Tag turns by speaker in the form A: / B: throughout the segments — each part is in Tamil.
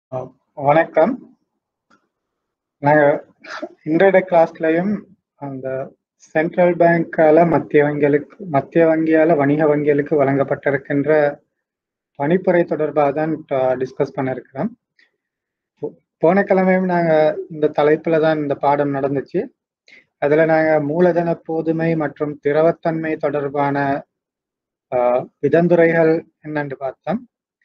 A: அ வணக்கம். நாங்க இன்றைய கிளாஸ்லயும் அந்த சென்ட்ரல் பேங்க்கால மத்திய வங்கிகளுக்கு மத்திய வங்கியால வணிக வங்கிகளுக்கு வழங்கப்பட்டிருக்கின்ற பணிப்புரை தொடர்பா தான் ட டிஸ்கஸ் பண்ண இருக்கிறோம். போ போன கிழமையும் நாங்க இந்த தலைப்புல தான் இந்த பாடம் நடந்துச்சு. அதுல நாங்க மூலதன போதுமை மற்றும் திரவத்தன்மை தொடர்பான அ விதந்துரைகள் என்னன்னு பார்த்தோம்.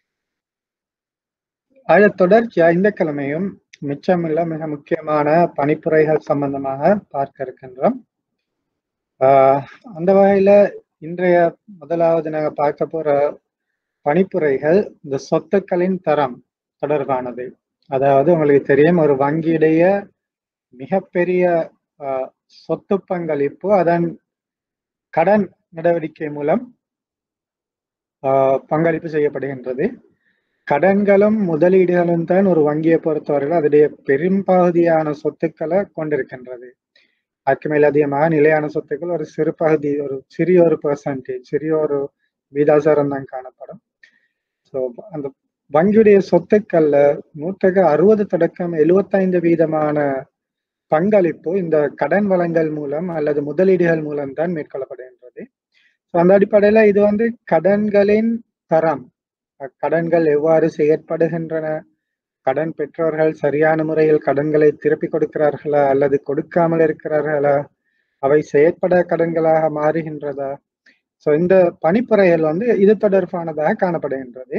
A: அத தொடர்ச்சியா இந்த கிழமையும் மிச்சமுள்ள மிக முக்கியமான பணிப்புரைகள் சம்பந்தமாக பார்க்க இருக்கின்றோம். ஆ அந்த வகையில இன்றைய முதலாவது நாங்க பார்க்க போற பணிப்புரைகள் இந்த சொத்துக்களின் தரம் தொடர்பானது. அதாவது உங்களுக்கு தெரியும் ஒரு வங்கியுடைய மிகப்பெரிய அ சொத்து பங்களிப்பு அதன் கடன் நடவடிக்கை மூலம் ஆ பங்களிப்பு செய்யப்படுகின்றது. கடன்களும், முதலீடுகளும் தான் ஒரு வங்கிய பொறுத்தவரையில அதனுடைய பெரும்பகுதியான சொத்துக்கள கொண்டிருக்கின்றது. அதுக்கு மேல் அதிகமாக நிலையான சொத்துக்கள் ஒரு சிறு பகுதி, ஒரு சிறிய ஒரு பெர்சன்டேஜ் சிறிய ஒரு விகிதாசாரம் தான் காணப்படும். ஸோ அந்த வங்கியுடைய சொத்துக்கள்ல 160 தொடக்கம் 75 வீதமான பங்களிப்பு இந்த கடன் வழங்கல் மூலம் அல்லது முதலீடுகள் மூலம் தான் மேற்கொள்ளப்படுகின்றது. ஸோ அந்த அடிப்படையில இது வந்து கடன்களின் தரம். அ கடன்கள் எவ்வாறு செயற்படுகின்றன? கடன் பெற்றவர்கள் சரியான முறையில் கடன்களை திருப்பிக் கொடுக்கிறார்களா? அல்லது கொடுக்காமல் இருக்கிறார்களா? அவை செயற்பட கடன்களாக மாறுகின்றதா? ஸோ இந்த பணிப்புரைகள் வந்து இது தொடர்பானதாக காணப்படுகின்றது.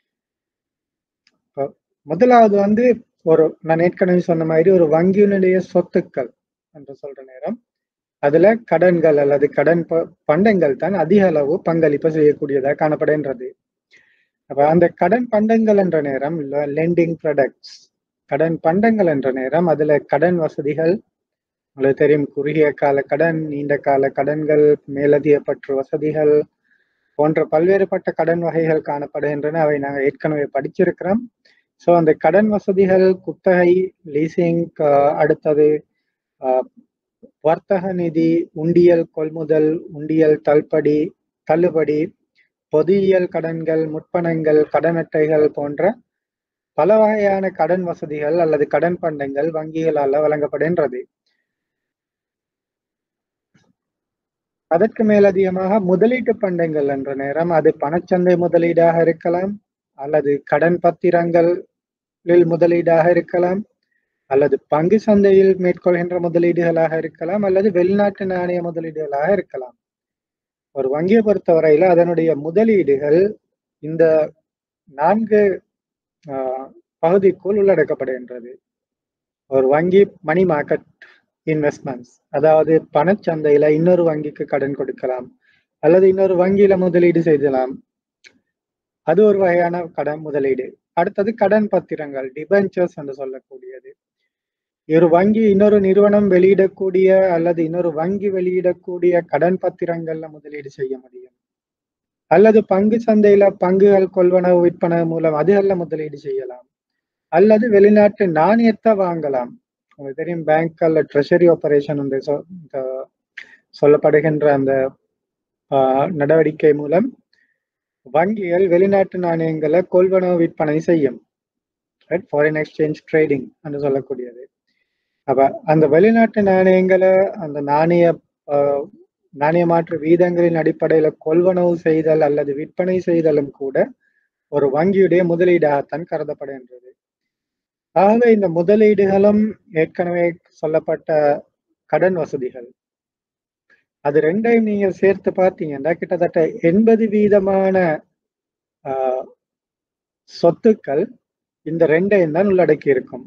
A: இப்ப முதலாவது வந்து ஒரு நான் ஏற்கனவே சொன்ன மாதிரி ஒரு வங்கியினுடைய சொத்துக்கள் என்று சொல்ற நேரம், அதுல கடன்கள் அல்லது கடன் ப பண்டங்கள் தான் அதிக அளவு பங்களிப்பு செய்யக்கூடியதா காணப்படுகின்றது. அப்ப அந்த கடன் பண்டங்கள் என்ற நேரம் இல்ல லெண்டிங் ப்ராடக்ட்ஸ் கடன் பண்டங்கள் என்ற நேரம் அதுல கடன் வசதிகள் உங்களுக்கு தெரியும் குறுகிய கால கடன், நீண்ட கால கடன்கள், மேலதிக பற்று வசதிகள் போன்ற பல்வேறுபட்ட கடன் வகைகள் காணப்படுகின்றன. அவை நாங்க ஏற்கனவே படிச்சிருக்கிறோம். ஸோ அந்த கடன் வசதிகள், குத்தகை, லீசிங் அ அடுத்தது அ வர்த்தக நிதி, உண்டியல் கொள்முதல், உண்டியல் தள்படி தள்ளுபடி, பொதியியல் கடன்கள், முற்பணங்கள், கடன் அட்டைகள் போன்ற பல வகையான கடன் வசதிகள் அல்லது கடன் பண்டங்கள் வங்கிகளால வழங்கப்படுகின்றது. அதற்கு மேலதிகமாக முதலீட்டு பண்டங்கள் என்ற நேரம் அது பணச்சந்தை முதலீடாக இருக்கலாம், அல்லது கடன் பத்திரங்களில் முதலீடாக இருக்கலாம், அல்லது பங்கு சந்தையில் மேற்கொள்கின்ற முதலீடுகளாக இருக்கலாம், அல்லது வெளிநாட்டு நாணய முதலீடுகளாக இருக்கலாம். ஒரு வங்கிய பொறுத்தவரையில அதனுடைய முதலீடுகள் இந்த 4 அ பகுதிக்குள் உள்ளடக்கப்படுகின்றது. ஒரு வங்கி மணி மார்க்கெட் இன்வெஸ்ட்மென்ட்ஸ் அதாவது பணச்சந்தையில இன்னொரு வங்கிக்கு கடன் கொடுக்கலாம், அல்லது இன்னொரு வங்கியில முதலீடு செய்யலாம். அது ஒரு வகையான கடன் முதலீடு. அடுத்தது கடன் பத்திரங்கள் டிபென்ச்சர்ஸ் என்று சொல்லக்கூடியது. ஒரு வங்கி இன்னொரு நிறுவனம் வெளியிடக்கூடிய அல்லது இன்னொரு வங்கி வெளியிடக்கூடிய கடன் பத்திரங்கள்ல முதலீடு செய்ய முடியும். அல்லது பங்கு சந்தையில பங்குகள் கொள்வனவு, விற்பனை மூலம் அதுகள்ல முதலீடு செய்யலாம். அல்லது வெளிநாட்டு நாணயத்த வாங்கலாம். உங்களுக்கு தெரியும் பேங்க்கள்ல ட்ரெஷரி ஆப்பரேஷன் என்று சொ இந்த சொல்லப்படுகின்ற அந்த அ நடவடிக்கை மூலம் வங்கிகள் வெளிநாட்டு நாணயங்கள கொள்வனவு, விற்பனை செய்யும். ரைட் ஃபாரின் எக்ஸ்சேஞ்ச் ட்ரேடிங் என்று சொல்லக்கூடியது. அப்ப அந்த வெளிநாட்டு நாணயங்கள அந்த நாணய அ நாணய மாற்று வீதங்களின் அடிப்படையில கொள்வனவு செய்தல் அல்லது விற்பனை செய்தலும் கூட ஒரு வங்கியுடைய முதலீடாகத்தான் கருதப்படுகின்றது. ஆகவே இந்த முதலீடுகளும் ஏற்கனவே சொல்லப்பட்ட கடன் வசதிகள். அது 2யும் நீங்க சேர்த்து பார்த்தீங்கன்னா கிட்டத்தட்ட 80 வீதமான அ சொத்துக்கள் இந்த 2யும் தான் உள்ளடக்கி இருக்கும்.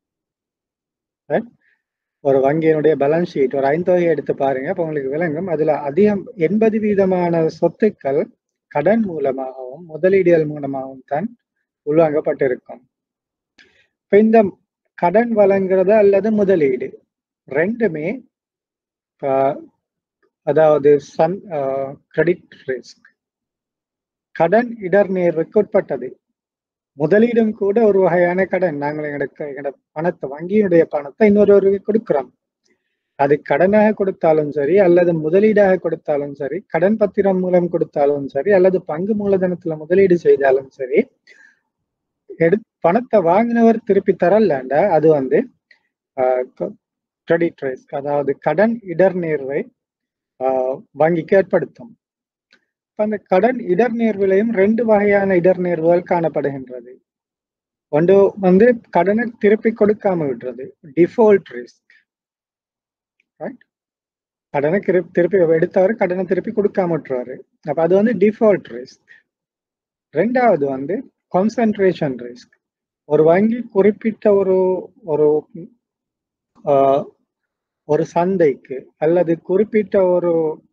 A: ரைட். ஒரு வங்கியினுடைய பேலன்ஸ் ஷீட் ஒரு ஐந்தொகை எடுத்து பாருங்க. அப்ப உங்களுக்கு விளங்கும். அதுல அதிகம் 80 வீதமான சொத்துக்கள் கடன் மூலமாகவும், முதலீடுகள் மூலமாகவும் தான் உள்வாங்கப்பட்டிருக்கும். இப்ப இந்த கடன் வழங்குறது அல்லது முதலீடு 2மே அ அதாவது சன் அ கிரெடிட் ரிஸ்க் கடன் இடர்நேர்வுக்கு உட்பட்டது. முதலீடும் கூட ஒரு வகையான கடன். நாங்கள் எங்களுக்கு எங்கட பணத்த வங்கியினுடைய பணத்த இன்னொருவருக்கு கொடுக்கிறோம். அது கடனாக கொடுத்தாலும் சரி, அல்லது முதலீடாக கொடுத்தாலும் சரி, கடன் பத்திரம் மூலம் கொடுத்தாலும் சரி, அல்லது பங்கு மூலதனத்துல முதலீடு செய்தாலும் சரி, எடுத்த பணத்தை வாங்கினவர் திருப்பி தரலண்டா அது வந்து கிரெடிட் ரிஸ்க் அதாவது கடன் இடர்நேர்வை ஆஹ், வங்கிக்கு ஏற்படுத்தும் இப்ப அந்த கடன் இடர்நேர்விலையும் ரெண்டு வகையான இடர்நேர்வுகள் காணப்படுகின்றது ஒன்று வந்து கடனை திருப்பி கொடுக்காம விடுறது டிஃபால்ட் ரிஸ்க் ரைட் கடனை திருப்பி திருப்பி எடுத்தவர் கடனை திருப்பி கொடுக்காம விட்டுருவாரு அப்ப அது வந்து டிஃபால்ட் ரிஸ்க் ரெண்டாவது வந்து கான்சன்ட்ரேஷன் ரிஸ்க் ஒரு வங்கி குறிப்பிட்ட ஒரு ஒரு ஆஹ், ஒரு சந்தைக்கு அல்லது குறிப்பிட்ட ஒரு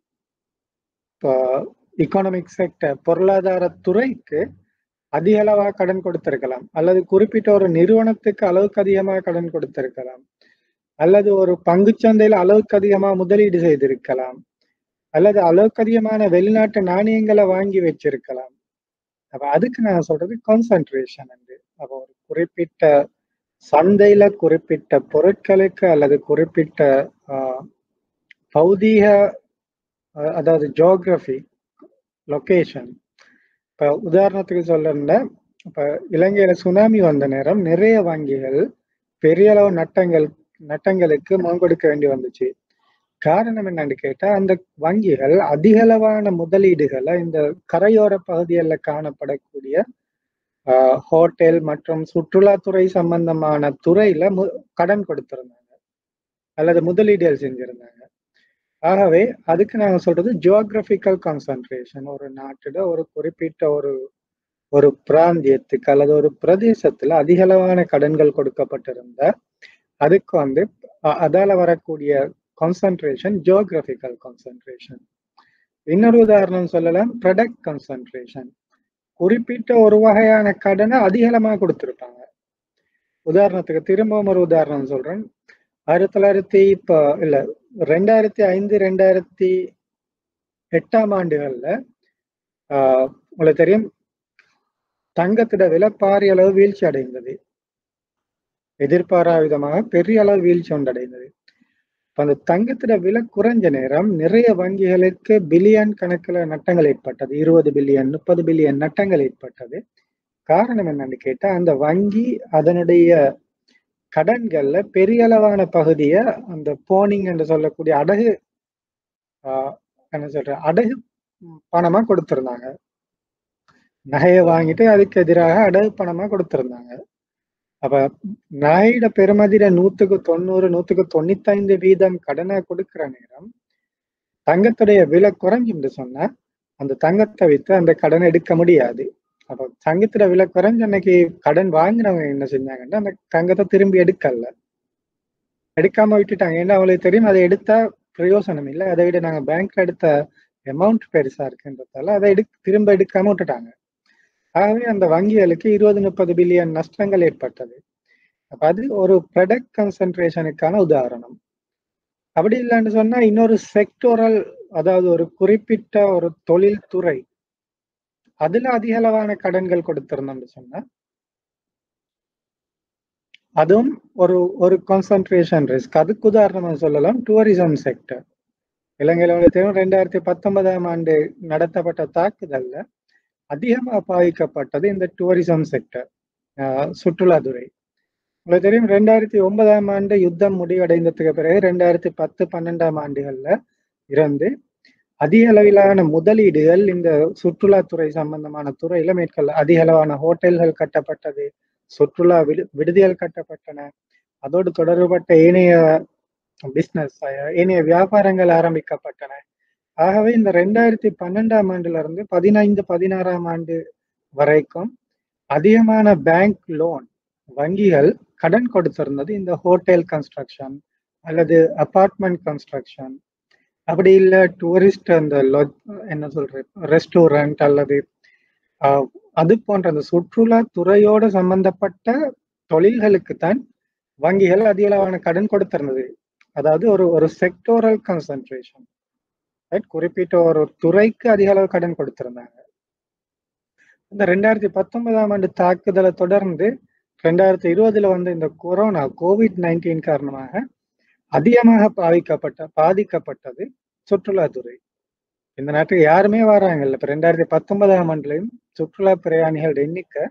A: எக்கானமிக் செக்டர் பொருளாதார துறைக்கு அதிக அளவா கடன் கொடுத்திருக்கலாம் அல்லது குறிப்பிட்ட ஒரு நிறுவனத்துக்கு அளவுக்கு அதிகமாக கடன் கொடுத்திருக்கலாம் அல்லது ஒரு பங்குச்சந்தையில அளவுக்கு அதிகமா முதலீடு செய்திருக்கலாம் அல்லது அளவுக்கு அதிகமான வெளிநாட்டு நாணயங்களை வாங்கி வச்சிருக்கலாம் அப்ப அதுக்கு நான் சொல்றது கான்சன்ட்ரேஷன் வந்து அப்ப ஒரு குறிப்பிட்ட சந்தையில குறிப்பிட்ட பொருட்களுக்கு அல்லது குறிப்பிட்ட ஆஹ், பௌதீக அஹ், அதாவது ஜியோகிரபி லொகேஷன் இப்ப உதாரணத்துக்கு சொல்லணும்னா இப்ப இலங்கையில சுனாமி வந்த நேரம் நிறைய வங்கிகள் பெரிய அளவு நட்டங்கள் நட்டங்களுக்கு முகம் கொடுக்க வேண்டி வந்துச்சு காரணம் என்னன்னு கேட்டா அந்த வங்கிகள் அதிக அளவான முதலீடுகளை இந்த கரையோர பகுதிகளில் காணப்படக்கூடிய ஆஹ், ஹோட்டல் மற்றும் சுற்றுலாத்துறை சம்பந்தமான துறையில மு- கடன் கொடுத்திருந்தாங்க அல்லது முதலீடுகள் செஞ்சிருந்தாங்க ஆகவே அதுக்கு நாங்க சொல்றது ஜியோகிராபிக்கல் கான்சன்ட்ரேஷன் ஒரு நாட்டுல ஒரு குறிப்பிட்ட ஒரு ஒரு பிராந்தியத்துக்கு அல்லது ஒரு பிரதேசத்துல அதிக அளவான கடன்கள் கொடுக்கப்பட்டிருந்த அதுக்கு வந்து அ- அதால வரக்கூடிய கான்சன்ட்ரேஷன் ஜியோகிராபிக்கல் கான்சன்ட்ரேஷன் இன்னொரு உதாரணம் சொல்லலாம் ப்ரொடக்ட் கான்சன்ட்ரேஷன் குறிப்பிட்ட ஒரு வகையான கடனை அதிகமா கொடுத்திருப்பாங்க உதாரணத்துக்கு திரும்பவும் ஒரு உதாரணம் சொல்றேன் ஆயிரத்தி தொள்ளாயிரத்தி இப்போ இல்ல ரெண்டாயிரத்தி ஐந்து ரெண்டாயிரத்தி எட்டாம் ஆண்டுகள்ல ஆஹ், உங்களுக்கு தெரியும் தங்கத்திட விலை பாரிய அளவு வீழ்ச்சி அடைந்தது எதிர்பாரா விதமாக பெரிய அளவு வீழ்ச்சி ஒன்றடைந்தது இப்ப அந்த தங்கத்திட விலை குறைஞ்ச நேரம் நிறைய வங்கிகளுக்கு பில்லியன் கணக்குல நட்டங்கள் ஏற்பட்டது இருபது பில்லியன் முப்பது பில்லியன் நட்டங்கள் ஏற்பட்டது காரணம் என்னன்னு கேட்டா அந்த வங்கி அதனுடைய கடன்கள்ல பெரிய அளவான பகுதியை அந்த போனிங் என்று சொல்லக்கூடிய அடகு ஆஹ், என்ன சொல்ற அடகு ம், பணமா கொடுத்திருந்தாங்க நகையை வாங்கிட்டு அதுக்கு எதிராக அடகு பணமா கொடுத்திருந்தாங்க அப்ப நகையிட பெருமதியில நூத்துக்கு தொண்ணூறு நூத்துக்கு தொண்ணூத்தைந்து வீதம் கடனை கொடுக்கிற நேரம் தங்கத்துடைய விலை குறைஞ்சுன்னு சொன்னா அந்த தங்கத்தை வித்து அந்த கடனை எடுக்க முடியாது அப்ப தங்கத்துல விலை குறைஞ்ச அன்னைக்கு கடன் வாங்கினவங்க என்ன செஞ்சாங்கன்னா அந்த தங்கத்தை திரும்பி எடுக்கல எடுக்காம விட்டுட்டாங்க ஏன்னா அவங்களுக்கு தெரியும் அதை எடுத்தா பிரயோசனம் இல்லை அதை விட நாங்க பேங்க்ல எடுத்த அமௌண்ட் பெருசா இருக்குன்றதால அதை எடு திரும்ப எடுக்காம விட்டுட்டாங்க ஆகவே அந்த வங்கிகளுக்கு இருபது முப்பது பில்லியன் நஷ்டங்கள் ஏற்பட்டது அப்ப அது ஒரு ப்ரொடக்ட் கன்சன்ட்ரேஷனுக்கான உதாரணம் அப்படி இல்லைன்னு சொன்னா இன்னொரு செக்டோரல் அதாவது ஒரு குறிப்பிட்ட ஒரு தொழில் துறை அதுல அதிக அளவான கடன்கள் கொடுத்திருந்தோம்னு சொன்னா அதுவும் ஒரு ஒரு கான்சன்ட்ரேஷன் ரிஸ்க் அதுக்கு உதாரணமா சொல்லலாம் டூரிசம் செக்டர் இலங்கையில உங்களுக்கு தெரியும் ரெண்டாயிரத்தி பத்தொன்பதாம் ஆண்டு நடத்தப்பட்ட தாக்குதல்ல அதிகமா பாதிக்கப்பட்டது இந்த டூரிசம் செக்டர் சுற்றுலாத்துறை உங்களுக்கு தெரியும் ரெண்டாயிரத்தி ஒன்பதாம் ஆண்டு யுத்தம் முடிவடைந்ததுக்கு பிறகு ரெண்டாயிரத்தி பத்து பன்னெண்டாம் ஆண்டுகள்ல இருந்து அதிக அளவிலான முதலீடுகள் இந்த சுற்றுலாத்துறை சம்பந்தமான துறையில மேற்கொள்ள அதிக அளவான ஹோட்டல்கள் கட்டப்பட்டது சுற்றுலா விடு விடுதிகள் கட்டப்பட்டன அதோடு தொடர்பட்ட ஏனைய பிசினஸ் ஏனைய வியாபாரங்கள் ஆரம்பிக்கப்பட்டன ஆகவே இந்த ரெண்டாயிரத்தி பன்னெண்டாம் ஆண்டுல இருந்து பதினைந்து பதினாறாம் ஆண்டு வரைக்கும் அதிகமான பேங்க் லோன் வங்கிகள் கடன் கொடுத்திருந்தது இந்த ஹோட்டல் கன்ஸ்ட்ரக்ஷன் அல்லது அபார்ட்மெண்ட் கன்ஸ்ட்ரக்ஷன் அப்படி இல்ல டூரிஸ்ட் அந்த lodge- என்ன சொல்றது ரெஸ்டாரண்ட் அல்லது ஆஹ், அது போன்ற அந்த சுற்றுலா துறையோட சம்பந்தப்பட்ட தொழில்களுக்கு தான் வங்கிகள் அதிக அளவான கடன் கொடுத்திருந்தது அதாவது ஒரு ஒரு செக்டோரல் கான்சென்ட்ரேஷன் குறிப்பிட்ட ஒரு துறைக்கு அதிக அளவு கடன் கொடுத்திருந்தாங்க இந்த ரெண்டாயிரத்தி பத்தொன்பதாம் ஆண்டு தாக்குதலை தொடர்ந்து ரெண்டாயிரத்தி இருபதுல வந்து இந்த கொரோனா கோவிட் நைன்டீன் காரணமாக அதிகமாக பாதிக்கப்பட்ட பாதிக்கப்பட்டது சுற்றுலாத்துறை இந்த நாட்டுக்கு யாருமே வராங்கல்ல இப்ப ரெண்டாயிரத்தி பத்தொன்பதாம் ஆண்டுலயும் சுற்றுலா பிரயாணிகள் எண்ணிக்கை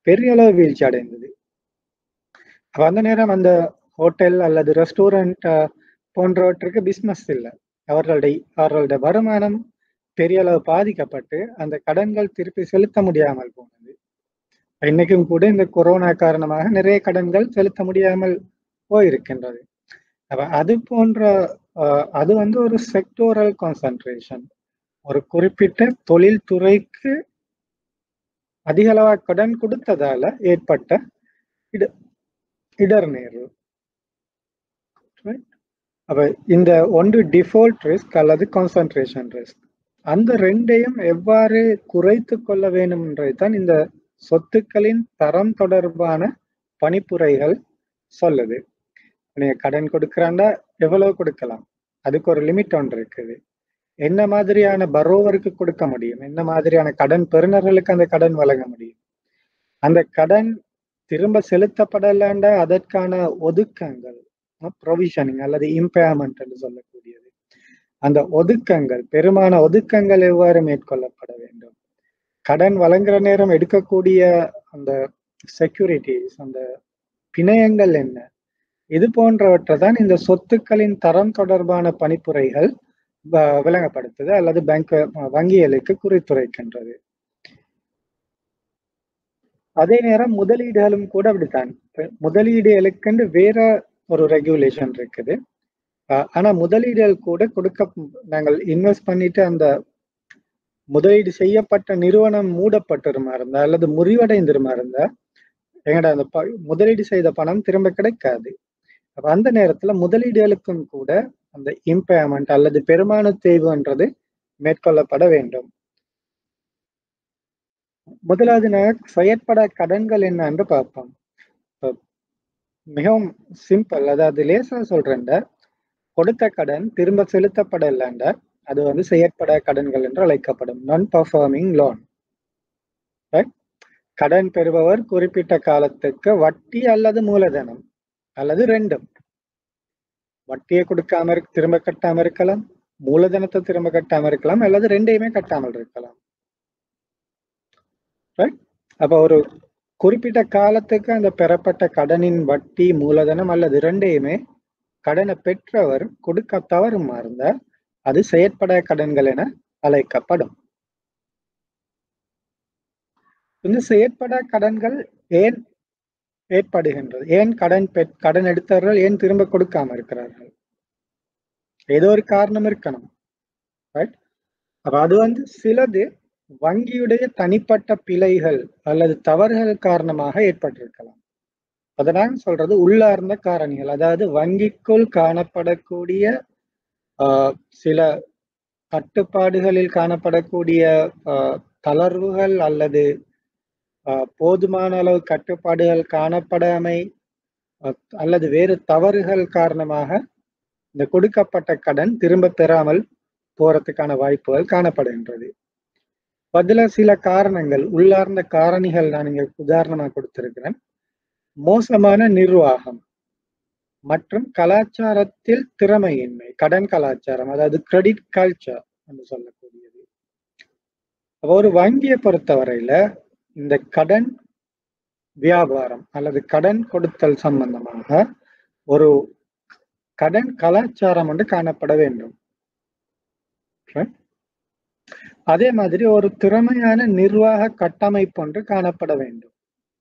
A: பெரிய அளவு வீழ்ச்சி அடைந்தது அப்ப அந்த நேரம் அந்த ஹோட்டல் அல்லது ரெஸ்டாரண்ட் போன்றவற்றுக்கு பிசினஸ் இல்லை அவர்களுடைய அவர்களுடைய வருமானம் பெரிய அளவு பாதிக்கப்பட்டு அந்த கடன்கள் திருப்பி செலுத்த முடியாமல் போனது இன்னைக்கும் கூட இந்த கொரோனா காரணமாக நிறைய கடன்கள் செலுத்த முடியாமல் போயிருக்கின்றது அப்ப அது போன்ற அஹ், அது வந்து ஒரு செக்டோரல் கான்சன்ட்ரேஷன் ஒரு குறிப்பிட்ட தொழில் துறைக்கு அதிக அளவா கடன் கொடுத்ததால ஏற்பட்ட இட இடர்நேர்வு Right? அப்ப இந்த ஒன்று டிஃபால்ட் ரிஸ்க் அல்லது கான்சன்ட்ரேஷன் ரிஸ்க் அந்த ரெண்டையும் எவ்வாறு குறைத்து கொள்ள வேண்டும் என்றதுதான் இந்த சொத்துக்களின் தரம் தொடர்பான பணிப்புரைகள் சொல்லுது நீங்க கடன் கொடுக்கறாண்டா எவ்வளவு கொடுக்கலாம் அதுக்கு ஒரு லிமிட் ஒன்று இருக்குது என்ன மாதிரியான பரோவருக்கு கொடுக்க முடியும் என்ன மாதிரியான கடன் பெறுநர்களுக்கு அந்த கடன் வழங்க முடியும் அந்த கடன் திரும்ப செலுத்தப்படலாண்ட அதற்கான ஒதுக்கங்கள் ப்ரொவிஷனிங் அல்லது இம்பேர்மெண்ட் என்று சொல்லக்கூடியது அந்த ஒதுக்கங்கள் பெருமான ஒதுக்கங்கள் எவ்வாறு மேற்கொள்ளப்பட வேண்டும் கடன் வழங்குற நேரம் எடுக்கக்கூடிய அந்த செக்யூரிட்டிஸ் அந்த பிணையங்கள் என்ன இது போன்றவற்றை தான் இந்த சொத்துக்களின் தரம் தொடர்பான பணிப்புரைகள் வ- விளங்கப்படுத்துது அல்லது பேங்க் வங்கிகளுக்கு குறித்துரைக்கின்றது அதே நேரம் முதலீடுகளும் கூட அப்படித்தான் இப்ப முதலீடுகளுக்குன்னு வேற ஒரு ரெகுலேஷன் இருக்குது அஹ் ஆனா முதலீடுகள் கூட கொடுக்க நாங்கள் இன்வெஸ்ட் பண்ணிட்டு அந்த முதலீடு செய்யப்பட்ட நிறுவனம் மூடப்பட்டிருமா இருந்தா அல்லது முறிவடைந்திருமா இருந்தா எங்கட அந்த ப- முதலீடு செய்த பணம் திரும்ப கிடைக்காது அப்ப அந்த நேரத்துல முதலீடுகளுக்கும் கூட அந்த இம்பேர்மெண்ட் அல்லது பெருமான தேய்வுன்றது மேற்கொள்ளப்பட வேண்டும் முதலாவது நான் செயற்பட கடன்கள் என்னன்னு பார்ப்போம் இப்ப மிகவும் சிம்பிள் அதாவது லேசா சொல்றேன்டா கொடுத்த கடன் திரும்ப செலுத்தப்படலண்ட அது வந்து செயற்பட கடன்கள் என்று அழைக்கப்படும் நான் பர்ஃபார்மிங் லோன் கடன் பெறுபவர் குறிப்பிட்ட காலத்துக்கு வட்டி அல்லது மூலதனம் அல்லது ரெண்டும் வட்டியை கொடுக்காம இருக்க திரும்ப கட்டாம இருக்கலாம் மூலதனத்தை திரும்ப கட்டாம இருக்கலாம் அல்லது ரெண்டையுமே கட்டாமல் இருக்கலாம் ரைட் அப்ப ஒரு குறிப்பிட்ட காலத்துக்கு அந்த பெறப்பட்ட கடனின் வட்டி மூலதனம் அல்லது இரண்டையுமே கடனை பெற்றவர் கொடுக்க தவறுமா இருந்தா அது செயற்பட கடன்கள் என அழைக்கப்படும் இந்த செயற்பட கடன்கள் ஏன் ஏற்படுகின்றது ஏன் கடன் பெற் கடன் எடுத்தவர்கள் ஏன் திரும்ப கொடுக்காம இருக்கிறார்கள் ஏதோ ஒரு காரணம் இருக்கணும் ரைட் அப்ப அது வந்து சிலது வங்கியுடைய தனிப்பட்ட பிழைகள் அல்லது தவறுகள் காரணமாக ஏற்பட்டிருக்கலாம் அதனால சொல்றது உள்ளார்ந்த காரணிகள் அதாவது வங்கிக்குள் காணப்படக்கூடிய ஆஹ், சில கட்டுப்பாடுகளில் காணப்படக்கூடிய ஆஹ், தளர்வுகள் அல்லது ஆஹ், போதுமான அளவு கட்டுப்பாடுகள் காணப்படாமை அஹ், அல்லது வேறு தவறுகள் காரணமாக இந்த கொடுக்கப்பட்ட கடன் திரும்ப பெறாமல் போறதுக்கான வாய்ப்புகள் காணப்படுகின்றது பதில சில காரணங்கள் உள்ளார்ந்த காரணிகள் நான் இங்க உதாரணமா கொடுத்திருக்கிறேன் மோசமான நிர்வாகம் மற்றும் கலாச்சாரத்தில் திறமையின்மை கடன் கலாச்சாரம் அதாவது கிரெடிட் கல்ச்சர் என்று சொல்லக்கூடியது அப்ப ஒரு வங்கியை பொறுத்தவரையில இந்த கடன் வியாபாரம் அல்லது கடன் கொடுத்தல் சம்பந்தமாக ஒரு கடன் கலாச்சாரம் ஒன்று காணப்பட வேண்டும் Right? அதே மாதிரி ஒரு திறமையான நிர்வாக கட்டமைப்பு ஒன்று காணப்பட வேண்டும்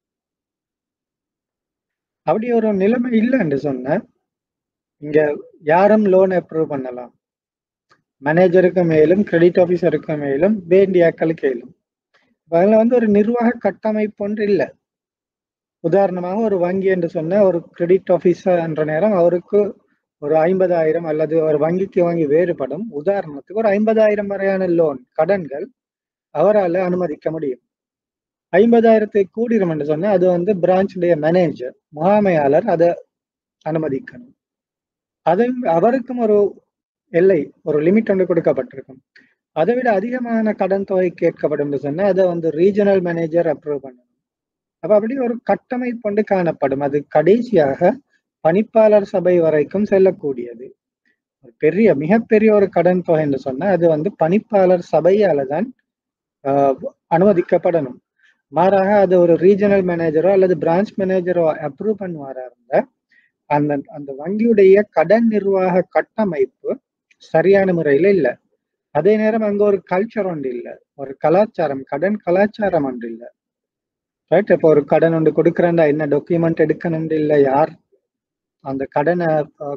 A: அப்படி ஒரு நிலைமை இல்லை என்று சொன்ன இங்க யாரும் லோன் அப்ரூவ் பண்ணலாம் மேனேஜருக்கு மேலும் கிரெடிட் ஆபீசருக்கு மேலும் வேண்டிய ஆட்களுக்கு மேலும் அதுல வந்து ஒரு நிர்வாக கட்டமைப்பு ஒன்று இல்லை உதாரணமாக ஒரு வங்கி என்று சொன்ன ஒரு கிரெடிட் ஆபீசர் என்ற நேரம் அவருக்கு ஒரு ஐம்பதாயிரம் அல்லது ஒரு வங்கிக்கு வங்கி வேறுபடும் உதாரணத்துக்கு ஒரு ஐம்பதாயிரம் வரையான லோன் கடன்கள் அவரால் அனுமதிக்க முடியும் ஐம்பதாயிரத்தை கூடிரும் என்று சொன்னா அது வந்து பிரான்ச்சுடைய மேனேஜர் முகாமையாளர் அதை அனுமதிக்கணும் அது அவருக்கும் ஒரு எல்லை ஒரு லிமிட் ஒன்று கொடுக்கப்பட்டிருக்கும் அதை விட அதிகமான கடன் தொகை கேட்கப்படும் என்று சொன்னா அதை வந்து ரீஜனல் மேனேஜர் அப்ரூவ் பண்ணணும் அப்ப அப்படி ஒரு கட்டமைப்பு ஒன்று காணப்படும் அது கடைசியாக பணிப்பாளர் சபை வரைக்கும் செல்லக்கூடியது ஒரு பெரிய மிகப்பெரிய ஒரு கடன் தொகை என்று சொன்னா அது வந்து பணிப்பாளர் சபையால தான் ஆஹ், அனுமதிக்கப்படணும் மாறாக அது ஒரு ரீஜனல் மேனேஜரோ அல்லது பிரான்ச் மேனேஜரோ அப்ரூவ் பண்ணுவாரா இருந்தா அந்த அந்த வங்கியுடைய கடன் நிர்வாக கட்டமைப்பு சரியான முறையில இல்ல அதே நேரம் அங்க ஒரு கல்ச்சர் ஒன்று இல்ல ஒரு கலாச்சாரம் கடன் கலாச்சாரம் ஒன்று இல்ல ரைட் இப்போ ஒரு கடன் ஒன்று கொடுக்குறேன்டா என்ன டாக்குமெண்ட் எடுக்கணும் இல்ல யார் அந்த கடனை அஹ்,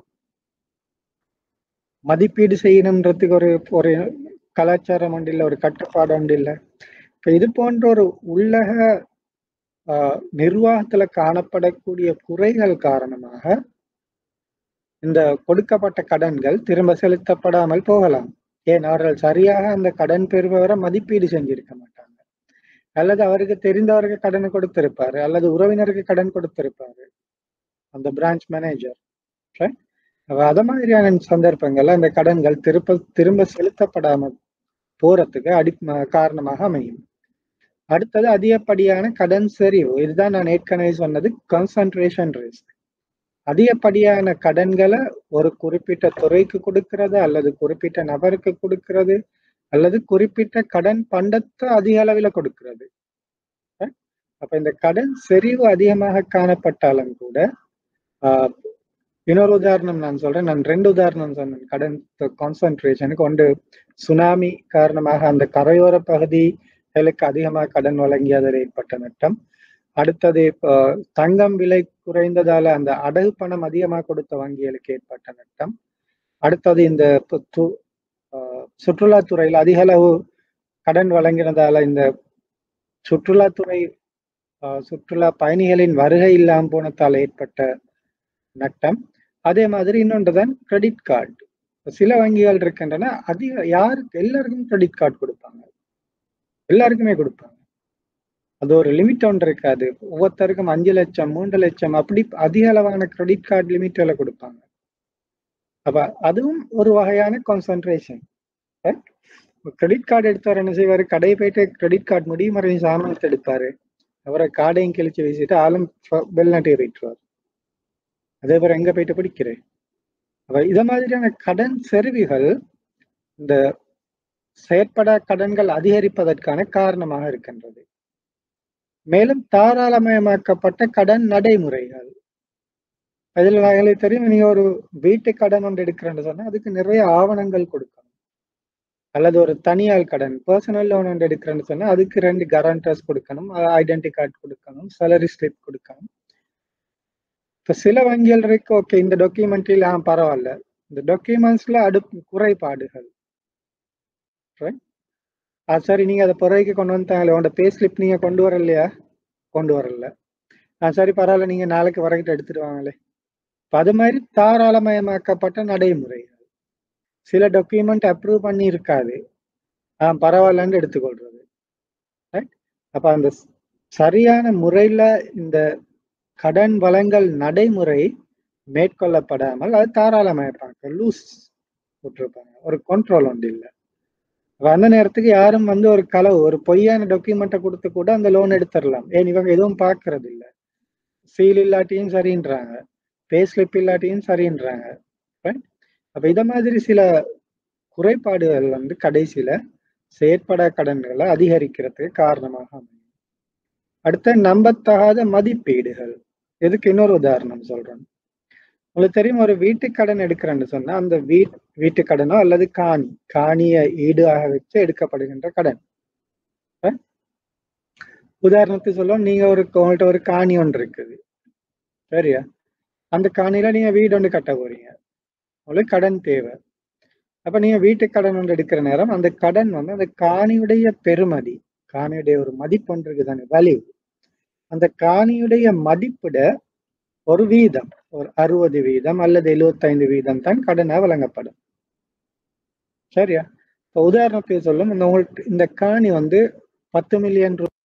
A: மதிப்பீடு செய்யணுன்றதுக்கு ஒரு ஒரு கலாச்சாரம் ஒன்று இல்ல ஒரு கட்டுப்பாடு ஒன்று இல்ல இப்ப இது போன்ற ஒரு உள்ளக ஆஹ், நிர்வாகத்துல காணப்படக்கூடிய குறைகள் காரணமாக இந்த கொடுக்கப்பட்ட கடன்கள் திரும்ப செலுத்தப்படாமல் போகலாம் ஏன் அவர்கள் சரியாக அந்த கடன் பெறுபவரை மதிப்பீடு செஞ்சிருக்க மாட்டாங்க அல்லது அவருக்கு தெரிந்தவருக்கு கடன் கொடுத்திருப்பாரு அல்லது உறவினருக்கு கடன் கொடுத்திருப்பாரு அந்த பிரான்ச் மேனேஜர் அத மாதிரியான சந்தர்ப்பங்கள்ல அந்த கடன்கள் திரும்ப திரும்ப செலுத்தப்படாம போறதுக்கு அடி ம- காரணமாக அமையும் அடுத்தது அதிகப்படியான கடன் சரிவு இதுதான் நான் ஏற்கனவே சொன்னது கான்சன்ட்ரேஷன் ரிஸ்க் அதிகப்படியான கடன்களை ஒரு குறிப்பிட்ட துறைக்கு கொடுக்கிறது அல்லது குறிப்பிட்ட நபருக்கு கொடுக்கிறது அல்லது குறிப்பிட்ட கடன் பண்டத்தை அதிக அளவில கொடுக்கிறது Right? அப்ப இந்த கடன் செறிவு அதிகமாக காணப்பட்டாலும் கூட ஆஹ், இன்னொரு உதாரணம் நான் சொல்றேன் நான் ரெண்டு உதாரணம் சொன்னேன் கடன் கான்சன்ட்ரேஷனுக்கு ஒன்று சுனாமி காரணமாக அந்த கரையோர பகுதிகளுக்கு அதிகமாக கடன் வழங்கியதில் ஏற்பட்ட நட்டம் அடுத்தது இப்போ தங்கம் விலை குறைந்ததால அந்த அடகு பணம் அதிகமாக கொடுத்த வங்கிகளுக்கு ஏற்பட்ட நட்டம் அடுத்தது இந்த பு- து- ஆஹ் சுற்றுலாத்துறையில் அதிக அளவு கடன் வழங்கினதால இந்த சுற்றுலாத்துறை ஆஹ் சுற்றுலா பயணிகளின் வருகை இல்லாமல் போனதால ஏற்பட்ட நட்டம் அதே மாதிரி இன்னொன்றுதான் கிரெடிட் கார்டு சில வங்கிகள் இருக்கின்றன அதிக யாருக்கு எல்லாருக்கும் கிரெடிட் கார்டு கொடுப்பாங்க எல்லாருக்குமே கொடுப்பாங்க அது ஒரு லிமிட் ஒன்று இருக்காது ஒவ்வொருத்தருக்கும் அஞ்சு லட்சம் மூன்று லட்சம் அப்படி அதிக அளவான கிரெடிட் கார்டு லிமிட்ல கொடுப்பாங்க அப்ப அதுவும் ஒரு வகையான கான்சன்ட்ரேஷன் கிரெடிட் கார்டு எடுத்தவர் என்ன செய்வாரு கடை போயிட்டு கிரெடிட் கார்டு முடியும் வரையும் சாமானத்தை எடுப்பாரு அவரை கார்டையும் கிழிச்சு வீசிட்டு ஆளும் வெளிநாட்டு ஏறிட்டுருவார் அதே போல எங்க போயிட்டு பிடிக்கிறேன் அப்ப இத மாதிரியான கடன் செருவிகள் இந்த செயற்படா கடன்கள் அதிகரிப்பதற்கான காரணமாக இருக்கின்றது மேலும் தாராளமயமாக்கப்பட்ட கடன் நடைமுறைகள் அதுல எங்களுக்கு தெரியும் நீங்க ஒரு வீட்டு கடன் ஒன்று எடுக்கிறேன்னு சொன்னா அதுக்கு நிறைய ஆவணங்கள் கொடுக்கணும் அல்லது ஒரு தனியார் கடன் பர்சனல் லோன் ஒன்று எடுக்கிறேன்னு சொன்னா அதுக்கு ரெண்டு கரண்டர்ஸ் கொடுக்கணும் ஐடென்டி கார்டு கொடுக்கணும் salary ஸ்லிப் கொடுக்கணும் இப்ப சில வங்கிகள் இருக்கு ஓகே இந்த டாக்குமெண்ட்ல ஆ பரவாயில்ல இந்த டாக்குமெண்ட்ஸ்ல அடு குறைபாடுகள் Right? ஆ சரி நீங்க அதை பிறகு கொண்டு வந்துட்டாங்களே உங்களோட பே ஸ்லிப் நீங்க கொண்டு வரலையா கொண்டு வரல ஆ சரி பரவாயில்ல நீங்க நாளைக்கு வரைக்கிட்டு எடுத்துட்டு வாங்களே இப்ப அது மாதிரி தாராளமயமாக்கப்பட்ட நடைமுறைகள் சில டாக்குமெண்ட் அப்ரூவ் பண்ணி இருக்காது ஆ பரவாயில்லன்னு எடுத்துக்கொள்றது Right? அப்ப அந்த ஸ்- சரியான முறையில இந்த கடன் வழங்கல் நடைமுறை மேற்கொள்ளப்படாமல் அது தாராளமயப்பாங்க லூஸ் விட்டுருப்பாங்க ஒரு கண்ட்ரோல் ஒன்று இல்லை அப்ப அந்த நேரத்துக்கு யாரும் வந்து ஒரு களவு ஒரு பொய்யான டாக்குமெண்ட்டை கொடுத்து கூட அந்த லோன் எடுத்துடலாம் ஏன் இவங்க எதுவும் பார்க்கறது இல்ல சீல் இல்லாட்டியும் சரின்றாங்க பே ஸ்லிப் இல்லாட்டியும் சரின்றாங்க Right? அப்ப இத மாதிரி சில குறைபாடுகள் வந்து கடைசியில செயற்படா கடன்களை அதிகரிக்கிறதுக்கு காரணமாக அமையும் அடுத்த நம்பத்தகாத மதிப்பீடுகள் இதுக்கு இன்னொரு உதாரணம் சொல்றேன் உங்களுக்கு தெரியும் ஒரு வீட்டு கடன் எடுக்கிறேன்னு சொன்னா அந்த வீட் வீட்டு கடனோ அல்லது காணி காணியை ஈடாக வச்சு எடுக்கப்படுகின்ற கடன் Right? உதாரணத்துக்கு சொல்லுவோம் நீங்க ஒரு உங்கள்ட்ட ஒரு காணி ஒன்று இருக்குது சரியா அந்த காணியில நீங்க வீடு ஒன்று கட்ட போறீங்க உங்களுக்கு கடன் தேவை அப்ப நீங்க வீட்டு கடன் ஒன்று எடுக்கிற நேரம் அந்த கடன் வந்து அந்த காணியுடைய பெருமதி காணியுடைய ஒரு மதிப்பு ஒன்று இருக்குதானே வேல்யூ அந்த காணியுடைய மதிப்பிட ஒரு வீதம் ஒரு அறுபது வீதம் அல்லது எழுபத்தைந்து வீதம் தான் கடனா வழங்கப்படும் சரியா இப்போ உதாரணத்துக்கு சொல்லும் இந்த உங்கள்ட்ட இந்த காணி வந்து பத்து மில்லியன் ரூபாய்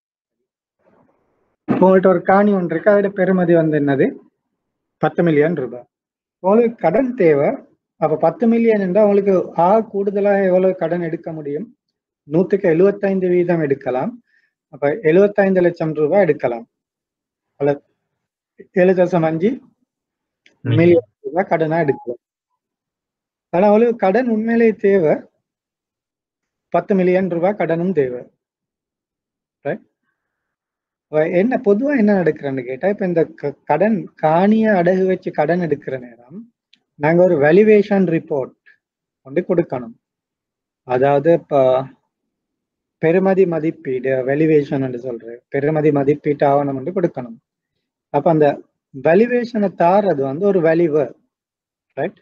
A: உங்கள்ட்ட ஒரு காணி ஒன்று இருக்கு அதோட பெருமதி வந்து என்னது பத்து மில்லியன் ரூபாய் உங்களுக்கு கடன் தேவை அப்ப பத்து மில்லியன் என்றால் உங்களுக்கு ஆ கூடுதலாக எவ்வளவு கடன் எடுக்க முடியும் நூத்துக்கு எழுபத்தைந்து வீதம் எடுக்கலாம் அப்ப எழுபத்தைந்து லட்சம் ரூபாய் எடுக்கலாம் அல்லது ஏழு தசம் அஞ்சு மில்லியன் ரூபாய் கடனா எடுக்கலாம் ஆனா அவளுக்கு கடன் உண்மையிலேயே தேவை பத்து மில்லியன் ரூபாய் கடனும் தேவை Right? வ- என்ன பொதுவா என்ன நடக்குதுன்னு கேட்டா இப்ப இந்த க- கடன் காணிய அடகு வச்சு கடன் எடுக்கிற நேரம் நாங்க ஒரு வேல்யூவேஷன் ரிப்போர்ட் வந்து கொடுக்கணும் அதாவது இப்ப பெறுமதி மதிப்பீடு வேல்யூவேஷன் சொல்றேன் பெறுமதி மதிப்பீட்டு ஆவணம் வந்து கொடுக்கணும் அப்ப அந்த வேல்யூவேஷனை தாரது வந்து ஒரு வேல்யூவர் ரைட்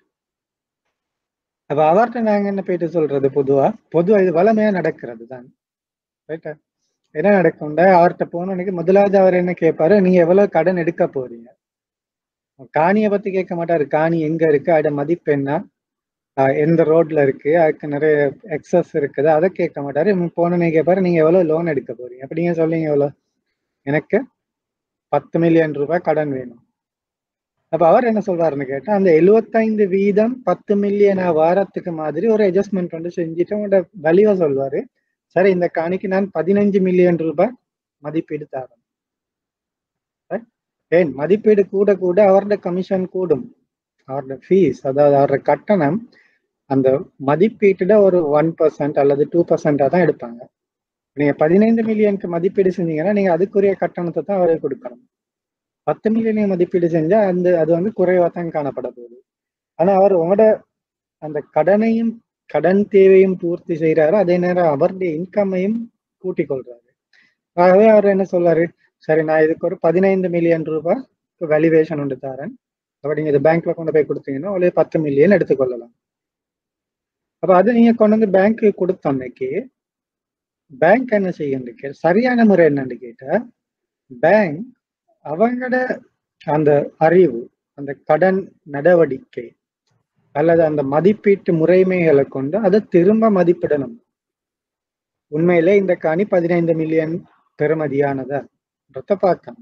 A: அப்ப அவர்கிட்ட நாங்க என்ன போயிட்டு சொல்றது பொதுவா பொதுவா இது வளமையா நடக்கிறது தான் ரைட்டா என்ன நடக்கும்டா அவர்கிட்ட போனோன்னைக்கு முதலாவது அவர் என்ன கேட்பாரு நீங்க எவ்வளவு கடன் எடுக்க போறீங்க காணியை பத்தி கேட்க மாட்டாரு காணி எங்க இருக்கு அதோட மதிப்பு என்ன ஆஹ் எந்த ரோட்ல இருக்கு அதுக்கு நிறைய எக்ஸஸ் இருக்குது அதை கேட்க மாட்டாரு போனோன்னே கேட்பாரு நீங்க எவ்வளவு லோன் எடுக்க போறீங்க அப்ப நீங்க சொல்றீங்க எவ்வளவு எனக்கு பத்து மில்லியன் ரூபாய் கடன் வேணும் அப்ப அவர் என்ன சொல்றாருன்னு கேட்டா அந்த 75 வீதம் பத்து மில்லியன் வாரத்துக்கு மாதிரி ஒரு அட்ஜஸ்ட்மெண்ட் வந்து செஞ்சுட்டு உங்களோட வலிவா சொல்வாரு சரி இந்த காணிக்கு நான் பதினஞ்சு மில்லியன் ரூபாய் மதிப்பீடு தரேன் Right? ஏன் மதிப்பீடு கூட கூட அவரோட கமிஷன் கூடும் அவரோட ஃபீஸ் அதாவது அவரோட கட்டணம் அந்த மதிப்பீட்டுட ஒரு ஒன் பர்சன்ட் அல்லது டூ பர்சன்டா தான் எடுப்பாங்க நீங்க பதினைந்து மில்லியனுக்கு மதிப்பீடு செஞ்சீங்கன்னா நீங்க அதுக்குரிய கட்டணத்தை தான் அவருக்கு கொடுக்கணும் பத்து மில்லியன் மதிப்பீடு செஞ்சா அந்த அது வந்து குறைவா தான் காணப்பட போகுது ஆனா அவர் உங்களோட அந்த கடனையும் கடன் தேவையும் பூர்த்தி செய்யறாரு அதே நேரம் அவருடைய இன்கமையும் கூட்டிக் கொள்றாரு ஆகவே அவர் என்ன சொல்றாரு சரி நான் இதுக்கு ஒரு பதினைந்து மில்லியன் ரூபாய் வேல்யூவேஷன் ஒன்று தரேன் அப்ப நீங்க இது பேங்க்ல கொண்டு போய் கொடுத்தீங்கன்னா ஒரு பத்து மில்லியன் எடுத்துக்கொள்ளலாம் அப்ப அது நீங்க கொண்டு வந்து பேங்க்கு கொடுத்த அன்னைக்கு பேங்க் என்ன செய்யுன்னு சரியான முறை என்னன்னு கேட்டா பேங்க் அவங்களோட அந்த அறிவு அந்த கடன் நடவடிக்கை அல்லது அந்த மதிப்பீட்டு முறைமைகளை கொண்டு அதை திரும்ப மதிப்பிடணும் உண்மையிலே இந்த காணி பதினைந்து மில்லியன் பெறுமதியானதா பார்க்கணும்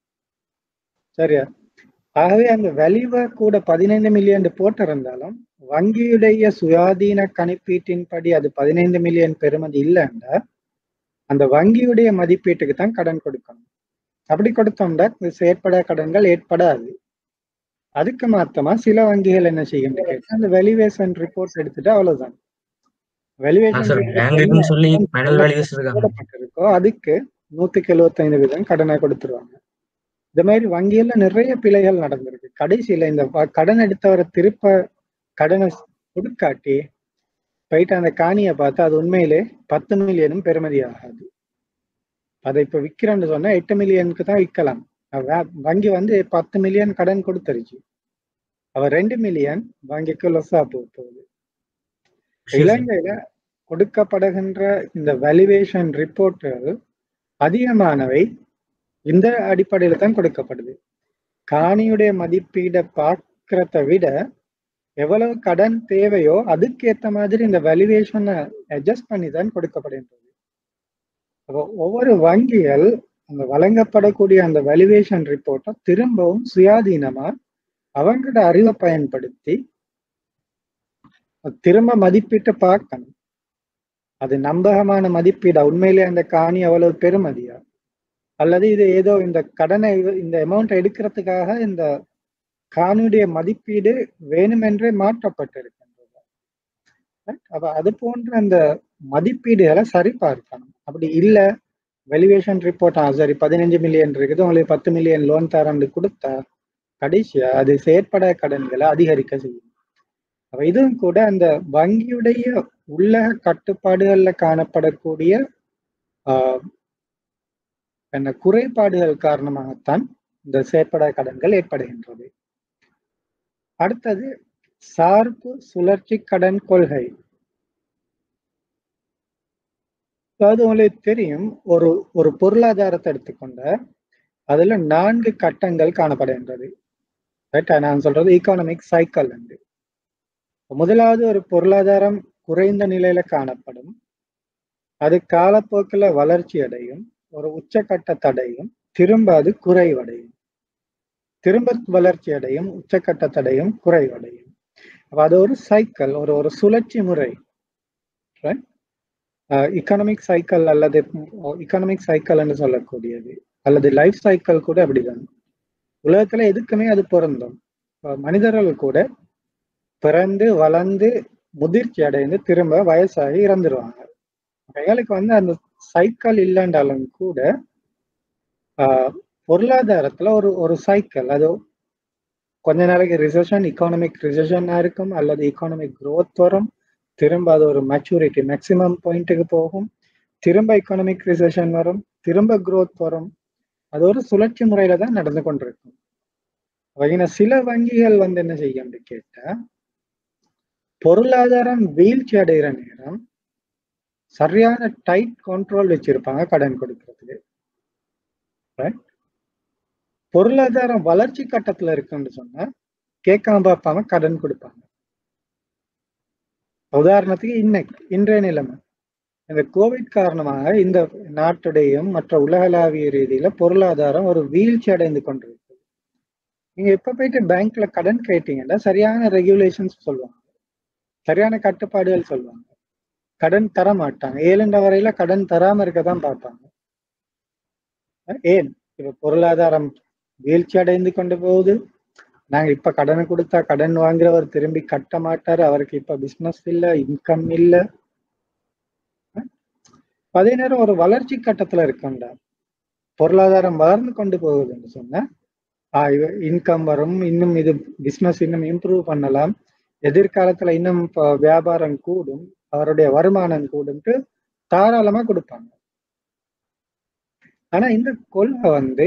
A: சரியா ஆகவே அந்த வேல்யூவை கூட பதினைந்து மில்லியன் போட்டிருந்தாலும் வங்கியுடைய சுயாதீன கணிப்பீட்டின்படி அது பதினைந்து மில்லியன் பெறுமதி இல்லைன்னா அந்த வங்கியுடைய மதிப்பீட்டுக்கு தான் கடன் கொடுக்கணும் அப்படி கொடுத்தோம்னா இந்த செயற்பட கடன்கள் ஏற்படாது அதுக்கு மாத்தமா சில வங்கிகள் என்ன செய்யும் கேட்டா அந்த வேல்யூவேஷன் ரிப்போர்ட் எடுத்துட்டு அவ்வளவுதான்
B: சார் பேங்க்குன்னு சொல்லி ஃபைனல் வேல்யூஸ் இருக்காங்க
A: போடப்பட்டிருக்கோ அதுக்கு நூத்துக்கு எழுபத்தைந்து வீதம் கடனை கொடுத்துருவாங்க இந்த மாதிரி வங்கியில நிறைய பிழைகள் நடந்திருக்கு கடைசியில இந்த வ- கடன் எடுத்தவரை திருப்ப கடனை கொடுக்காட்டி போயிட்டு அந்த காணியை பார்த்தா அது உண்மையிலே பத்து மில்லியனும் பெறுமதி ஆகாது அதை இப்ப விக்கிறேன்னு சொன்னா எட்டு மில்லியனுக்கு தான் விற்கலாம் அவ- வங்கி வந்து பத்து மில்லியன் கடன் கொடுத்துருச்சு அவ ரெண்டு மில்லியன் வங்கிக்கு லொஸ்ஸா போக போகுது இலங்கையில கொடுக்கப்படுகின்ற இந்த வேல்யூவேஷன் ரிப்போர்ட்டுகள் அதிகமானவை இந்த அடிப்படையில தான் கொடுக்கப்படுது காணியுடைய மதிப்பீடை பார்க்கறத விட எவ்வளவு கடன் தேவையோ அதுக்கேத்த மாதிரி இந்த வேல்யூவேஷனை அட்ஜஸ்ட் பண்ணி தான் கொடுக்கப்படுகின்றது அப்போ ஒவ்வொரு வங்கிகள் அந்த வழங்கப்படக்கூடிய அந்த வேல்யூவேஷன் ரிப்போர்ட்டை திரும்பவும் சுயாதீனமா அவங்களோட அறிவை பயன்படுத்தி திரும்ப மதிப்பீட்டை பார்க்கணும் அது நம்பகமான மதிப்பீடா உண்மையிலே அந்த காணி அவ்வளவு பெருமதியா அல்லது இது ஏதோ இந்த கடனை இவ- இந்த அமௌண்ட் எடுக்கிறதுக்காக இந்த காணியுடைய மதிப்பீடு வேணுமென்றே மாற்றப்பட்டிருக்கின்றது Right? அப்ப அது போன்ற அந்த மதிப்பீடுகளை சரிபார்க்கணும் அப்படி இல்ல வேல்யூவேஷன் ரிப்போர்ட் ஆ சரி பதினஞ்சு மில்லியன் இருக்குது உங்களுக்கு பத்து மில்லியன் லோன் தரேன்னு கொடுத்தா கடைசியா அது செயற்பட கடன்களை அதிகரிக்க செய்யும் அப்ப இதுவும் கூட அந்த வங்கியுடைய உள்ளக கட்டுப்பாடுகள்ல காணப்படக்கூடிய ஆஹ், என்ன குறைபாடுகள் காரணமாகத்தான் இந்த செயற்பட கடன்கள் ஏற்படுகின்றது அடுத்தது சார்பு சுழற்சி கடன் கொள்கை அதாவது உங்களுக்கு தெரியும் ஒரு ஒரு பொருளாதாரத்தை எடுத்துக்கொண்ட அதுல நான்கு கட்டங்கள் காணப்படுகின்றது ரைட்டா நான் சொல்றது ஈகானமிக் சைக்கிள் என்று முதலாவது ஒரு பொருளாதாரம் குறைந்த நிலையில காணப்படும் அது காலப்போக்கில் வளர்ச்சி அடையும் ஒரு உச்சக்கட்ட தடையும் திரும்ப அது குறைவடையும் திரும்ப வளர்ச்சி அடையும் உச்சக்கட்ட தடையும் குறைவடையும் அப்ப அது ஒரு சைக்கிள் ஒரு ஒரு சுழற்சி முறை இக்கனாமிக் சைக்கிள் அல்லது இக்கனாமிக் சைக்கிள் என்று சொல்லக்கூடியது அல்லது லைஃப் சைக்கிள் கூட அப்படிதான் உலகத்துல எதுக்குமே அது பொருந்தும் இப்ப மனிதர்கள் கூட பிறந்து வளர்ந்து முதிர்ச்சி அடைந்து திரும்ப வயசாகி இறந்துருவாங்க எங்களுக்கு வந்து அந்த சைக்கிள் இல்லைன்றாலும் கூட ஆஹ் பொருளாதாரத்துல ஒரு ஒரு சைக்கிள் அது கொஞ்ச நாளைக்கு ரிசெஷன் எக்கானமிக் ரிசெஷனா இருக்கும் அல்லது எக்கானமிக் growth வரும் திரும்ப அது ஒரு மெச்சூரிட்டி மேக்சிமம் பாயிண்ட்டுக்கு போகும் திரும்ப எக்கானமிக் ரிசெஷன் வரும் திரும்ப growth வரும் அது ஒரு சுழற்சி முறையில தான் நடந்து கொண்டிருக்கும் வகையின சில வங்கிகள் வந்து என்ன செய்யும் கேட்டா பொருளாதாரம் வீழ்ச்சி அடைகிற நேரம் சரியான டைட் கண்ட்ரோல் வச்சிருப்பாங்க கடன் கொடுக்கறதுக்கு Right? பொருளாதாரம் வளர்ச்சி கட்டத்துல இருக்குன்னு சொன்னா கேட்காம பார்ப்பாங்க கடன் கொடுப்பாங்க உதாரணத்துக்கு இன்னைக்கு இன்றைய நிலைமை இந்த கோவிட் காரணமாக இந்த நாட்டுடையும் மற்ற உலகளாவிய ரீதியில பொருளாதாரம் ஒரு வீழ்ச்சி அடைந்து கொண்டிருக்கு நீங்க எப்ப போயிட்டு பேங்க்ல கடன் கேட்டீங்கன்னா சரியான ரெகுலேஷன்ஸ் சொல்லுவாங்க சரியான கட்டுப்பாடுகள் சொல்லுவாங்க கடன் தர மாட்டாங்க ஏழுண்ட வரையில கடன் தராம இருக்க தான் பார்ப்பாங்க அஹ் ஏன் இப்ப பொருளாதாரம் வீழ்ச்சி அடைந்து கொண்டு போகுது நாங்க இப்ப கடன் கொடுத்தா கடன் வாங்குறவர் திரும்பி கட்ட மாட்டாரு அவருக்கு இப்ப பிசினஸ் இல்ல இன்கம் இல்ல அஹ் அதே நேரம் ஒரு வளர்ச்சி கட்டத்துல இருக்கண்டா பொருளாதாரம் வளர்ந்து கொண்டு போகுதுன்னு சொன்னா இன்கம் வரும் இன்னும் இது பிசினஸ் இன்னும் இம்ப்ரூவ் பண்ணலாம் எதிர்காலத்துல இன்னும் இப்ப வியாபாரம் கூடும் அவருடைய வருமானம் கூடும்ட்டு தாராளமா கொடுப்பாங்க ஆனா இந்த கொள்கை வந்து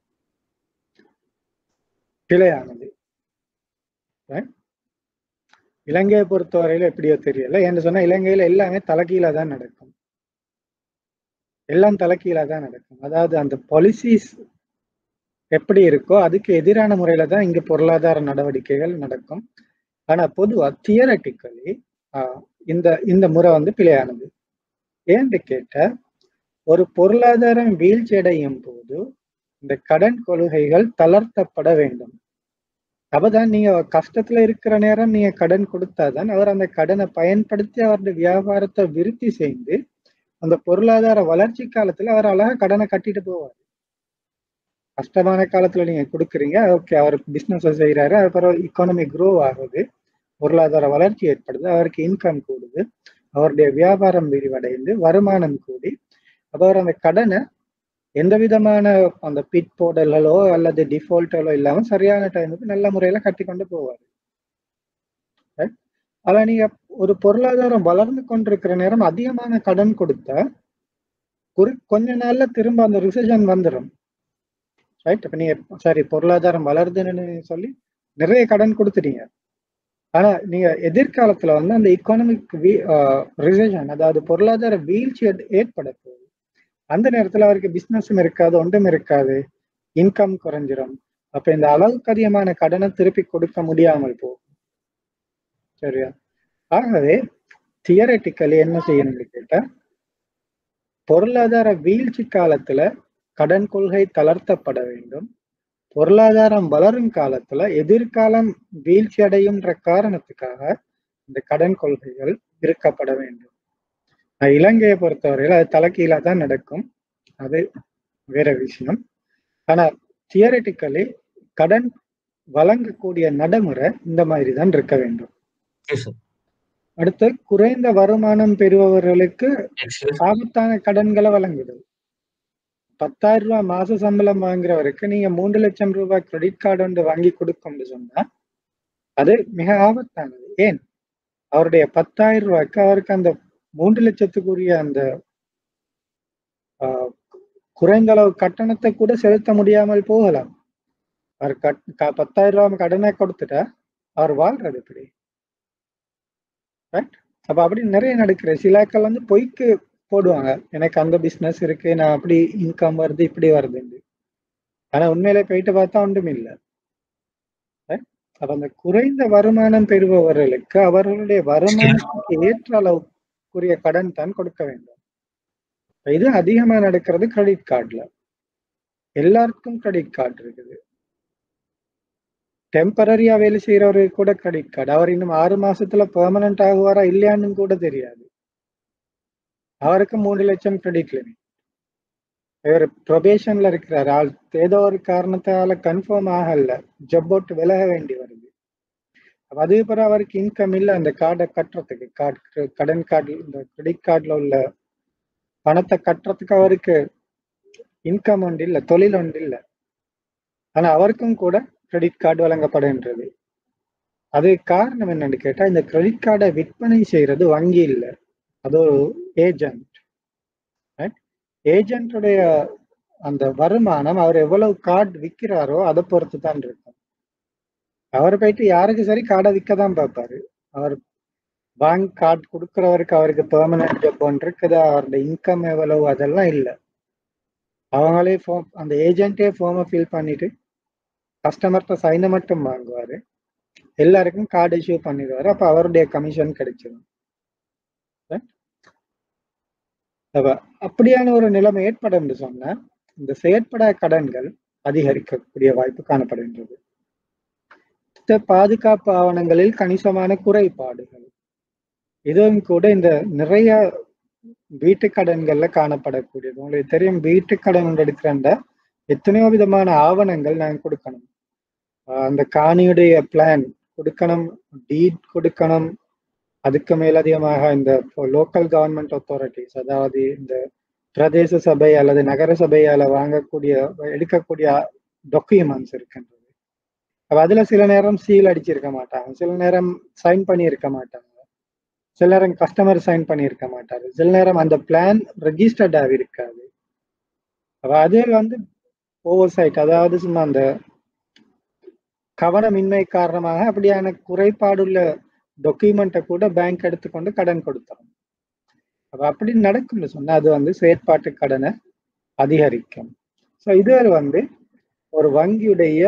A: பிழையானது Right? இலங்கையை பொறுத்தவரையில எப்படியோ தெரியல ஏன்னு சொன்னா இலங்கையில எல்லாமே தலைகீழா தான் நடக்கும் எல்லாம் தலைகீழா தான் நடக்கும் அதாவது அந்த பாலிசிஸ் எப்படி இருக்கோ அதுக்கு எதிரான முறையில தான் இங்க பொருளாதார நடவடிக்கைகள் நடக்கும் ஆனா பொதுவா தியரட்டிக்கலி இந்த இந்த முறை வந்து பிழையானது ஏன்னு கேட்ட ஒரு பொருளாதாரம் வீழ்ச்சி அடையும் போது இந்த கடன் கொள்கைகள் தளர்த்தப்பட வேண்டும் அப்பதான் நீங்க கஷ்டத்துல இருக்கிற நேரம் நீங்க கடன் கொடுத்தாதான் அவர் அந்த கடனை பயன்படுத்தி அவருடைய வியாபாரத்தை விருத்தி செய்து அந்த பொருளாதார வளர்ச்சி காலத்துல அவர் அழகா கடனை கட்டிட்டு போவார் கஷ்டமான காலத்துல நீங்க கொடுக்குறீங்க ஓகே அவர் பிசினஸ் செய்யறாரு அப்புறம் economy grow ஆகுது பொருளாதார வளர்ச்சி ஏற்படுது அவருக்கு இன்கம் கூடுது அவருடைய வியாபாரம் விரிவடைந்து வருமானம் கூடி அப்ப அவர் அந்த கடனை எந்த விதமான அந்த பிட் போடலோ அல்லது டிஃபால்ட்டோ இல்லாம சரியான டைமுக்கு நல்ல முறையில கட்டி கொண்டு போவார் ஆனா நீங்க ஒரு பொருளாதாரம் வளர்ந்து கொண்டிருக்கிற நேரம் அதிகமான கடன் கொடுத்தா குறி கொஞ்ச நாள்ல திரும்ப அந்த ரிசெஷன் வந்துடும் ரைட் இப்ப நீங்க சரி பொருளாதாரம் வளருதுன்னு சொல்லி நிறைய கடன் கொடுத்துட்டீங்க ஆனா நீங்க எதிர்காலத்துல வந்து அந்த எக்கானமிக் ரிசெஷன் அதாவது பொருளாதார வீழ்ச்சி ஏற்- ஏற்பட போகுது அந்த நேரத்துல அவருக்கு பிசினஸும் இருக்காது ஒன்றும் இருக்காது இன்கம் குறைஞ்சிரும் அப்ப இந்த அளவுக்கு அதிகமான கடனை திருப்பி கொடுக்க முடியாமல் போகும் சரியா ஆகவே தியரட்டிக்கலி என்ன செய்யணும்னு கேட்டா பொருளாதார வீழ்ச்சி காலத்துல கடன் கொள்கை தளர்த்தப்பட வேண்டும் பொருளாதாரம் வளரும் காலத்துல எதிர்காலம் வீழ்ச்சி அடையும்ன்ற காரணத்துக்காக இந்த கடன் கொள்கைகள் இருக்கப்பட வேண்டும் அஹ் இலங்கையை பொறுத்தவரையில அது தலைகீழா தான் நடக்கும் அது வேற விஷயம் ஆனா தியரட்டிக்கலி கடன் வழங்கக்கூடிய நடைமுறை இந்த மாதிரி தான் இருக்க வேண்டும்
B: ஓகே சார்
A: அடுத்து குறைந்த வருமானம் பெறுபவர்களுக்கு
B: எக்ஸ்கியூஸ்
A: ஆபத்தான கடன்களை வழங்குதல் பத்தாயிரம் ரூபாய் மாச சம்பளம் வாங்குறவருக்கு நீங்க மூன்று லட்சம் ரூபாய் கிரெடிட் கார்டு ஒன்று வாங்கி கொடுக்கணும்னு சொன்னா அது மிக ஆபத்தானது ஏன் அவருடைய பத்தாயிரம் ரூபாய்க்கு அவருக்கு அந்த மூன்று லட்சத்துக்குரிய அந்த ஆஹ், குறைந்த அளவு கட்டணத்தை கூட செலுத்த முடியாமல் போகலாம் அவர் கட் க- பத்தாயிரம் ரூபாய் கடனை கொடுத்துட்டா அவர் வாழ்றது எப்படி Right? அப்ப அப்படி நிறைய நடக்கிற சிலாக்கள் வந்து பொய்க்கு போடுவாங்க எனக்கு அந்த பிசினஸ் இருக்கு நான் அப்படி இன்கம் வருது இப்படி வருதுன்னு ஆனா உண்மையில போயிட்டு பார்த்தா ஒன்றும் இல்லை அப்ப அந்த குறைந்த வருமானம் பெறுபவர்களுக்கு அவர்களுடைய வருமானத்துக்கு ஏற்ற அளவுக்குரிய கடன் தான் கொடுக்க வேண்டும் இப்ப இது அதிகமா நடக்கிறது கிரெடிட் கார்டுல எல்லாருக்கும் கிரெடிட் கார்டு இருக்குது டெம்பரரியா வேலை செய்யறவருக்கு கூட கிரெடிட் கார்டு அவர் இன்னும் ஆறு மாசத்துல பெர்மனன்ட் ஆகுவாரா இல்லையான்னு கூட தெரியாது அவருக்கு மூணு லட்சம் கிரெடிட் லிமிட் இவர் ப்ரொபேஷன்ல இருக்கிறார் ஆள் ஏதோ ஒரு காரணத்தால கன்ஃபார்ம் ஆகல ஜப் அவுட் விலக வேண்டி வருது அப்ப அதே பிறகு அவருக்கு இன்கம் இல்ல அந்த கார்டை கட்டுறதுக்கு கார்டு கடன் கார்டு இந்த கிரெடிட் கார்டுல உள்ள பணத்தை கட்டுறதுக்கு அவருக்கு இன்கம் ஒன்று இல்லை தொழில் ஒன்று இல்லை ஆனா அவருக்கும் கூட கிரெடிட் கார்டு வழங்கப்படுகின்றது அது காரணம் என்னன்னு கேட்டா இந்த கிரெடிட் கார்டை விற்பனை செய்யறது வங்கி இல்லை அது ஒரு ஏஜென்ட் ஏஜென்ட்டுடைய அந்த வருமானம் அவர் எவ்வளவு கார்டு விற்கிறாரோ அதை பொறுத்து தான் இருக்கும் அவர் போயிட்டு யாருக்கு சரி கார்டை விற்க தான் பார்ப்பாரு அவர் பேங்க் கார்டு கொடுக்குறவருக்கு அவருக்கு பெர்மனன்ட் ஜாப் ஒன்று இருக்குது அவருடைய இன்கம் எவ்வளவு அதெல்லாம் இல்லை அவங்களே ஃபார்ம் அந்த ஏஜென்ட்டே ஃபார்மை ஃபில் பண்ணிட்டு கஸ்டமர்கிட்ட சைனை மட்டும் வாங்குவாரு எல்லாருக்கும் கார்டு இஷ்யூ பண்ணிடுவாரு அப்ப அவருடைய கமிஷன் கிடைச்சிடும் அப்ப அப்படியான ஒரு நிலைமை ஏற்படும் என்று சொன்னா இந்த செயற்பட கடன்கள் அதிகரிக்கக்கூடிய வாய்ப்பு காணப்படுகின்றது இந்த பாதுகாப்பு ஆவணங்களில் கணிசமான குறைபாடுகள் இதுவும் கூட இந்த நிறைய வீட்டு கடன்கள்ல காணப்படக்கூடியது உங்களுக்கு தெரியும் வீட்டு கடன் எடுக்கிறண்ட எத்தனையோ விதமான ஆவணங்கள் நாங்க கொடுக்கணும் ஆஹ் அந்த காணியுடைய பிளான் கொடுக்கணும் டீட் கொடுக்கணும் அதுக்கு மேலதிகமாக இந்த லோக்கல் கவர்மெண்ட் அத்தாரிட்டிஸ் அதாவது இந்த பிரதேச சபை அல்லது நகர சபையால வாங்கக்கூடிய எடுக்கக்கூடிய டாக்குமெண்ட்ஸ் இருக்கின்றது அப்ப அதுல சில நேரம் சீல் அடிச்சிருக்க மாட்டாங்க சில நேரம் சைன் பண்ணியிருக்க மாட்டாங்க சில நேரம் கஸ்டமர் சைன் பண்ணியிருக்க மாட்டாரு சில நேரம் அந்த பிளான் ரெஜிஸ்டர்டாக இருக்காது அப்ப அது வந்து ஓவர் சைட் அதாவது சும்மா அந்த கவனமின்மை காரணமாக அப்படியான குறைபாடுள்ள டாக்குமெண்ட்டை கூட பேங்க் எடுத்துக்கொண்டு கடன் கொடுத்தோம் அப்ப அப்படி நடக்கும்னு சொன்னா அது வந்து செயற்பாட்டு கடனை அதிகரிக்கும் ஸோ இது வந்து ஒரு வங்கியுடைய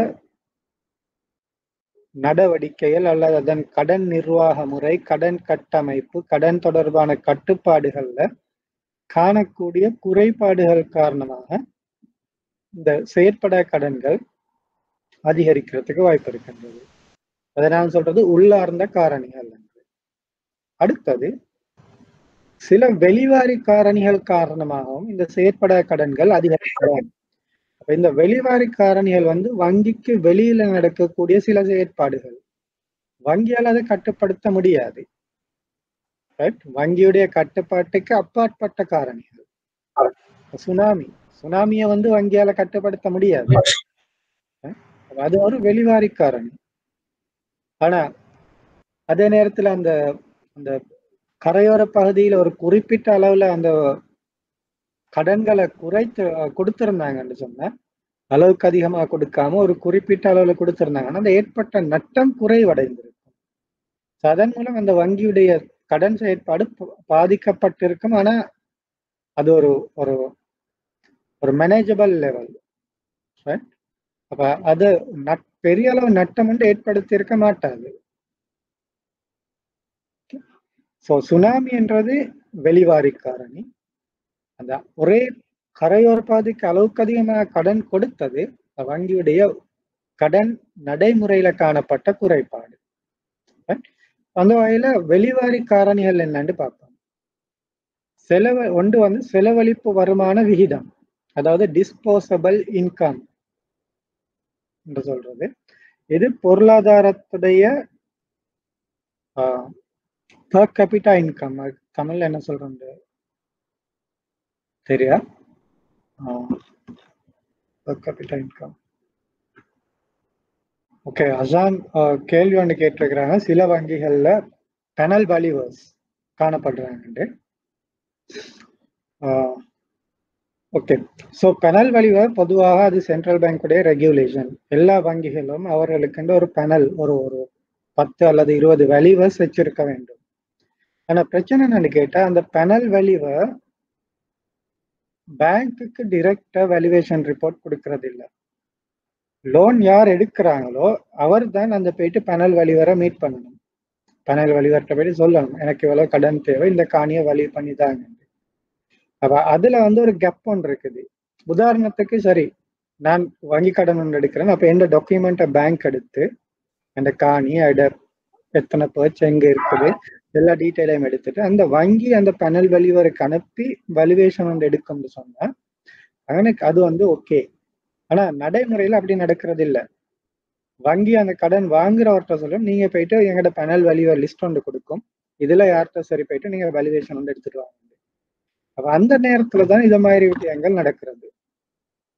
A: நடவடிக்கைகள் அல்லது அதன் கடன் நிர்வாக முறை கடன் கட்டமைப்பு கடன் தொடர்பான கட்டுப்பாடுகள்ல காணக்கூடிய குறைபாடுகள் காரணமாக இந்த செயற்பட கடன்கள் அதிகரிக்கிறதுக்கு வாய்ப்பு இருக்கின்றது அதை நான் சொல்றது உள்ளார்ந்த காரணிகள் என்று அடுத்தது சில வெளிவாரி காரணிகள் காரணமாகவும் இந்த செயற்பட கடன்கள் அதிகரிக்கலாம் அப்ப இந்த வெளிவாரி காரணிகள் வந்து வங்கிக்கு வெளியில நடக்கக்கூடிய சில செயற்பாடுகள் வங்கியால் அதை கட்டுப்படுத்த முடியாது ரைட் வங்கியுடைய கட்டுப்பாட்டுக்கு அப்பாற்பட்ட காரணிகள் சுனாமி சுனாமியை வந்து வங்கியால கட்டுப்படுத்த முடியாது அது ஒரு வெளிவாரி காரணி ஆனா அதே நேரத்துல அந்த அந்த கரையோர பகுதியில ஒரு குறிப்பிட்ட அளவுல அந்த கடன்களை குறைத்து கொடுத்திருந்தாங்கன்னு சொன்னா அளவுக்கு அதிகமா கொடுக்காம ஒரு குறிப்பிட்ட அளவுல கொடுத்திருந்தாங்கன்னா அந்த ஏற்பட்ட நட்டம் குறைவடைந்திருக்கும் அதன் மூலம் அந்த வங்கியுடைய கடன் செயற்பாடு பாதிக்கப்பட்டிருக்கும் ஆனா அது ஒரு ஒரு ஒரு மேனேஜபிள் லெவல் அப்ப அது நட் பெரிய அளவு நட்டம் வந்து ஏற்படுத்தி இருக்க மாட்டாது ஸோ சுனாமி என்றது வெளிவாரி காரணி அந்த ஒரே கரையோர பாதிக்கு அளவுக்கு அதிகமாக கடன் கொடுத்தது வங்கியுடைய கடன் நடைமுறையில காணப்பட்ட குறைபாடு அந்த வகையில வெளிவாரி காரணிகள் என்னன்னு பார்ப்போம் செலவு ஒன்று வந்து செலவழிப்பு வருமான விகிதம் அதாவது டிஸ்போசபிள் இன்கம் என்று சொல்றது இது பொருளாதாரத்துடைய பர் கேபிட்டா இன்கம் தமிழ்ல என்ன சொல்றது சரியா பர் கேபிட்டா இன்கம் ஓகே அசான் கேள்வி ஒன்று கேட்டிருக்கிறாங்க சில வங்கிகள்ல பெனல் வாலிவர்ஸ் காணப்படுறாங்க ஓகே ஸோ பெனல் வலிவர் பொதுவாக அது சென்ட்ரல் பேங்குடைய ரெகுலேஷன் எல்லா வங்கிகளும் அவர்களுக்கு ஒரு பெனல் ஒரு ஒரு பத்து அல்லது இருபது வலிவர்ஸ் வச்சிருக்க வேண்டும் ஆனா பிரச்சனை என்னன்னு கேட்டா அந்த பெனல் வலிவர் பேங்க்குக்கு டிரெக்டா வேல்யூவேஷன் ரிப்போர்ட் கொடுக்கறது இல்லை லோன் யார் எடுக்கிறாங்களோ அவர் தான் அந்த போயிட்டு பெனல் வலிவரை மீட் பண்ணணும் பெனல் வலிவர்கிட்ட போயிட்டு சொல்லணும் எனக்கு இவ்வளவு கடன் தேவை இந்த காணியை வழி பண்ணி தாங்க அப்ப அதுல வந்து ஒரு கெப் ஒன்று இருக்குது உதாரணத்துக்கு சரி நான் வங்கி கடன் ஒன்று எடுக்கிறேன் அப்ப எந்த டாக்குமெண்ட்டை பேங்க் எடுத்து அந்த காணி அட எத்தனை பேர்ச் எங்க இருக்குது எல்லா டீட்டெயிலையும் எடுத்துட்டு அந்த வங்கி அந்த பெனல் வலிவருக்கு அனுப்பி வலிவேஷன் ஒன்று எடுக்கும்னு சொன்னா எனக்கு அது வந்து ஓகே ஆனா நடைமுறையில அப்படி நடக்கிறது இல்ல வங்கி அந்த கடன் வாங்குறவர்கிட்ட சொல்லும் நீங்க போயிட்டு எங்கட பெனல் வலிவர் லிஸ்ட் ஒன்று கொடுக்கும் இதுல யார்கிட்ட சரி போயிட்டு நீங்க வேல்யூவேஷன் வந்து எடுத்துட்டு வாங்க அப்ப அந்த நேரத்துல தான் இது மாதிரி விஷயங்கள் நடக்கிறது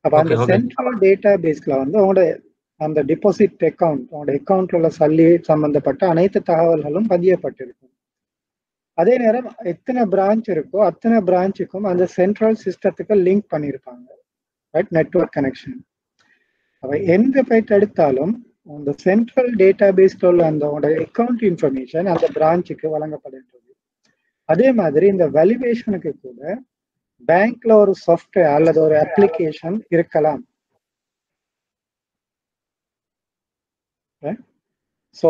A: அப்ப அந்த
B: Okay, okay.
A: சென்ட்ரல் டேட்டா பேஸ்ல வந்து உங்களோட அந்த டிபாசிட் அக்கவுண்ட் உங்களோட அக்கவுண்ட்ல உள்ள சல்லி சம்பந்தப்பட்ட அனைத்து தகவல்களும் பதியப்பட்டிருக்கும் அதே நேரம் எத்தனை பிரான்ச் இருக்கோ அத்தனை பிரான்ச்சுக்கும் அந்த சென்ட்ரல் சிஸ்டத்துக்கு லிங்க் பண்ணியிருப்பாங்க ரைட் நெட்வொர்க் கனெக்ஷன் அப்ப எங்க போயிட்டு எடுத்தாலும் அந்த சென்ட்ரல் டேட்டா பேஸ்ல உள்ள அந்த அக்கவுண்ட் இன்ஃபர்மேஷன் அந்த பிரான்ச்சுக்கு வழங்கப்படுகின்றது அதே மாதிரி இந்த வேல்யூவேஷனுக்கு கூட பேங்க்ல ஒரு சாஃப்ட்வேர் அல்லது ஒரு அப்ளிகேஷன் இருக்கலாம் ஸோ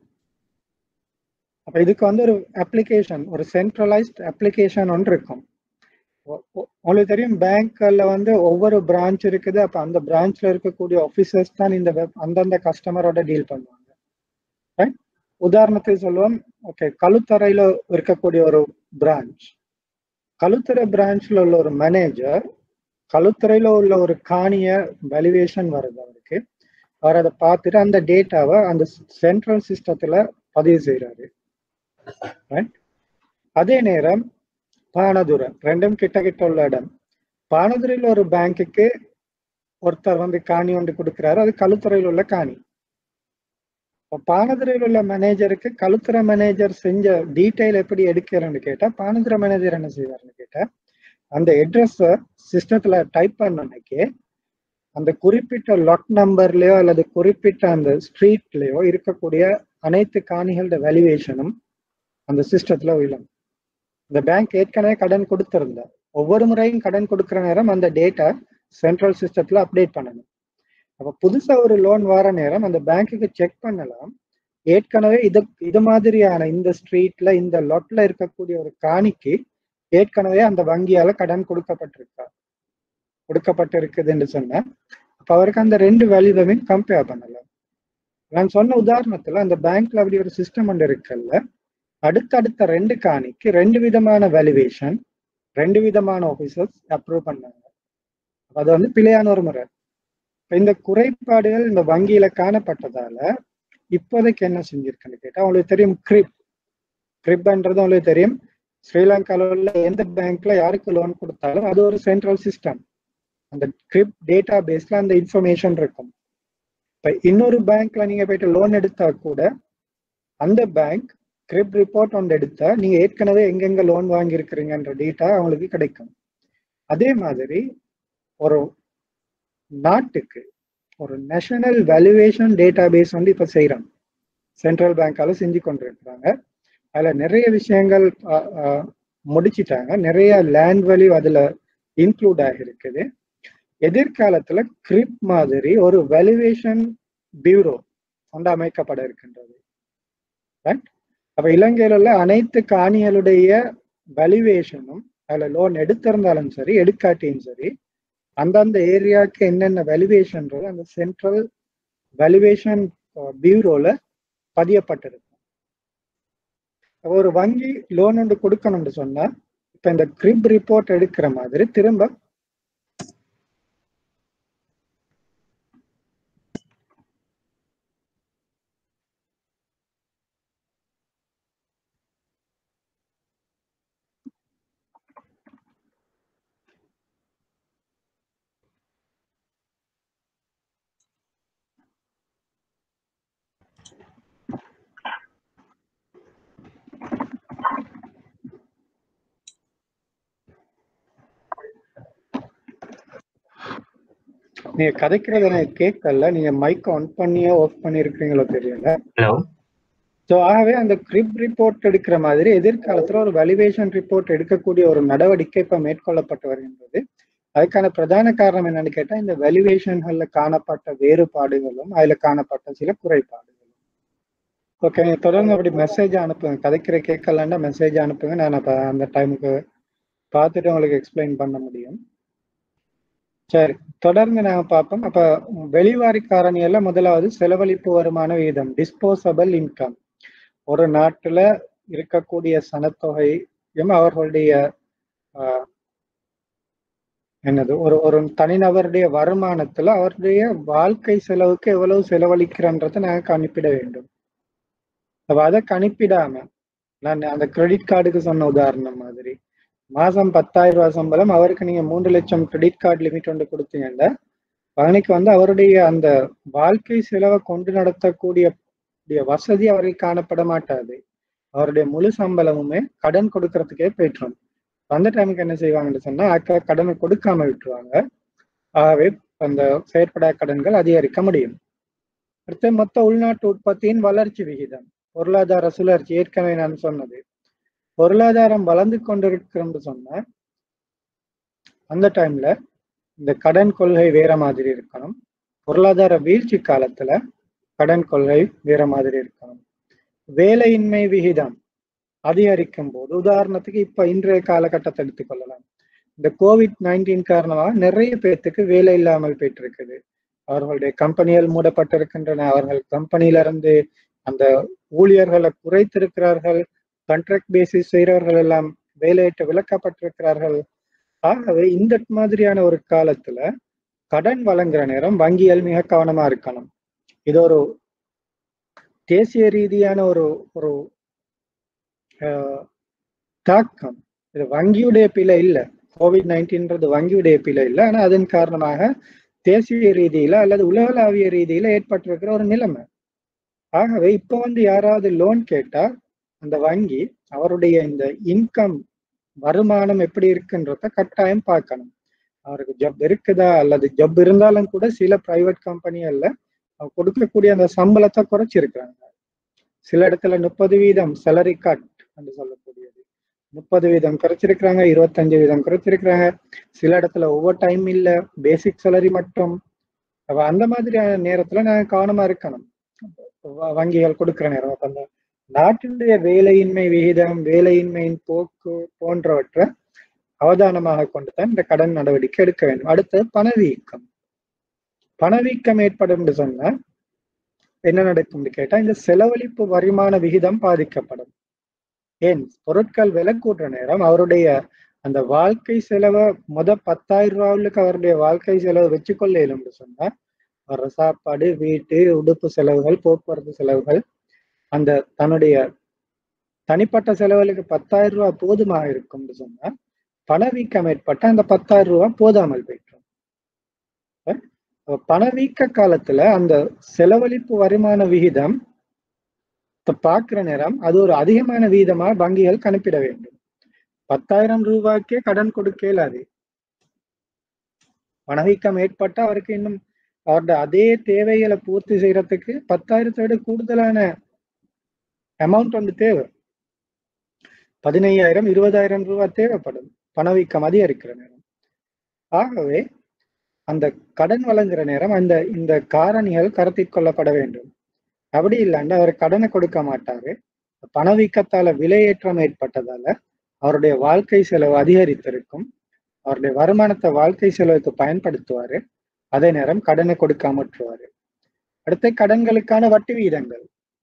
A: அப்ப இதுக்கு வந்து ஒரு அப்ளிகேஷன் ஒரு சென்ட்ரலைஸ்ட் அப்ளிகேஷன் ஒன்று இருக்கும் ஒ- ஒ- உங்களுக்கு தெரியும் பேங்க்ல வந்து ஒவ்வொரு பிரான்ச் இருக்குது அப்ப அந்த பிரான்ச்ல இருக்கக்கூடிய ஆபீசர்ஸ் தான் இந்த web- அந்தந்த கஸ்டமரோட டீல் பண்ணுவாங்க Right? உதாரணத்துக்கு சொல்லுவோம் ஓகே கழுத்தறையில இருக்கக்கூடிய ஒரு பிரான்ச் கழுத்துறை பிரான்ச்ல உள்ள ஒரு மேனேஜர் கழுத்துறையில உள்ள ஒரு காணிய வேல்யூவேஷன் வருது அவருக்கு அவர் அதை பார்த்துட்டு அந்த டேட்டாவை அந்த சென்ட்ரல் சிஸ்டத்துல பதிவு செய்யறாரு Right? அதே நேரம் பானதுரை ரெண்டும் கிட்ட கிட்ட உள்ள இடம் பானதுரையில் ஒரு பேங்க்குக்கு ஒருத்தர் வந்து காணி ஒன்று கொடுக்கிறாரு அது கழுத்துறையில் உள்ள காணி இப்ப பானதுரையில் உள்ள மேனேஜருக்கு கழுத்துறை மேனேஜர் செஞ்ச டீட்டெயில் எப்படி எடுக்கிறேன்னு கேட்டா பானதுரை மேனேஜர் என்ன செய்வாருன்னு கேட்டா அந்த அட்ரஸ் சிஸ்டத்துல டைப் பண்ணனைக்கே அந்த குறிப்பிட்ட லாட் நம்பர்லயோ அல்லது குறிப்பிட்ட அந்த ஸ்ட்ரீட்லயோ இருக்கக்கூடிய அனைத்து காணிகளோட வேல்யூவேஷனும் அந்த சிஸ்டத்துல விழும் இந்த பேங்க் ஏற்கனவே கடன் கொடுத்திருந்தா ஒவ்வொரு முறையும் கடன் கொடுக்கிற நேரம் அந்த டேட்டா சென்ட்ரல் சிஸ்டத்துல அப்டேட் பண்ணணும் அப்ப புதுசா ஒரு லோன் வர நேரம் அந்த பேங்க்குக்கு செக் பண்ணலாம் ஏற்கனவே இது இது மாதிரியான இந்த ஸ்ட்ரீட்ல இந்த லொட்ல இருக்கக்கூடிய ஒரு காணிக்கு ஏற்கனவே அந்த வங்கியால கடன் கொடுக்கப்பட்டிருக்கா கொடுக்கப்பட்டிருக்குது என்று சொன்னா அப்ப அவருக்கு அந்த ரெண்டு வேல்யூவையும் கம்பேர் பண்ணலாம் நான் சொன்ன உதாரணத்துல அந்த பேங்க்ல அப்படி ஒரு சிஸ்டம் ஒன்று இருக்குல்ல அடுத்தடுத்த ரெண்டு காணிக்கு ரெண்டு விதமான வேல்யூவேஷன் ரெண்டு விதமான ஆபீசர்ஸ் அப்ரூவ் பண்ணாங்க அது வந்து பிழையான ஒரு முறை இப்ப இந்த குறைபாடுகள் இந்த வங்கியில காணப்பட்டதால இப்போதைக்கு என்ன செஞ்சிருக்குன்னு கேட்டா உங்களுக்கு தெரியும் கிரிப் கிரிப்ன்றது உங்களுக்கு தெரியும் ஸ்ரீலங்கால உள்ள எந்த பேங்க்ல யாருக்கு லோன் கொடுத்தாலும் அது ஒரு சென்ட்ரல் சிஸ்டம் அந்த கிரிப் டேட்டா பேஸ்ல அந்த இன்ஃபர்மேஷன் இருக்கும் இப்ப இன்னொரு பேங்க்ல நீங்க போயிட்டு லோன் எடுத்தா கூட அந்த பேங்க் கிரிப் ரிப்போர்ட் ஒன்று எடுத்தா நீங்க ஏற்கனவே எங்கெங்க லோன் வாங்கியிருக்கிறீங்கன்ற டேட்டா அவங்களுக்கு கிடைக்கும் அதே மாதிரி ஒரு நாட்டுக்கு ஒரு நேஷனல் வேல்யூவேஷன் டேட்டா பேஸ் வந்து இப்ப செய்யறாங்க சென்ட்ரல் பேங்கால செஞ்சு கொண்டிருக்கிறாங்க அதுல நிறைய விஷயங்கள் அஹ், அஹ், முடிச்சிட்டாங்க நிறைய லேண்ட் வேல்யூ அதுல இன்க்ளூட் ஆகிருக்குது எதிர்காலத்துல கிரிப் மாதிரி ஒரு வேல்யூவேஷன் பியூரோ வந்து அமைக்கப்பட இருக்கின்றது Right? அப்ப இலங்கையில உள்ள அனைத்து காணிகளுடைய வேல்யூவேஷனும் அதுல லோன் எடுத்திருந்தாலும் சரி எடுக்காட்டியும் சரி அந்தந்த ஏரியாவுக்கு என்னென்ன வேல்யூவேஷன்றது அந்த சென்ட்ரல் வேல்யூவேஷன் பியூரோல பதியப்பட்டிருக்கும் அப்ப ஒரு வங்கி லோன் ஒன்று கொடுக்கணும்னு சொன்னா இப்ப இந்த கிரிப் ரிப்போர்ட் எடுக்கிற மாதிரி திரும்ப நீங்க கதைக்கிறத எனக்கு கேட்கல நீங்க மைக் ஆன் பண்ணியோ ஆஃப் பண்ணி இருக்கிறீங்களோ தெரியல
B: ஹலோ
A: ஸோ ஆகவே அந்த கிரிப் ரிப்போர்ட் எடுக்கிற மாதிரி எதிர்காலத்துல ஒரு வேல்யூவேஷன் ரிப்போர்ட் எடுக்கக்கூடிய ஒரு நடவடிக்கை இப்ப மேற்கொள்ளப்பட்டு வருகின்றது அதுக்கான பிரதான காரணம் என்னன்னு கேட்டா இந்த வேல்யூவேஷன்கள்ல காணப்பட்ட வேறுபாடுகளும் அதுல காணப்பட்ட சில குறைபாடுகளும் ஓகே நீங்க தொடர்ந்து அப்படி மெசேஜ் அனுப்புங்க கதைக்கிற கேட்கலன்னா மெசேஜ் அனுப்புங்க நான் அப்ப அந்த டைமுக்கு பார்த்துட்டு உங்களுக்கு எக்ஸ்பிளைன் பண்ண முடியும் சரி தொடர்ந்து நாங்க பார்ப்போம் அப்ப வெளிவாரி காரணியெல்லாம் முதலாவது செலவழிப்பு வருமான வீதம் டிஸ்போசபிள் இன்கம் ஒரு நாட்டுல இருக்கக்கூடிய சனத்தொகையும் அவர்களுடைய ஆஹ், என்னது ஒரு ஒரு தனிநபருடைய வருமானத்துல அவருடைய வாழ்க்கை செலவுக்கு எவ்வளவு செலவழிக்கிறன்றதை நாங்க கணிப்பிட வேண்டும் அப்ப அதை கணிப்பிடாம நான் அந்த கிரெடிட் கார்டுக்கு சொன்ன உதாரணம் மாதிரி மாசம் பத்தாயிரம் ரூபாய் சம்பளம் அவருக்கு நீங்க மூன்று லட்சம் கிரெடிட் கார்டு லிமிட் ஒன்று கொடுத்தீங்கன்னா பழனிக்கு வந்து அவருடைய அந்த வாழ்க்கை செலவை கொண்டு நடத்தக்கூடிய கூடிய வசதி அவருக்கு காணப்பட மாட்டாது அவருடைய முழு சம்பளமுமே கடன் கொடுக்கறதுக்கே போயிட்டுரும் அந்த டைமுக்கு என்ன செய்வாங்கன்னு சொன்னா அக்க கடனை கொடுக்காம விட்டுருவாங்க ஆகவே அந்த செயற்படா கடன்கள் அதிகரிக்க முடியும் அடுத்து மொத்த உள்நாட்டு உற்பத்தியின் வளர்ச்சி விகிதம் பொருளாதார சுழற்சி ஏற்கனவே நான் சொன்னது பொருளாதாரம் வளர்ந்து கொண்டிருக்கிறோம்னு சொன்ன அந்த டைம்ல இந்த கடன் கொள்கை வேற மாதிரி இருக்கணும் பொருளாதார வீழ்ச்சி காலத்துல கடன் கொள்கை வேற மாதிரி இருக்கணும் வேலையின்மை விகிதம் அதிகரிக்கும் போது உதாரணத்துக்கு இப்ப இன்றைய காலகட்டத்தை எடுத்துக்கொள்ளலாம் இந்த கோவிட் நைன்டீன் காரணமாக நிறைய பேர்த்துக்கு வேலை இல்லாமல் போயிட்டு இருக்குது அவர்களுடைய கம்பெனிகள் மூடப்பட்டிருக்கின்றன அவர்கள் கம்பெனியில இருந்து அந்த ஊழியர்களை குறைத்திருக்கிறார்கள் கான்ட்ராக்ட் பேசிஸ் செய்கிறவர்கள் எல்லாம் வேலையிட்டு விலக்கப்பட்டிருக்கிறார்கள் ஆகவே இந்த மாதிரியான ஒரு காலத்துல கடன் வழங்குற நேரம் வங்கிகள் மிக கவனமா இருக்கணும் இது ஒரு தேசிய ரீதியான ஒரு ஒரு தாக்கம் இது வங்கியுடைய பிழை இல்லை கோவிட் நைன்டீன்றது வங்கியுடைய பிழை இல்லை ஆனா அதன் காரணமாக தேசிய ரீதியில அல்லது உலகளாவிய ரீதியில ஏற்பட்டிருக்கிற ஒரு நிலைமை ஆகவே இப்ப வந்து யாராவது லோன் கேட்டா அந்த வங்கி அவருடைய இந்த இன்கம் வருமானம் எப்படி இருக்குன்றத கட்டாயம் பார்க்கணும் அவருக்கு ஜப் இருக்குதா அல்லது ஜப் இருந்தாலும் கூட சில பிரைவேட் கம்பெனிகள்ல கொடுக்கக்கூடிய அந்த சம்பளத்தை குறைச்சிருக்கிறாங்க சில இடத்துல முப்பது வீதம் சேலரி கட் என்று சொல்லக்கூடியது முப்பது வீதம் குறைச்சிருக்கிறாங்க இருபத்தஞ்சு வீதம் குறைச்சிருக்கிறாங்க சில இடத்துல ஒவ்வொரு டைம் இல்ல பேசிக் சேலரி மட்டும் அப்ப அந்த மாதிரியான நேரத்துல நாங்க கவனமா இருக்கணும் வங்கிகள் கொடுக்கிற நேரம் அப்ப அந்த நாட்டினுடைய வேலையின்மை விகிதம் வேலையின்மையின் போக்கு போன்றவற்றை அவதானமாக கொண்டுதான் இந்த கடன் நடவடிக்கை எடுக்க வேண்டும் அடுத்து பணவீக்கம் பணவீக்கம் ஏற்படும் என்று சொன்னா என்ன நடக்கும்னு கேட்டா இந்த செலவழிப்பு வருமான விகிதம் பாதிக்கப்படும் ஏன் பொருட்கள் விலை கூட்டுற நேரம் அவருடைய அந்த வாழ்க்கை செலவை முத பத்தாயிரம் ரூபாவுக்கு அவருடைய வாழ்க்கை செலவு வச்சுக்கொள்ள இயலும்னு சொன்னா வர சாப்பாடு வீட்டு உடுப்பு செலவுகள் போக்குவரத்து செலவுகள் அந்த தன்னுடைய தனிப்பட்ட செலவுகளுக்கு பத்தாயிரம் ரூபாய் போதுமாக இருக்கும்னு சொன்னா பணவீக்கம் ஏற்பட்ட அந்த பத்தாயிரம் ரூபாய் போதாமல் போயிட்டோம் பணவீக்க காலத்துல அந்த செலவழிப்பு வருமான விகிதம் பார்க்கிற நேரம் அது ஒரு அதிகமான வீதமா வங்கிகள் கணக்கிட வேண்டும் பத்தாயிரம் ரூபாய்க்கே கடன் கொடுக்க இயலாது பணவீக்கம் ஏற்பட்டா அவருக்கு இன்னும் அவருடைய அதே தேவைகளை பூர்த்தி செய்யறதுக்கு பத்தாயிரத்தை விட கூடுதலான அமௌண்ட் வந்து தேவை பதினையாயிரம் இருபதாயிரம் ரூபாய் தேவைப்படும் பணவீக்கம் அதிகரிக்கிற நேரம் ஆகவே அந்த கடன் வழங்குற நேரம் அந்த இந்த காரணிகள் கருத்தில் கொள்ளப்பட வேண்டும் அப்படி இல்லாண்டு அவர் கடனை கொடுக்க மாட்டாரு பணவீக்கத்தால விலையேற்றம் ஏற்பட்டதால அவருடைய வாழ்க்கை செலவு அதிகரித்திருக்கும் அவருடைய வருமானத்தை வாழ்க்கை செலவுக்கு பயன்படுத்துவாரு அதே நேரம் கடனை கொடுக்காம விட்டுருவாரு அடுத்து கடன்களுக்கான வட்டி வீதங்கள்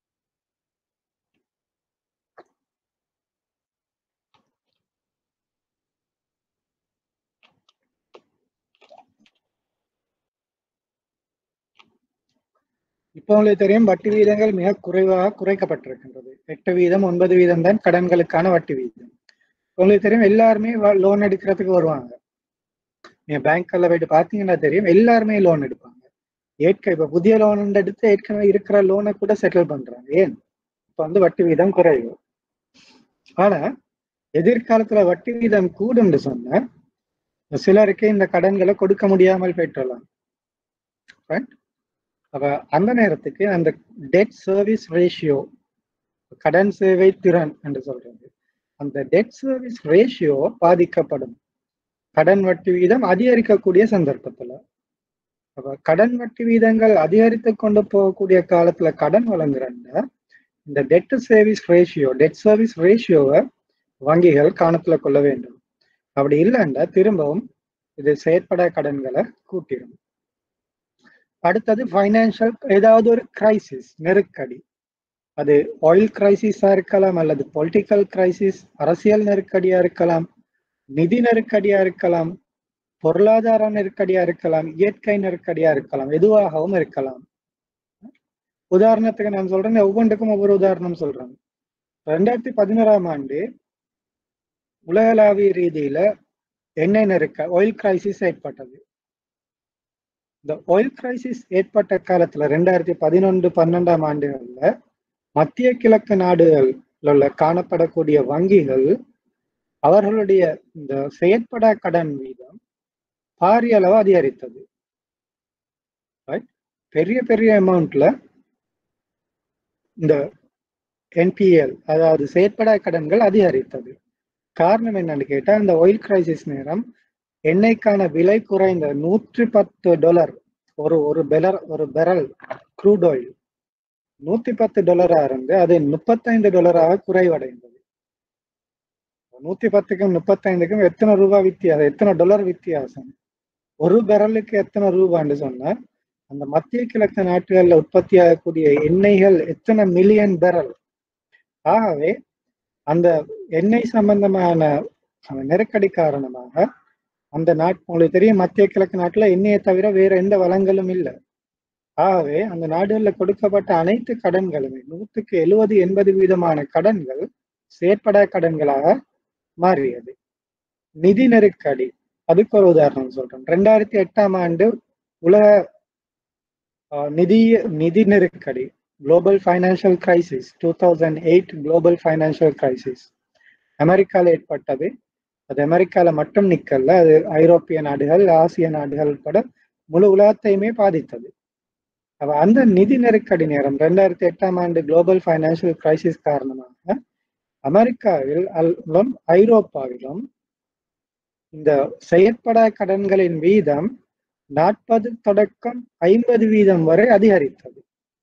A: இப்போ உங்களுக்கு தெரியும் வட்டி வீதங்கள் மிக குறைவாக குறைக்கப்பட்டிருக்கின்றது எட்டு வீதம் ஒன்பது வீதம் தான் கடன்களுக்கான வட்டி வீதம் உங்களுக்கு தெரியும் எல்லாருமே லோன் எடுக்கிறதுக்கு வருவாங்க நீங்க பேங்க்ல போயிட்டு பாத்தீங்கன்னா தெரியும் எல்லாருமே லோன் எடுப்பாங்க ஏற்க இப்ப புதிய லோன் எடுத்து ஏற்கனவே இருக்கிற லோனை கூட செட்டில் பண்றாங்க ஏன் இப்ப வந்து வட்டி வீதம் குறைவு ஆனா எதிர்காலத்துல வட்டி வீதம் கூடும்னு சொன்ன சிலருக்கு இந்த கடன்களை கொடுக்க முடியாமல் போயிட்டுலாம் அப்ப அந்த நேரத்துக்கு அந்த டெட் சர்வீஸ் ரேஷியோ கடன் சேவை திறன் என்று சொல்றது அந்த டெட் சர்வீஸ் ரேஷியோ பாதிக்கப்படும் கடன் வட்டி வீதம் அதிகரிக்கக்கூடிய சந்தர்ப்பத்துல அப்ப கடன் வட்டி வீதங்கள் அதிகரித்து கொண்டு போகக்கூடிய காலத்துல கடன் வழங்குறங்க இந்த debt service ratio debt service ரேஷியோவை வங்கிகள் கணத்துல கொள்ள வேண்டும் அப்படி இல்லைன்னா திரும்பவும் இது செயற்பட கடன்களை கூட்டிடும் அடுத்தது ஃபைனான்சியல் ஏதாவது ஒரு கிரைசிஸ் நெருக்கடி அது ஆயில் கிரைசிஸா இருக்கலாம் அல்லது பொலிட்டிக்கல் கிரைசிஸ் அரசியல் நெருக்கடியா இருக்கலாம் நிதி நெருக்கடியா இருக்கலாம் பொருளாதார நெருக்கடியா இருக்கலாம் இயற்கை நெருக்கடியா இருக்கலாம் எதுவாகவும் இருக்கலாம் உதாரணத்துக்கு நான் சொல்றேன் ஒவ்வொன்றுக்கும் ஒவ்வொரு உதாரணம் சொல்றேன் ரெண்டாயிரத்தி பதினோராம் ஆண்டு உலகளாவிய ரீதியில எண்ணெய் நெருக்க ஆயில் கிரைசிஸ் ஏற்பட்டது இந்த ஆயில் கிரைசிஸ் ஏற்பட்ட காலத்துல ரெண்டாயிரத்தி பதினொன்று பன்னெண்டாம் ஆண்டுகள்ல மத்திய கிழக்கு நாடுகளில் உள்ள காணப்படக்கூடிய வங்கிகள் அவர்களுடைய இந்த செயற்படா கடன் வீதம் பாரிய அளவு அதிகரித்தது Right? பெரிய பெரிய அமௌண்ட்ல இந்த என்பிஎல் அதாவது செயற்படா கடன்கள் அதிகரித்தது காரணம் என்னன்னு கேட்டா இந்த ஆயில் கிரைசிஸ் நேரம் எண்ணெய்க்கான விலை குறைந்த நூற்றி பத்து டாலர் ஒரு ஒரு பெலர் ஒரு பெரல் க்ரூட் ஆயில் நூத்தி பத்து டாலரா இருந்து அது முப்பத்தைந்து டாலராக குறைவடைந்தது நூத்தி பத்துக்கும் முப்பத்தைந்துக்கும் எத்தனை ரூபாய் வித்தியாசம் எத்தனை டாலர் வித்தியாசம் ஒரு பெரலுக்கு எத்தனை ரூபான்னு சொன்னா அந்த மத்திய கிழக்கு நாட்டுகள்ல உற்பத்தி ஆகக்கூடிய எண்ணெய்கள் எத்தனை மில்லியன் பெரல் ஆகவே அந்த எண்ணெய் சம்பந்தமான அந்த நெருக்கடி காரணமாக அந்த நாட் உங்களுக்கு தெரியும் மத்திய கிழக்கு நாட்டுல எண்ணெயை தவிர வேற எந்த வளங்களும் இல்லை ஆகவே அந்த நாடுகள்ல கொடுக்கப்பட்ட அனைத்து கடன்களுமே நூற்றுக்கு எழுபது எண்பது வீதமான கடன்கள் செயற்படா கடன்களாக மாறியது நிதி நெருக்கடி அதுக்கு ஒரு உதாரணம் சொல்றேன் ரெண்டாயிரத்தி எட்டாம் ஆண்டு உலக ஆஹ், நிதி நிதி நெருக்கடி global financial crisis two thousand eight global financial crisis அமெரிக்கால ஏற்பட்டது அது அமெரிக்கால மட்டும் நிக்கல அது ஐரோப்பிய நாடுகள் ஆசிய நாடுகள் உட்பட முழு உலகத்தையுமே பாதித்தது அப்ப அந்த நிதி நெருக்கடி நேரம் ரெண்டாயிரத்தி எட்டாம் ஆண்டு குளோபல் ஃபைனான்சியல் கிரைசிஸ் காரணமாக அமெரிக்காவில் அல்லம் ஐரோப்பாவிலும் இந்த செயற்படா கடன்களின் வீதம் நாற்பது தொடக்கம் ஐம்பது வீதம் வரை அதிகரித்தது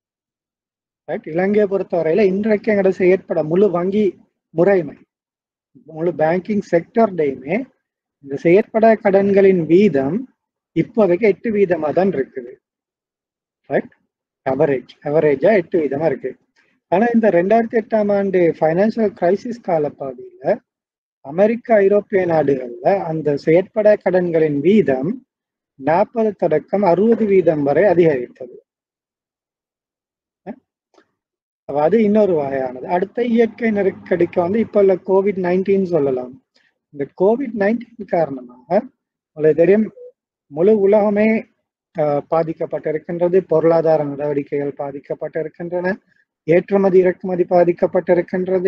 A: ரைட் இலங்கையை பொறுத்தவரையில இன்றைக்கு எங்கட செயற்பட முழு வங்கி முறைமை முழு பேங்கிங் செக்டர்டையுமே இந்த செயற்படா கடன்களின் வீதம் இப்போதைக்கு எட்டு வீதமா தான் இருக்குது ரைட் அவரேஜ் அவரேஜா எட்டு வீதமா இருக்கு ஆனா இந்த ரெண்டாயிரத்தி எட்டாம் ஆண்டு ஃபைனான்சியல் கிரைசிஸ் காலப்பகுதியில அமெரிக்க ஐரோப்பிய நாடுகள்ல அந்த செயற்படா கடன்களின் வீதம் நாற்பது தொடக்கம் அறுபது வீதம் வரை அதிகரித்தது அப்ப அது இன்னொரு வகையானது அடுத்த இயற்கை நெருக்கடிக்கு வந்து இப்ப உள்ள கோவிட் நைன்டீன் சொல்லலாம் இந்த கோவிட் நைன்டீன் காரணமாக உங்களுக்கு தெரியும் முழு உலகமே ஆஹ், பாதிக்கப்பட்டிருக்கின்றது பொருளாதார நடவடிக்கைகள் பாதிக்கப்பட்டிருக்கின்றன ஏற்றுமதி இறக்குமதி பாதிக்கப்பட்டிருக்கின்றது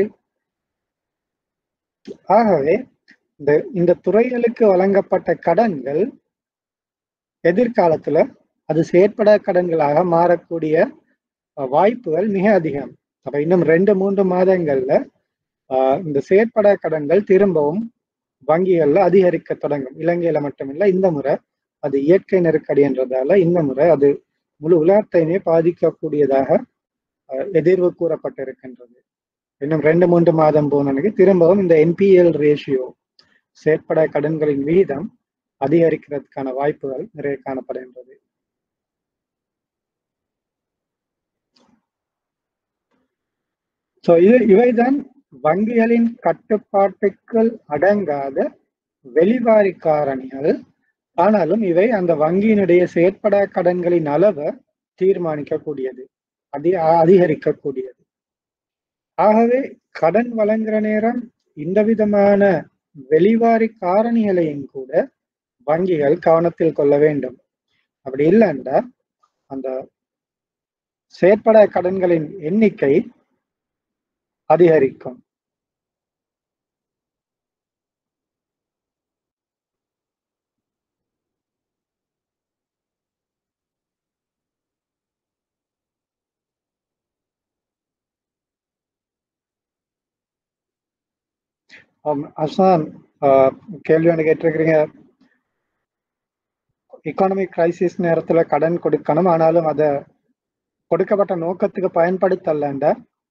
A: ஆகவே இந்த இந்த துறைகளுக்கு வழங்கப்பட்ட கடன்கள் எதிர்காலத்துல அது செயற்படா கடன்களாக மாறக்கூடிய அஹ், வாய்ப்புகள் மிக அதிகம் அப்ப இன்னும் ரெண்டு மூன்று மாதங்கள்ல ஆஹ், இந்த செயற்படா கடன்கள் திரும்பவும் வங்கிகள்ல அதிகரிக்க தொடங்கும் இலங்கையில மட்டுமில்ல இந்த முறை அது இயற்கை நெருக்கடி என்றதால இந்த முறை அது முழு உலகத்தையுமே பாதிக்கக்கூடியதாக அஹ், எதிர்வு கூறப்பட்டிருக்கின்றது இன்னும் ரெண்டு மூன்று மாதம் போனனுக்கு திரும்பவும் இந்த என்பிஎல் ரேஷியோ செயற்படா கடன்களின் விகிதம் அதிகரிக்கிறதுக்கான வாய்ப்புகள் நிறைய காணப்படுகின்றது சோ இது இவைதான் வங்கிகளின் கட்டுப்பாட்டுக்குள் அடங்காத வெளிவாரி காரணிகள் ஆனாலும் இவை அந்த வங்கியினுடைய செயற்படா கடன்களின் அளவை தீர்மானிக்கக்கூடியது அதி அதிகரிக்கக்கூடியது ஆகவே கடன் வழங்குற நேரம் இந்த விதமான வெளிவாரி காரணிகளையும் கூட வங்கிகள் கவனத்தில் கொள்ள வேண்டும் அப்படி இல்லைன்னா அந்த செயற்படா கடன்களின் எண்ணிக்கை அதிகரிக்கும் ஆம், அஸ்ஸாம் ஆஹ், கேள்வி ஒன்று கேட்டிருக்கிறீங்க எக்கானமிக் கிரைசிஸ் நேரத்துல கடன் கொடுக்கணும் ஆனாலும் அத கொடுக்கப்பட்ட நோக்கத்துக்கு பயன்படுத்தலண்டா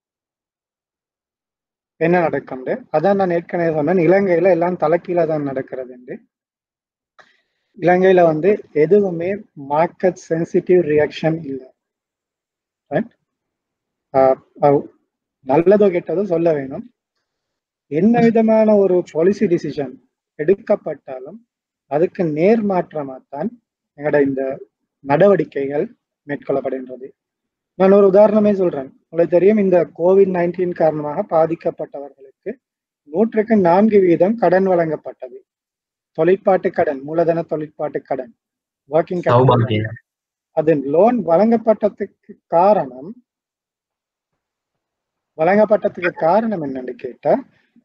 A: என்ன நடக்கும்ண்டு அதான் நான் ஏற்கனவே சொன்னேன் இலங்கையில எல்லாம் தலைக்கீழ தான் நடக்கிறது இலங்கையில வந்து எதுவுமே மார்க்கெட் சென்சிட்டிவ் ரியாக்ஷன் இல்லை Right? ஆஹ் ஆஹ் நல்லதோ கெட்டதோ சொல்ல வேணும் என்ன விதமான ஒரு பாலிசி டிசிஷன் எடுக்கப்பட்டாலும் அதுக்கு நேர்மாற்றமாத்தான் எங்களோட இந்த நடவடிக்கைகள் மேற்கொள்ளப்படுகின்றது நான் ஒரு உதாரணமே சொல்றேன் உங்களுக்கு தெரியும் இந்த கோவிட் நைன்டீன் காரணமாக பாதிக்கப்பட்டவர்களுக்கு நூற்றுக்கு நான்கு வீதம் கடன் வழங்கப்பட்டது தொழிற்பாட்டு கடன் மூலதன தொழிற்பாட்டு கடன் ஒர்க்கிங்
B: சௌபாகிய
A: அது லோன் வழங்கப்பட்டதுக்கு காரணம் வழங்கப்பட்டதுக்கு காரணம் என்னன்னு கேட்டா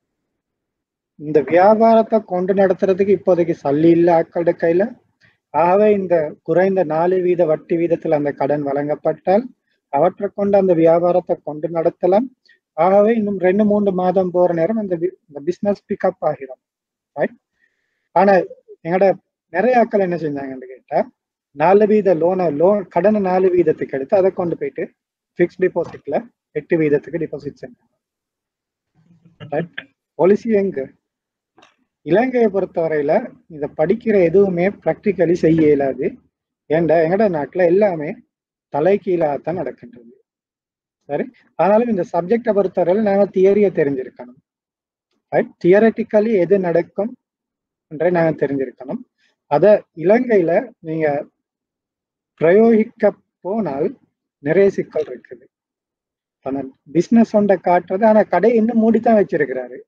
A: இந்த வியாபாரத்தை கொண்டு நடத்துறதுக்கு இப்போதைக்கு சல்லி இல்ல ஆட்களோட கையில ஆகவே இந்த குறைந்த நாலு வீத வட்டி வீதத்தில் அந்த கடன் வழங்கப்பட்டால் அவற்றை கொண்டு அந்த வியாபாரத்தை கொண்டு நடத்தலாம் ஆகவே இன்னும் ரெண்டு மூன்று மாதம் போற நேரம் அந்த பிசினஸ் பிக்கப் ஆகிரும் ரைட் ஆனா எங்கட நிறைய ஆட்கள் என்ன செஞ்சாங்கன்னு கேட்டா நாலு வீத லோனை லோன் கடனை நாலு வீதத்துக்கு எடுத்து அதை கொண்டு போயிட்டு ஃபிக்ஸ் டிபாசிட்ல எட்டு வீதத்துக்கு டிபாசிட் செஞ்சாங்க பாலிசி எங்க இலங்கையை பொறுத்தவரையில இத படிக்கிற எதுவுமே ப்ராக்டிக்கலி செய்ய இயலாது ஏன்டா எங்கட நாட்டுல எல்லாமே தலைகீழாகத்தான் நடக்கின்றது சரி ஆனாலும் இந்த சப்ஜெக்டை பொறுத்தவரையில நாங்க தியரியை தெரிஞ்சிருக்கணும் ரைட் தியரட்டிக்கலி எது நடக்கும் என்றை நாங்க தெரிஞ்சிருக்கணும் அத இலங்கையில நீங்க பிரயோகிக்க போனால் நிறைய சிக்கல் இருக்குது பிசினஸ் ஒன்றை காட்டுறது ஆனா கடை இன்னும் மூடித்தான் வச்சிருக்கிறாரு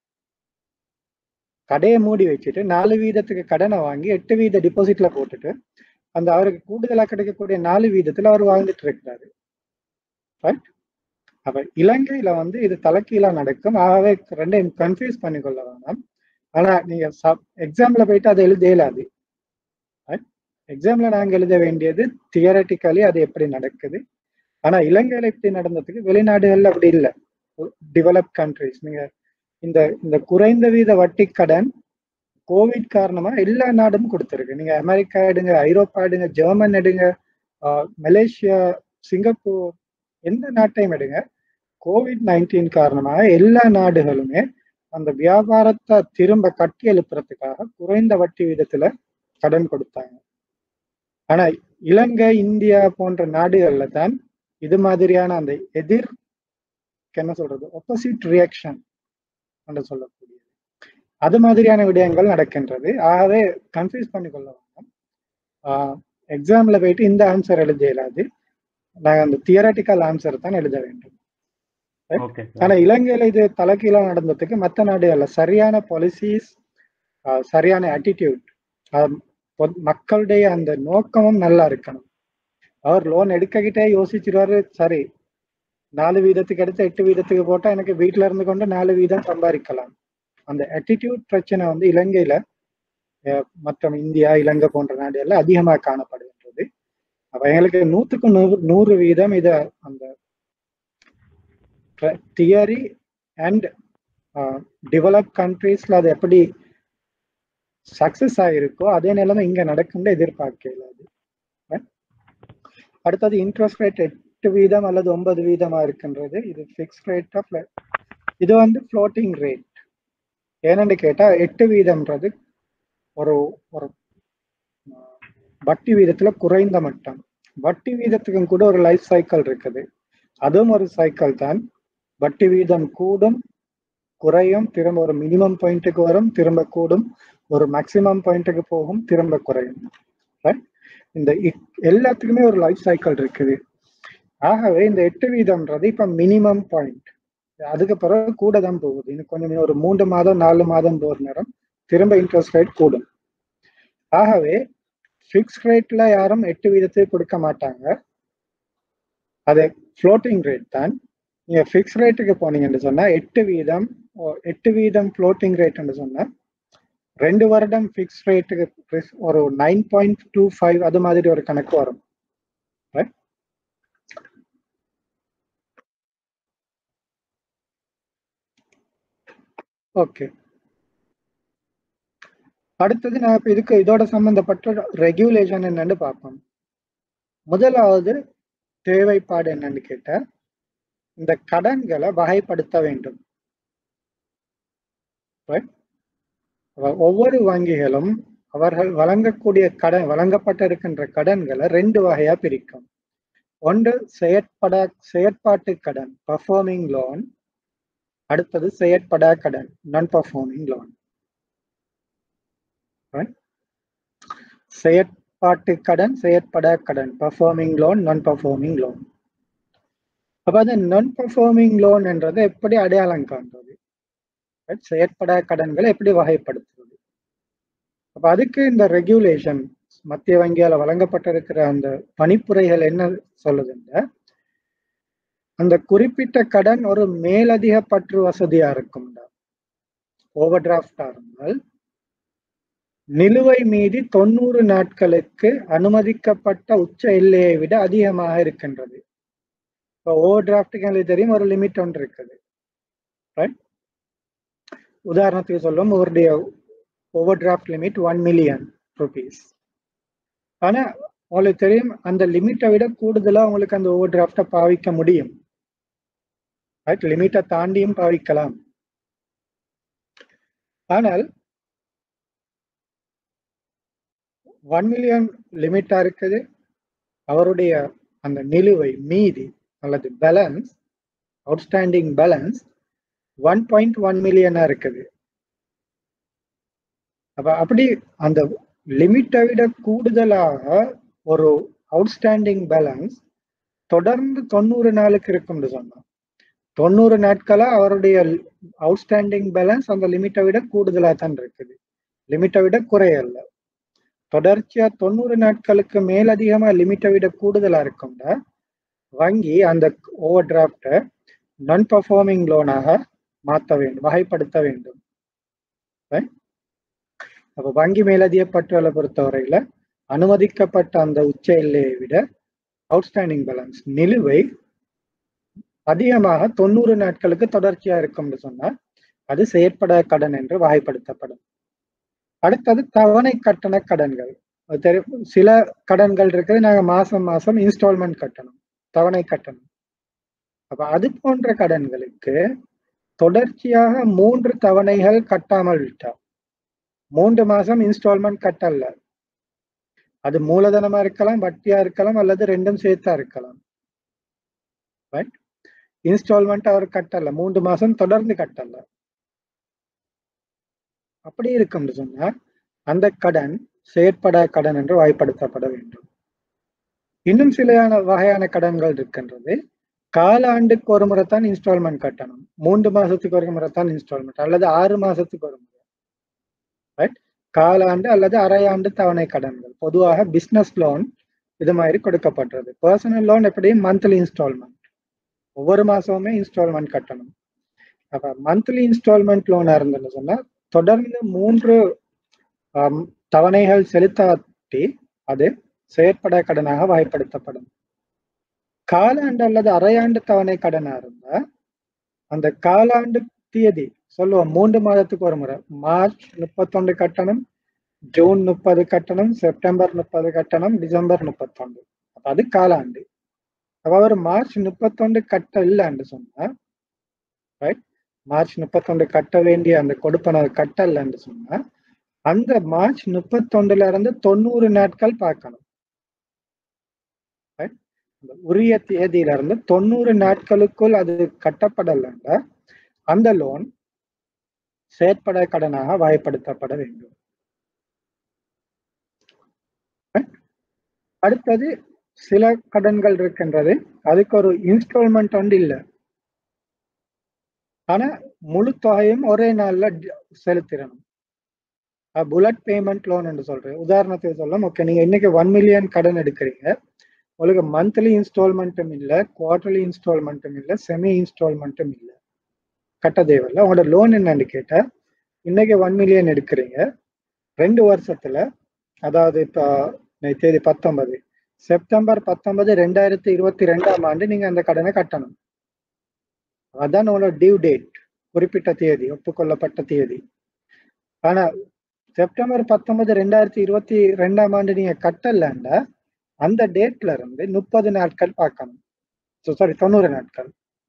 A: கடையை மூடி வச்சுட்டு நாலு வீதத்துக்கு கடனை வாங்கி எட்டு வீத டிபாசிட்ல போட்டுட்டு அந்த அவருக்கு கூடுதலா கிடைக்கக்கூடிய நாலு வீதத்துல அவர் வாழ்ந்துட்டு இருக்கிறாரு ரைட் அப்ப இலங்கையில வந்து இது தலைக்கீழா நடக்கும் ஆகவே ரெண்டையும் கன்ஃபியூஸ் பண்ணிக்கொள்ள வேணாம் ஆனா நீங்க எக்ஸாம்ல போயிட்டு அதை எழுத இயலாது எக்ஸாம்ல நாங்க எழுத வேண்டியது தியரட்டிக்கலி அது எப்படி நடக்குது ஆனா இலங்கையில இப்படி நடந்ததுக்கு வெளிநாடுகள்ல அப்படி இல்லை டெவலப் கண்ட்ரிஸ் நீங்க இந்த இந்த குறைந்த வீத வட்டி கடன் கோவிட் காரணமா எல்லா நாடும் கொடுத்துருக்கு நீங்க அமெரிக்கா எடுங்க ஐரோப்பா எடுங்க ஜெர்மன் எடுங்க மலேசியா சிங்கப்பூர் எந்த நாட்டையும் எடுங்க கோவிட் நைன்டீன் காரணமாக எல்லா நாடுகளுமே அந்த வியாபாரத்தை திரும்ப கட்டி எழுப்புறதுக்காக குறைந்த வட்டி விதத்துல கடன் கொடுத்தாங்க ஆனா இலங்கை இந்தியா போன்ற நாடுகள்ல தான் இது மாதிரியான அந்த எதிர் என்ன சொல்றது ஒப்போசிட் ரியாக்ஷன் என்று சொல்லக்கூடியது அது மாதிரியான விடயங்கள் நடக்கின்றது ஆகவே கன்ஃபியூஸ் பண்ணிக்கொள்ள வேண்டாம் எக்ஸாம்ல போயிட்டு இந்த ஆன்சர் எழுத இயலாது நாங்கள் அந்த தியரட்டிக்கல் ஆன்சர் தான் எழுத வேண்டும் ஆனா இலங்கையில இது தலைகீழா நடந்ததுக்கு மற்ற நாடுகள்ல சரியான பாலிசிஸ் சரியான ஆட்டிடியூட் மக்களுடைய அந்த நோக்கமும் நல்லா இருக்கணும் அவர் லோன் எடுக்கக்கிட்டே யோசிச்சிருவாரு சரி நாலு வீதத்துக்கு எடுத்து எட்டு வீதத்துக்கு போட்டா எனக்கு வீட்டுல இருந்து கொண்டு நாலு வீதம் சம்பாதிக்கலாம் அந்த ஆட்டிடியூட் பிரச்சனை வந்து இலங்கையில மற்றும் இந்தியா இலங்கை போன்ற நாடுகள்ல அதிகமாக காணப்படுகின்றது அப்ப எங்களுக்கு நூத்துக்கு நூறு நூறு வீதம் இத அந்த தியரி அண்ட் டெவலப் கண்ட்ரீஸ்ல அது எப்படி சக்சஸ் ஆகிருக்கோ அதே நிலைமை இங்க நடக்கும்னு எதிர்பார்க்கல அது அடுத்தது இன்ட்ரெஸ்ட் ரேட் எட்டு வீதம் அல்லது ஒன்பது வீதமா இருக்கின்றது இது பிக்ஸ் ரேட் ஆஃப் இது வந்து ஃப்ளோட்டிங் ரேட் ஏன்னு கேட்டா எட்டு வீதம்ன்றது ஒரு ஒரு வட்டி வீதத்துல குறைந்த மட்டம் வட்டி வீதத்துக்கும் கூட ஒரு லைஃப் சைக்கிள் இருக்குது அதுவும் ஒரு சைக்கிள் தான் வட்டி வீதம் கூடும் குறையும் திரும்ப ஒரு மினிமம் பாயிண்ட்டுக்கு வரும் திரும்ப கூடும் ஒரு மேக்சிமம் பாயிண்ட்டுக்கு போகும் திரும்ப குறையும் இந்த எல்லாத்துக்குமே ஒரு லைஃப் சைக்கிள் இருக்குது ஆகவே இந்த எட்டு வீதம்ன்றது இப்ப மினிமம் பாயிண்ட் அதுக்கு பிறகு கூட தான் போகுது இன்னும் கொஞ்சம் ஒரு மூன்று மாதம் நாலு மாதம் போகிற நேரம் திரும்ப இன்ட்ரெஸ்ட் ரேட் கூடும் ஆகவே ஃபிக்ஸ் ரேட்ல யாரும் எட்டு வீதத்துக்கு கொடுக்க மாட்டாங்க அது ஃப்ளோட்டிங் ரேட் தான் நீங்க ஃபிக்ஸ் ரேட்டுக்கு போனீங்கன்னு சொன்னா எட்டு வீதம் எட்டு வீதம் ஃப்ளோட்டிங் ரேட்னு சொன்னா ரெண்டு வருடம் ஃபிக்ஸ் ரேட்டுக்கு ஒரு நைன் பாயிண்ட் டூ ஃபைவ் அது மாதிரி ஒரு கணக்கு வரும் ஓகே அடுத்தது நான் இப்ப இதுக்கு இதோட சம்பந்தப்பட்ட ரெகுலேஷன் என்னன்னு பார்ப்போம் முதலாவது தேவைப்பாடு என்னன்னு கேட்டா இந்த கடன்களை வகைப்படுத்த வேண்டும் ஒவ்வொரு வங்கிகளும் அவர்கள் வழங்கக்கூடிய கடன் வழங்கப்பட்ட இருக்கின்ற கடன்களை ரெண்டு வகையா பிரிக்கும் ஒன்று செயற்பட செயற்பாட்டு கடன் பர்ஃபார்மிங் லோன் அடுத்தது செயற்படா கடன் நான் பர்ஃபார்மிங் லோன் செயற்பாட்டு கடன் செயற்படா கடன் performing loan non performing loan அப்ப அது நான் பர்ஃபார்மிங் லோன் என்றதை எப்படி அடையாளம் காண்றது right? செயற்படா கடன்களை எப்படி வகைப்படுத்துவது அப்ப அதுக்கு இந்த ரெகுலேஷன் மத்திய வங்கியால வழங்கப்பட்டிருக்கிற அந்த பணிப்புரைகள் என்ன சொல்லுதுன்னா அந்த குறிப்பிட்ட கடன் ஒரு மேலதிக பற்று வசதியா இருக்கும் ஓவர் டிராஃப்டா இருந்தால் நிலுவை மீதி தொண்ணூறு நாட்களுக்கு அனுமதிக்கப்பட்ட உச்ச எல்லையை விட அதிகமாக இருக்கின்றது இப்போ ஓவர் டிராஃப்ட்டுக்கு எங்களுக்கு தெரியும் ஒரு லிமிட் ஒன்று இருக்குது ரைட் உதாரணத்துக்கு சொல்லும் ஒரு overdraft limit one million rupees ஆனா உங்களுக்கு தெரியும் அந்த லிமிட்டை விட கூடுதலா உங்களுக்கு அந்த ஓவர் டிராஃப்டை பாவிக்க முடியும் ரைட் லிமிட்டை தாண்டியும் பாவிக்கலாம் ஆனால் ஒன் மில்லியன் லிமிட்டா இருக்குது அவருடைய அந்த நிலுவை மீதி அல்லது balance outstanding balance one point one மில்லியனா இருக்குது அப்ப அப்படி அந்த லிமிட்டை விட கூடுதலாக ஒரு அவுட்ஸ்டாண்டிங் பேலன்ஸ் தொடர்ந்து தொண்ணூறு நாளுக்கு இருக்கும்னு சொன்னோம் தொண்ணூறு நாட்களா அவருடைய அவுட்ஸ்டாண்டிங் பேலன்ஸ் அந்த லிமிட்டை விட கூடுதலா தான் இருக்குது லிமிட்டை விட குறையல்ல தொடர்ச்சியா தொண்ணூறு நாட்களுக்கு மேலதிகமா லிமிட்டை விட கூடுதலா இருக்கும்னா வங்கி அந்த ஓவர் டிராப்டை நான் பர்ஃபார்மிங் லோனாக மாற்ற வேண்டும் வகைப்படுத்த வேண்டும் அப்ப வங்கி மேலதிக பற்றுகளை பொறுத்தவரையில அனுமதிக்கப்பட்ட அந்த உச்ச எல்லையை விட அவுட்ஸ்டாண்டிங் பேலன்ஸ் நிலுவை அதிகமாக தொண்ணூறு நாட்களுக்கு தொடர்ச்சியா இருக்கும்னு சொன்னா அது செயற்பட கடன் என்று வகைப்படுத்தப்படும் அடுத்தது தவணை கட்டண கடன்கள் தெரியும் சில கடன்கள் இருக்குது நாங்க மாசம் மாசம் இன்ஸ்டால்மெண்ட் கட்டணும் தவணை கட்டணம் அப்ப அது போன்ற கடன்களுக்கு தொடர்ச்சியாக மூன்று தவணைகள் கட்டாமல் விட்டா மூன்று மாசம் இன்ஸ்டால்மெண்ட் கட்டல அது மூலதனமா இருக்கலாம் வட்டியா இருக்கலாம் அல்லது ரெண்டும் சேர்த்தா இருக்கலாம் ரைட் இன்ஸ்டால்மெண்ட் அவர் கட்டல மூன்று மாசம் தொடர்ந்து கட்டல அப்படி இருக்கும் சொன்னா அந்த கடன் செயற்பட கடன் என்று வாய்ப்படுத்தப்பட வேண்டும் இன்னும் சில வகையான கடன்கள் இருக்கின்றது காலாண்டுக்கு ஒரு முறை தான் இன்ஸ்டால்மெண்ட் கட்டணும் மூன்று மாசத்துக்கு ஒரு முறை தான் இன்ஸ்டால்மெண்ட் அல்லது ஆறு மாசத்துக்கு ஒரு முறை ரைட் காலாண்டு அல்லது அரையாண்டு தவணை கடன்கள் பொதுவாக பிசினஸ் லோன் இது மாதிரி கொடுக்கப்படுறது பர்சனல் லோன் எப்படியும் மந்த்லி இன்ஸ்டால்மெண்ட் ஒவ்வொரு மாசமுமே இன்ஸ்டால்மெண்ட் கட்டணும் அப்ப மந்த்லி இன்ஸ்டால்மெண்ட் லோனா இருந்ததுன்னு சொன்னா தொடர்ந்து மூன்று தவணைகள் செலுத்தாட்டி அது செயற்பட கடனாக வகைப்படுத்தப்படும் காலாண்டு அல்லது அரையாண்டு தவணை கடனா இருந்தா அந்த காலாண்டு தேதி சொல்லுவோம் மூன்று மாதத்துக்கு ஒரு முறை மார்ச் முப்பத்தொன்று கட்டணம் ஜூன் முப்பது கட்டணம் செப்டம்பர் முப்பது கட்டணம் டிசம்பர் முப்பத்தொன்று அப்ப அது காலாண்டு அப்ப அவர் மார்ச் முப்பத்தொன்று கட்ட இல்லைன்னு சொன்னா ரைட் மார்ச் முப்பத்தொன்று கட்ட வேண்டிய அந்த கொடுப்பன கட்டலன்னு சொன்னா அந்த மார்ச் முப்பத்தொன்றுல இருந்து தொண்ணூறு நாட்கள் பார்க்கணும் உரிய தேதியில இருந்து தொண்ணூறு நாட்களுக்குள் அது கட்டப்படலைன்னா அந்த லோன் செயற்பட கடனாக வாய்ப்படுத்தப்பட வேண்டும் அடுத்தது சில கடன்கள் இருக்கின்றது அதுக்கு ஒரு இன்ஸ்டால்மெண்ட் வந்து இல்லை ஆனா முழு தொகையும் ஒரே நாள்ல செலுத்திடணும் புல்லட் பேமெண்ட் லோன் என்று சொல்றேன் உதாரணத்துக்கு சொல்ல ஓகே நீங்க இன்னைக்கு ஒன் மில்லியன் கடன் எடுக்கிறீங்க உங்களுக்கு மந்த்லி இன்ஸ்டால்மெண்ட்டும் இல்லை குவார்டர்லி இன்ஸ்டால்மெண்ட்டும் இல்லை செமி இன்ஸ்டால்மெண்ட்டும் இல்லை கட்ட தேவையில்லை உங்களோட லோன் என்னன்னு கேட்டா இன்னைக்கு ஒன் மில்லியன் எடுக்கிறீங்க ரெண்டு வருஷத்துல அதாவது இப்போ தேதி பத்தொன்பது செப்டம்பர் பத்தொன்பது ரெண்டாயிரத்தி இருபத்தி ரெண்டாம் ஆண்டு நீங்க அந்த கடனை கட்டணும் அதான் உங்களோட டியூ டேட் குறிப்பிட்ட தேதி ஒப்புக்கொள்ளப்பட்ட தேதி ஆனா செப்டம்பர் பத்தொன்பது ரெண்டாயிரத்தி இருபத்தி ரெண்டாம் ஆண்டு நீங்க கட்டலண்டா அந்த டேட்ல இருந்து முப்பது நாட்கள் பார்க்கணும் சாரி தொண்ணூறு நாட்கள்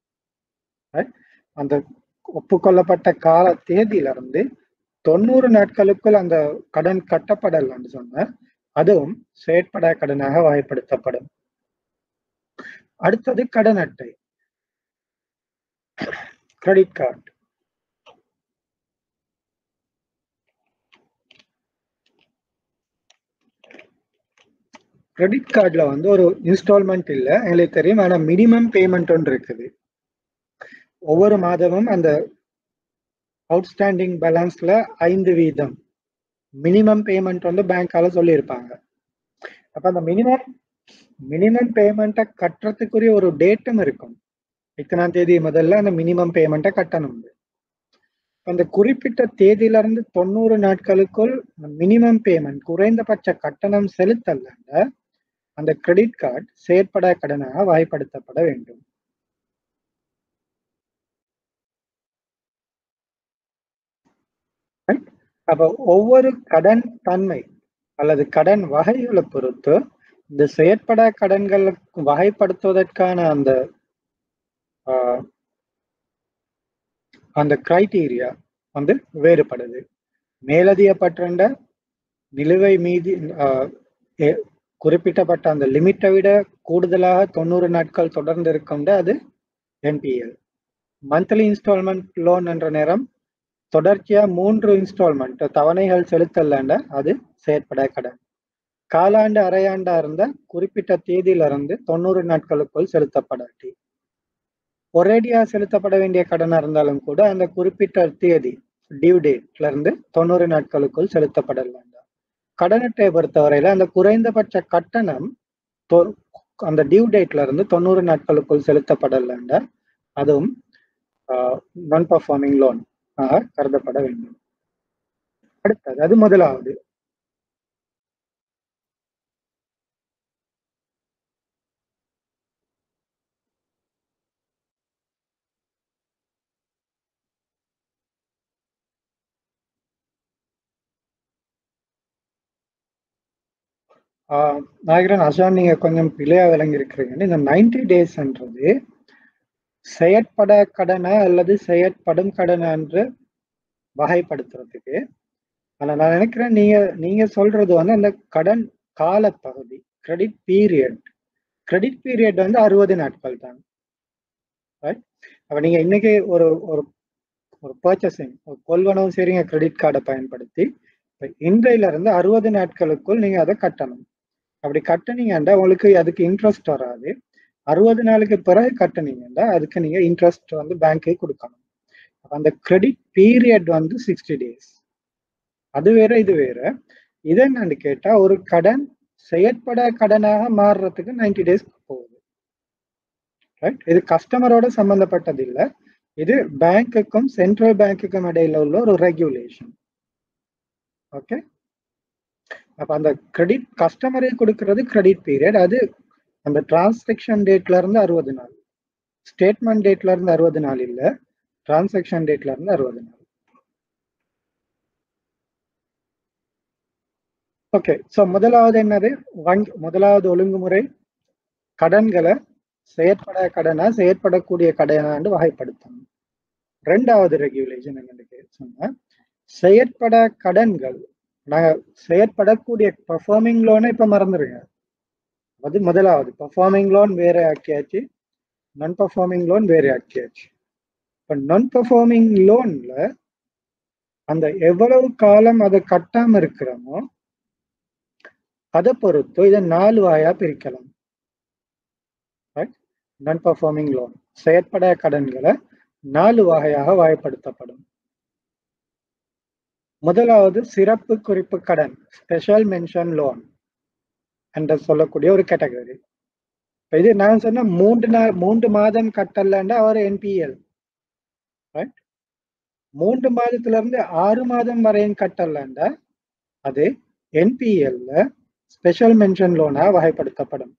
A: அந்த ஒப்புக்கொள்ளப்பட்ட கால தேதியில இருந்து தொண்ணூறு நாட்களுக்குள் அந்த கடன் கட்டப்படலன்னு சொன்ன அதுவும் செயற்பட கடனாக வகைப்படுத்தப்படும் அடுத்தது கடன் அட்டை கிரெடிட் கார்டு கிரெடிட் கார்டில் வந்து ஒரு இன்ஸ்டால்மெண்ட் இல்லை எங்களுக்கு தெரியும் ஆனால் மினிமம் பேமெண்ட் ஒன்று இருக்குது ஒவ்வொரு மாதமும் அந்த அவுட்ஸ்டாண்டிங் பேலன்ஸ்ல ஐந்து வீதம் மினிமம் பேமெண்ட் வந்து பேங்கால சொல்லியிருப்பாங்க அப்ப அந்த மினிமம் மினிமம் பேமெண்ட்டை கட்டுறதுக்குரிய ஒரு டேட்டும் இருக்கும் இத்தனாம் தேதி முதல்ல அந்த மினிமம் பேமெண்ட்டை கட்டணும் அந்த குறிப்பிட்ட தேதியில இருந்து தொண்ணூறு நாட்களுக்குள் மினிமம் பேமெண்ட் குறைந்தபட்ச கட்டணம் செலுத்தல அந்த கிரெடிட் கார்டு செயற்பட கடனாக வாய்ப்படுத்தப்பட வேண்டும் அப்ப ஒவ்வொரு கடன் தன்மை அல்லது கடன் வகைகளை பொறுத்து இந்த செயற்பட கடன்களுக்கு வகைப்படுத்துவதற்கான அந்த அந்த கிரைட்டீரியா வந்து வேறுபடுது மேலதிகப்பட்ட நிலுவை மீதி குறிப்பிட்டப்பட்ட அந்த லிமிட்டை விட கூடுதலாக தொண்ணூறு நாட்கள் தொடர்ந்து இருக்கும் அது என்பிஎல் மந்த்லி இன்ஸ்டால்மெண்ட் லோன் என்ற நேரம் தொடர்ச்சியா மூன்று இன்ஸ்டால்மெண்ட் தவணைகள் செலுத்தலண்ட அது செயற்பட கடன் காலாண்டு அரையாண்டா இருந்த குறிப்பிட்ட தேதியில இருந்து தொண்ணூறு நாட்களுக்குள் செலுத்தப்படாட்டி ஒரேடியா செலுத்தப்பட வேண்டிய கடனா இருந்தாலும் கூட அந்த குறிப்பிட்ட தேதி டியூ டேட்ல இருந்து தொண்ணூறு நாட்களுக்குள் செலுத்தப்படல கடன் அட்டையை பொறுத்தவரையில அந்த குறைந்தபட்ச கட்டணம் அந்த டியூ டேட்ல இருந்து தொண்ணூறு நாட்களுக்குள் செலுத்தப்படலண்ட அதுவும் நான் பர்ஃபார்மிங் லோன் ஆக கருதப்பட வேண்டும் அடுத்தது அது முதலாவது நாயகரன் அசான் நீங்க கொஞ்சம் பிழையா விளங்கி இருக்கிறீங்க இந்த நைன்டி டேஸ்ன்றது செயற்பட கடனை அல்லது செயற்படும் கடனை என்று வகைப்படுத்துறதுக்கு ஆனா நான் நினைக்கிறேன் நீங்க நீங்க சொல்றது வந்து அந்த கடன் கால பகுதி கிரெடிட் பீரியட் கிரெடிட் பீரியட் வந்து அறுபது நாட்கள் தான் அப்ப நீங்க இன்னைக்கு ஒரு ஒரு ஒரு பர்ச்சேசிங் ஒரு கொள்வனவு சரிங்க கிரெடிட் கார்டை பயன்படுத்தி இன்றையில இருந்து அறுபது நாட்களுக்குள் நீங்க அதை கட்டணும் அப்படி கட்டினீங்கன்னா உங்களுக்கு அதுக்கு இன்ட்ரெஸ்ட் வராது அறுபது நாளுக்கு பிறகு கட்டினீங்கன்னா அதுக்கு நீங்க இன்ட்ரெஸ்ட் வந்து பேங்க்கே கொடுக்கணும் அந்த கிரெடிட் பீரியட் வந்து சிக்ஸ்டி டேஸ் அது வேற இது வேற இது என்னன்னு கேட்டா ஒரு கடன் செயற்பட கடனாக மாறுறதுக்கு நைன்டி டேஸ் போகுது ரைட் இது கஸ்டமரோட சம்பந்தப்பட்டது இல்லை இது பேங்க்குக்கும் சென்ட்ரல் பேங்க்குக்கும் இடையில உள்ள ஒரு ரெகுலேஷன் ஓகே அப்ப அந்த கிரெடிட் கஸ்டமரே கொடுக்கறது கிரெடிட் பீரியட் அது அந்த டிரான்சாக்ஷன் டேட்ல இருந்து அறுபது நாள் ஸ்டேட்மெண்ட் டேட்ல இருந்து அறுபது நாள் இல்ல டிரான்சாக்ஷன் டேட்ல இருந்து அறுபது நாள் ஓகே சோ முதலாவது என்னது வங்கி முதலாவது ஒழுங்குமுறை கடன்களை செயற்பட கடனா செயற்படக்கூடிய கடனாண்டு வகைப்படுத்தணும் ரெண்டாவது ரெகுலேஷன் என்னன்னு சொன்னா செயற்பட கடன்கள் நாங்க செயற்படக்கூடிய பர்ஃபார்மிங் லோனை இப்ப மறந்துருங்க அது முதலாவது பர்ஃபார்மிங் லோன் வேற ஆக்கியாச்சு நான் பர்ஃபார்மிங் லோன் வேற ஆக்கியாச்சு இப்ப நான் பர்ஃபார்மிங் லோன்ல அந்த எவ்வளவு காலம் அதை கட்டாம இருக்கிறோமோ அதை பொறுத்து இதை நாலு வாயா பிரிக்கலாம் நான் பர்ஃபார்மிங் லோன் செயற்பட கடன்களை நாலு வகையாக வாய்ப்படுத்தப்படும் முதலாவது சிறப்பு குறிப்பு கடன் ஸ்பெஷல் மென்ஷன் லோன் என்று சொல்லக்கூடிய ஒரு கேட்டகரி இது நான் சொன்ன மூன்று நாள் மூன்று மாதம் கட்டலண்டா அவர் என்பிஎல் ரைட் மூன்று மாதத்துல இருந்து ஆறு மாதம் வரையும் கட்டலண்டா அது என்பிஎல்ல ஸ்பெஷல் மென்ஷன் லோனா வகைப்படுத்தப்படும்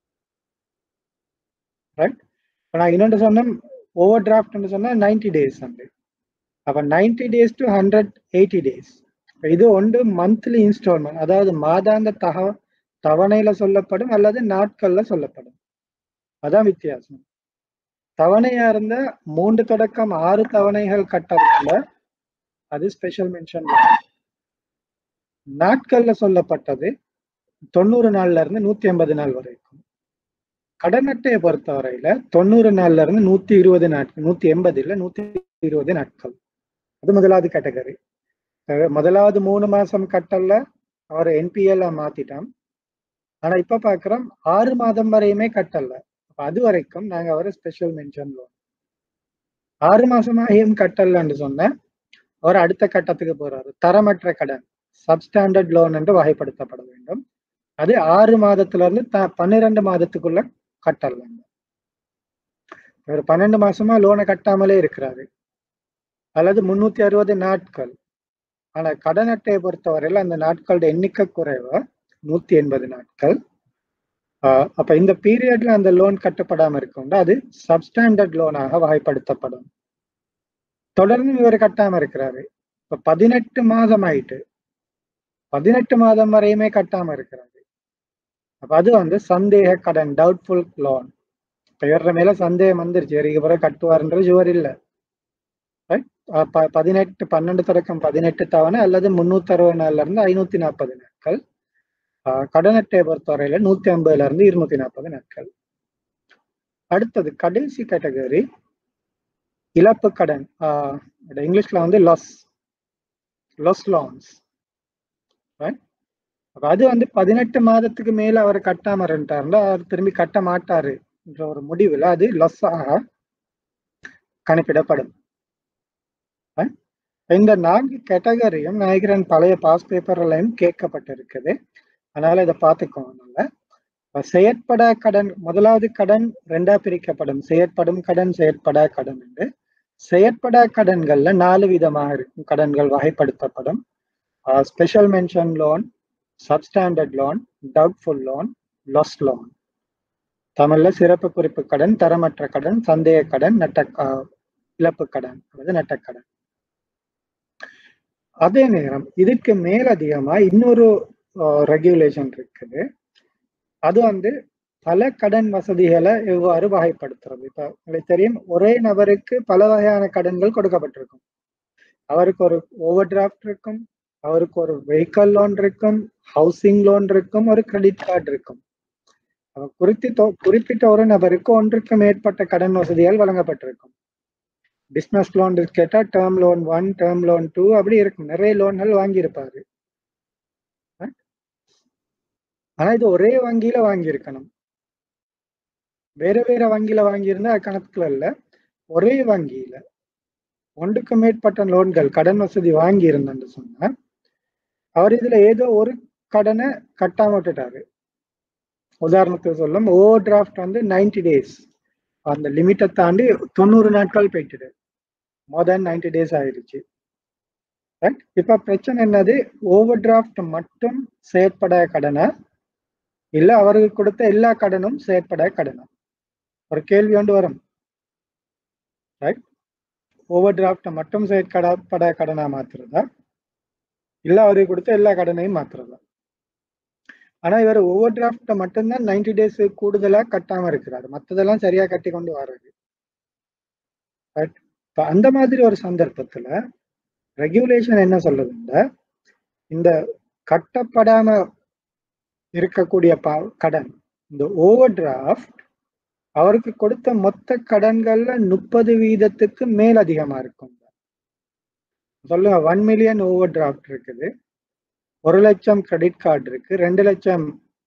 A: ரைட் நான் இன்னொன்று சொன்னேன் ஓவர் டிராஃப்ட் சொன்னா நைன்டி டேஸ் வந்து அப்ப ninety days to hundred eighty days இது ஒன்று மந்த்லி இன்ஸ்டால்மெண்ட் அதாவது மாதாந்த தக தவணையில சொல்லப்படும் அல்லது நாட்கள்ல சொல்லப்படும் அதான் வித்தியாசம் தவணையா இருந்த மூன்று தொடக்கம் ஆறு தவணைகள் கட்டப்படல அது ஸ்பெஷல் மென்ஷன் நாட்கள்ல சொல்லப்பட்டது தொண்ணூறு நாள்ல இருந்து நூத்தி ஐம்பது நாள் வரைக்கும் கடன் அட்டையை பொறுத்தவரையில தொண்ணூறு நாள்ல இருந்து நூத்தி இருபது நாட்கள் நூத்தி எண்பது இல்ல நூத்தி இருபது நாட்கள் அது முதலாவது கேட்டகரி முதலாவது மூணு மாசம் கட்டல அவர் என்பிஎல் மாத்திட்டோம் ஆனா இப்ப பாக்குறோம் ஆறு மாதம் வரையுமே கட்டல அது வரைக்கும் நாங்க அவரை ஸ்பெஷல் மென்ஷன் லோன் ஆறு மாசமாகியும் கட்டலன்னு சொன்ன அவர் அடுத்த கட்டத்துக்கு போறாரு தரமற்ற கடன் சப்ஸ்டாண்டர்ட் லோன் என்று வகைப்படுத்தப்பட வேண்டும் அது ஆறு மாதத்துல இருந்து த பன்னிரெண்டு மாதத்துக்குள்ள கட்டல் வேண்டும் இவர் பன்னெண்டு மாசமா லோனை கட்டாமலே இருக்கிறாரு அல்லது முன்னூத்தி அறுபது நாட்கள் ஆனா கடன் அட்டையை பொறுத்தவரையில அந்த நாட்களோட எண்ணிக்கை குறைவா நூத்தி எண்பது நாட்கள் ஆஹ் அப்ப இந்த பீரியட்ல அந்த லோன் கட்டப்படாம இருக்கும்னா அது சப்ஸ்டாண்டர்ட் லோனாக வகைப்படுத்தப்படும் தொடர்ந்து இவர் கட்டாம இருக்கிறாரு இப்ப பதினெட்டு மாதம் ஆயிட்டு பதினெட்டு மாதம் வரையுமே கட்டாம இருக்கிறாரு அப்ப அது வந்து சந்தேக கடன் டவுட்ஃபுல் லோன் இப்ப இவர மேல சந்தேகம் வந்துருச்சு இவருக்கு பிறகு கட்டுவாருன்ற ஜுவர் இல்ல Right? அஹ் ப- பதினெட்டு பன்னெண்டு தொடக்கம் பதினெட்டு தவணை அல்லது முன்னூத்தி அறுபது நாள்ல இருந்து ஐநூத்தி நாற்பது நாட்கள் ஆஹ் கடன் அட்டையை பொறுத்தவரையில நூத்தி ஐம்பதுல இருந்து இருநூத்தி நாற்பது நாட்கள் அடுத்தது கடைசி கேட்டகரி இழப்பு கடன் ஆஹ் அது இங்கிலீஷ்ல வந்து லாஸ் லாஸ் லோன்ஸ் அப்ப அது வந்து பதினெட்டு மாதத்துக்கு மேல அவர் கட்டாம இருந்துட்டாருன்னா அவர் திரும்பி கட்ட மாட்டாரு என்ற ஒரு முடிவுல அது லொஸ் ஆக கணக்கிடப்படும் Right? இந்த நான்கு கேட்டகரியும் நினைக்கிறேன் பழைய பாஸ் பேப்பர்லையும் கேட்கப்பட்டிருக்குது அதனால இதை பார்த்துக்கோங்க நல்லா இப்ப செயற்படா கடன் முதலாவது கடன் ரெண்டா பிரிக்கப்படும் செயற்படும் கடன் செயற்படா கடன் என்று செயற்படா கடன்கள்ல நாலு விதமாக இருக்கும் கடன்கள் வகைப்படுத்தப்படும் special mention loan substandard loan doubtful loan loss loan தமிழ்ல சிறப்பு குறிப்பு கடன் தரமற்ற கடன் சந்தேக கடன் நட்ட ஆஹ் இழப்பு கடன் அல்லது நட்டக்கடன் அதே நேரம் இதுக்கு மேலதிகமா இன்னொரு ரெகுலேஷன் இருக்குது அது வந்து பல கடன் வசதிகளை எவ்வாறு வகைப்படுத்துறது இப்ப உங்களுக்கு தெரியும் ஒரே நபருக்கு பல வகையான கடன்கள் கொடுக்கப்பட்டிருக்கும் அவருக்கு ஒரு ஓவர் டிராஃப்ட் இருக்கும் அவருக்கு ஒரு வெஹிக்கல் லோன் இருக்கும் ஹவுசிங் லோன் இருக்கும் ஒரு கிரெடிட் கார்டு இருக்கும் அவர் குறிப்பிட்ட குறிப்பிட்ட ஒரு நபருக்கு ஒன்றுக்கு மேற்பட்ட கடன் வசதிகள் வழங்கப்பட்டிருக்கும் பிசினஸ் லோன் கேட்டா term loan one term loan two அப்படி இருக்கும் நிறைய லோன்கள் வாங்கியிருப்பாரு Right? ஆனா இது ஒரே வங்கியில வாங்கியிருக்கணும் வேற வேற வங்கியில வாங்கியிருந்தா அது கணக்குல இல்ல ஒரே வங்கியில ஒன்றுக்கு மேற்பட்ட லோன்கள் கடன் வசதி வாங்கி இருந்தேன்னு சொன்னா அவர் இதுல ஏதோ ஒரு கடனை கட்டாம விட்டுட்டாரு உதாரணத்துக்கு சொல்லும் ஓவர் டிராஃப்ட் வந்து 90 டேஸ் அந்த லிமிட்டை தாண்டி தொண்ணூறு நாட்கள் போயிட்டுது மோர் தேன் நைன்டி டேஸ் ஆயிடுச்சு ரைட் இப்ப பிரச்சனை என்னது ஓவர் டிராஃப்ட் மட்டும் செயற்பட கடனா இல்ல அவருக்கு கொடுத்த எல்லா கடனும் செயற்பட கடனா ஒரு கேள்வி ஒன்று வரும் ரைட் ஓவர் டிராஃப்ட் மட்டும் செயற்பட கடனா மாத்துறதா இல்ல அவருக்கு கொடுத்த எல்லா கடனையும் மாத்துறதா ஆனா இவர் ஓவர் டிராஃப்ட் மட்டும்தான் நைன்டி டேஸ் கூடுதலா கட்டாம இருக்கிறாரு மத்ததெல்லாம் சரியா கட்டி கொண்டு வர்றாரு Right? இப்ப அந்த மாதிரி ஒரு சந்தர்ப்பத்துல ரெகுலேஷன் என்ன சொல்லுதுன்னா இந்த கட்டப்படாம இருக்கக்கூடிய ப- கடன் இந்த ஓவர் டிராஃப்ட் அவருக்கு கொடுத்த மொத்த கடன்கள்ல முப்பது வீதத்துக்கு மேல் அதிகமா இருக்கும் சொல்லுங்க ஒன் மில்லியன் ஓவர் டிராஃப்ட் இருக்குது ஒரு லட்சம் கிரெடிட் கார்டு இருக்கு ரெண்டு லட்சம்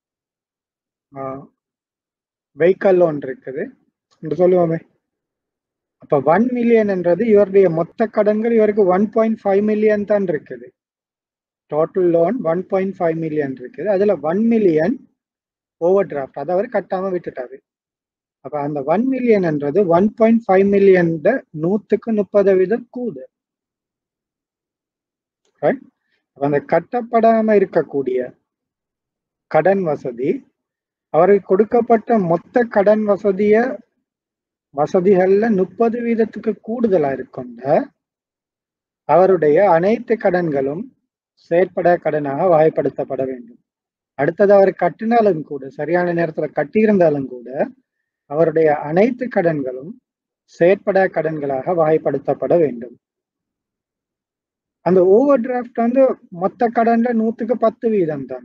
A: வெஹிக்கல் லோன் இருக்குது என்று சொல்லுவோமே அப்ப ஒன் மில்லியன்ன்றது இவருடைய மொத்த கடன்கள் இவருக்கு ஒன் பாயிண்ட் ஃபைவ் மில்லியன் தான் இருக்குது total loan one point five million இருக்குது அதுல ஒன் மில்லியன் ஓவர் டிராஃப்ட் அதை அவர் கட்டாம விட்டுட்டாரு அப்ப அந்த ஒன் மில்லியன்ன்றது ஒன் பாயிண்ட் ஃபைவ் மில்லியன் நூத்துக்கு முப்பது வீதம் கூடு ரைட் அப்ப அந்த கட்டப்படாம இருக்கக்கூடிய கடன் வசதி அவருக்கு கொடுக்கப்பட்ட மொத்த கடன் வசதிய வசதிகள்ல முப்பது வீதத்துக்கு கூடுதலா இருக்கொண்ட அவருடைய அனைத்து கடன்களும் செயற்பட கடனாக வகைப்படுத்தப்பட வேண்டும் அடுத்தது அவர் கட்டினாலும் கூட சரியான நேரத்துல கட்டியிருந்தாலும் கூட அவருடைய அனைத்து கடன்களும் செயற்பட கடன்களாக வகைப்படுத்தப்பட வேண்டும் அந்த ஓவர் டிராஃப்ட் வந்து மொத்த கடன்ல நூத்துக்கு பத்து வீதம் தான்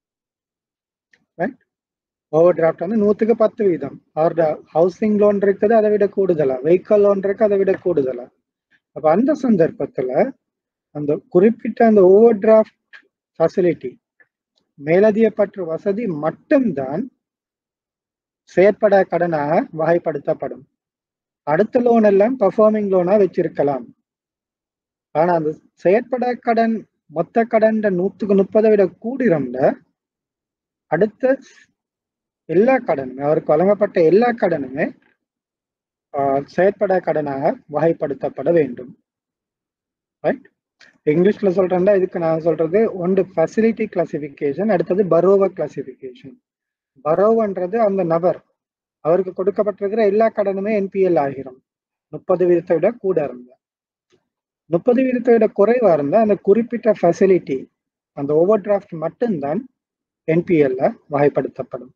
A: ஓவர் டிராஃப்ட் வந்து நூத்துக்கு பத்து வீதம் அவரோட ஹவுசிங் லோன் இருக்குது அதை விட கூடுதலா வெஹிக்கல் லோன் இருக்கு அதை விட கூடுதலா அப்ப அந்த சந்தர்ப்பத்துல அந்த குறிப்பிட்ட அந்த ஓவர் டிராஃப்ட் ஃபெசிலிட்டி மேலதிகப்பற்ற வசதி மட்டும்தான் செயற்பட கடனாக வகைப்படுத்தப்படும் அடுத்த லோன் எல்லாம் பர்ஃபார்மிங் லோனா வச்சிருக்கலாம் ஆனா அந்த செயற்பட கடன் மொத்த கடன் நூத்துக்கு முப்பதை விட கூடிரம்ல அடுத்த எல்லா கடனுமே அவருக்கு வழங்கப்பட்ட எல்லா கடனுமே ஆஹ், செயற்பட கடனாக வகைப்படுத்தப்பட வேண்டும் ரைட் இங்கிலீஷ்ல சொல்றேன்டா இதுக்கு நான் சொல்றது ஒன்று ஃபெசிலிட்டி கிளாசிபிகேஷன் அடுத்தது பரோவா கிளாசிபிகேஷன் பரோவன்றது அந்த நபர் அவருக்கு கொடுக்கப்பட்டிருக்கிற எல்லா கடனுமே என்பிஎல் ஆகிரும் முப்பது வீதத்தை விட கூட இருந்தா முப்பது வீதத்தை விட குறைவா இருந்தா அந்த குறிப்பிட்ட ஃபெசிலிட்டி அந்த ஓவர் டிராஃப்ட் மட்டும்தான் என்பிஎல்ல வகைப்படுத்தப்படும்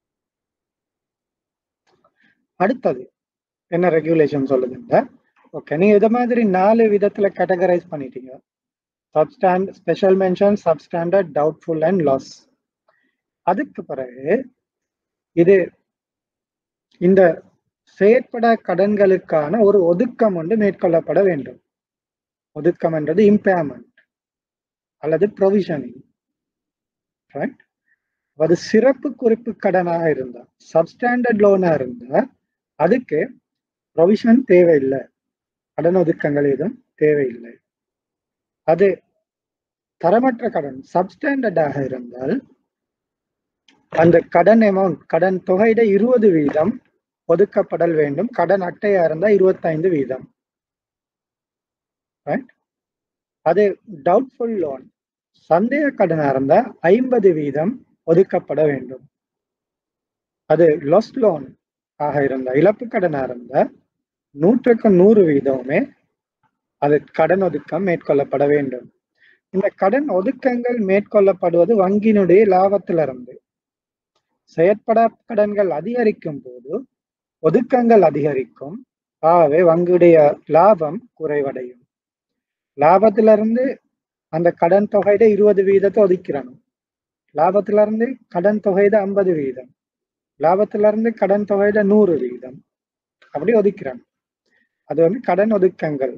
A: அடுத்தது என்ன ரெகுலேஷன் சொல்லுதுங்க ஓகே நீங்க இத மாதிரி நாலு விதத்துல கேட்டகரைஸ் பண்ணிட்டீங்க substand special mention substandard doubtful and loss அதுக்கு பிறகு இது இந்த செயற்பட கடன்களுக்கான ஒரு ஒதுக்கம் ஒன்று மேற்கொள்ளப்பட வேண்டும் ஒதுக்கம் என்றது இம்பேர்மெண்ட் அல்லது ப்ரொவிஷனிங் ரைட் அது சிறப்பு குறிப்பு கடனாக இருந்தா சப்ஸ்டாண்டர்ட் லோனா இருந்தா அதுக்கு ப்ரொவிஷன் தேவையில்லை கடன் ஒதுக்கங்கள் எதுவும் தேவையில்லை அது தரமற்ற கடன் சப்ஸ்டாண்டர்டாக இருந்தால் அந்த கடன் அமௌண்ட் கடன் தொகையிட இருபது வீதம் ஒதுக்கப்படல் வேண்டும் கடன் அட்டையா இருந்தா இருபத்தைந்து வீதம் Right? அது டவுட்ஃபுல் லோன் சந்தேக கடனா இருந்தா ஐம்பது வீதம் ஒதுக்கப்பட வேண்டும் அது லொஸ் லோன் ஆக இருந்தா இழப்பு கடனா இருந்தா நூற்றுக்கு நூறு வீதமுமே அது கடன் ஒதுக்கம் மேற்கொள்ளப்பட வேண்டும் இந்த கடன் ஒதுக்கங்கள் மேற்கொள்ளப்படுவது வங்கியினுடைய லாபத்திலிருந்து செயற்பட கடன்கள் அதிகரிக்கும் போது ஒதுக்கங்கள் அதிகரிக்கும் ஆகவே வங்கியுடைய லாபம் குறைவடையும் லாபத்திலிருந்து அந்த கடன் தொகையிட இருபது வீதத்தை ஒதுக்கிறணும் லாபத்திலிருந்து கடன் தொகையிட ஐம்பது வீதம் லாபத்திலிருந்து கடன் தொகையிட நூறு வீதம் அப்படி ஒதுக்கிறாங்க அது வந்து கடன் ஒதுக்கங்கள்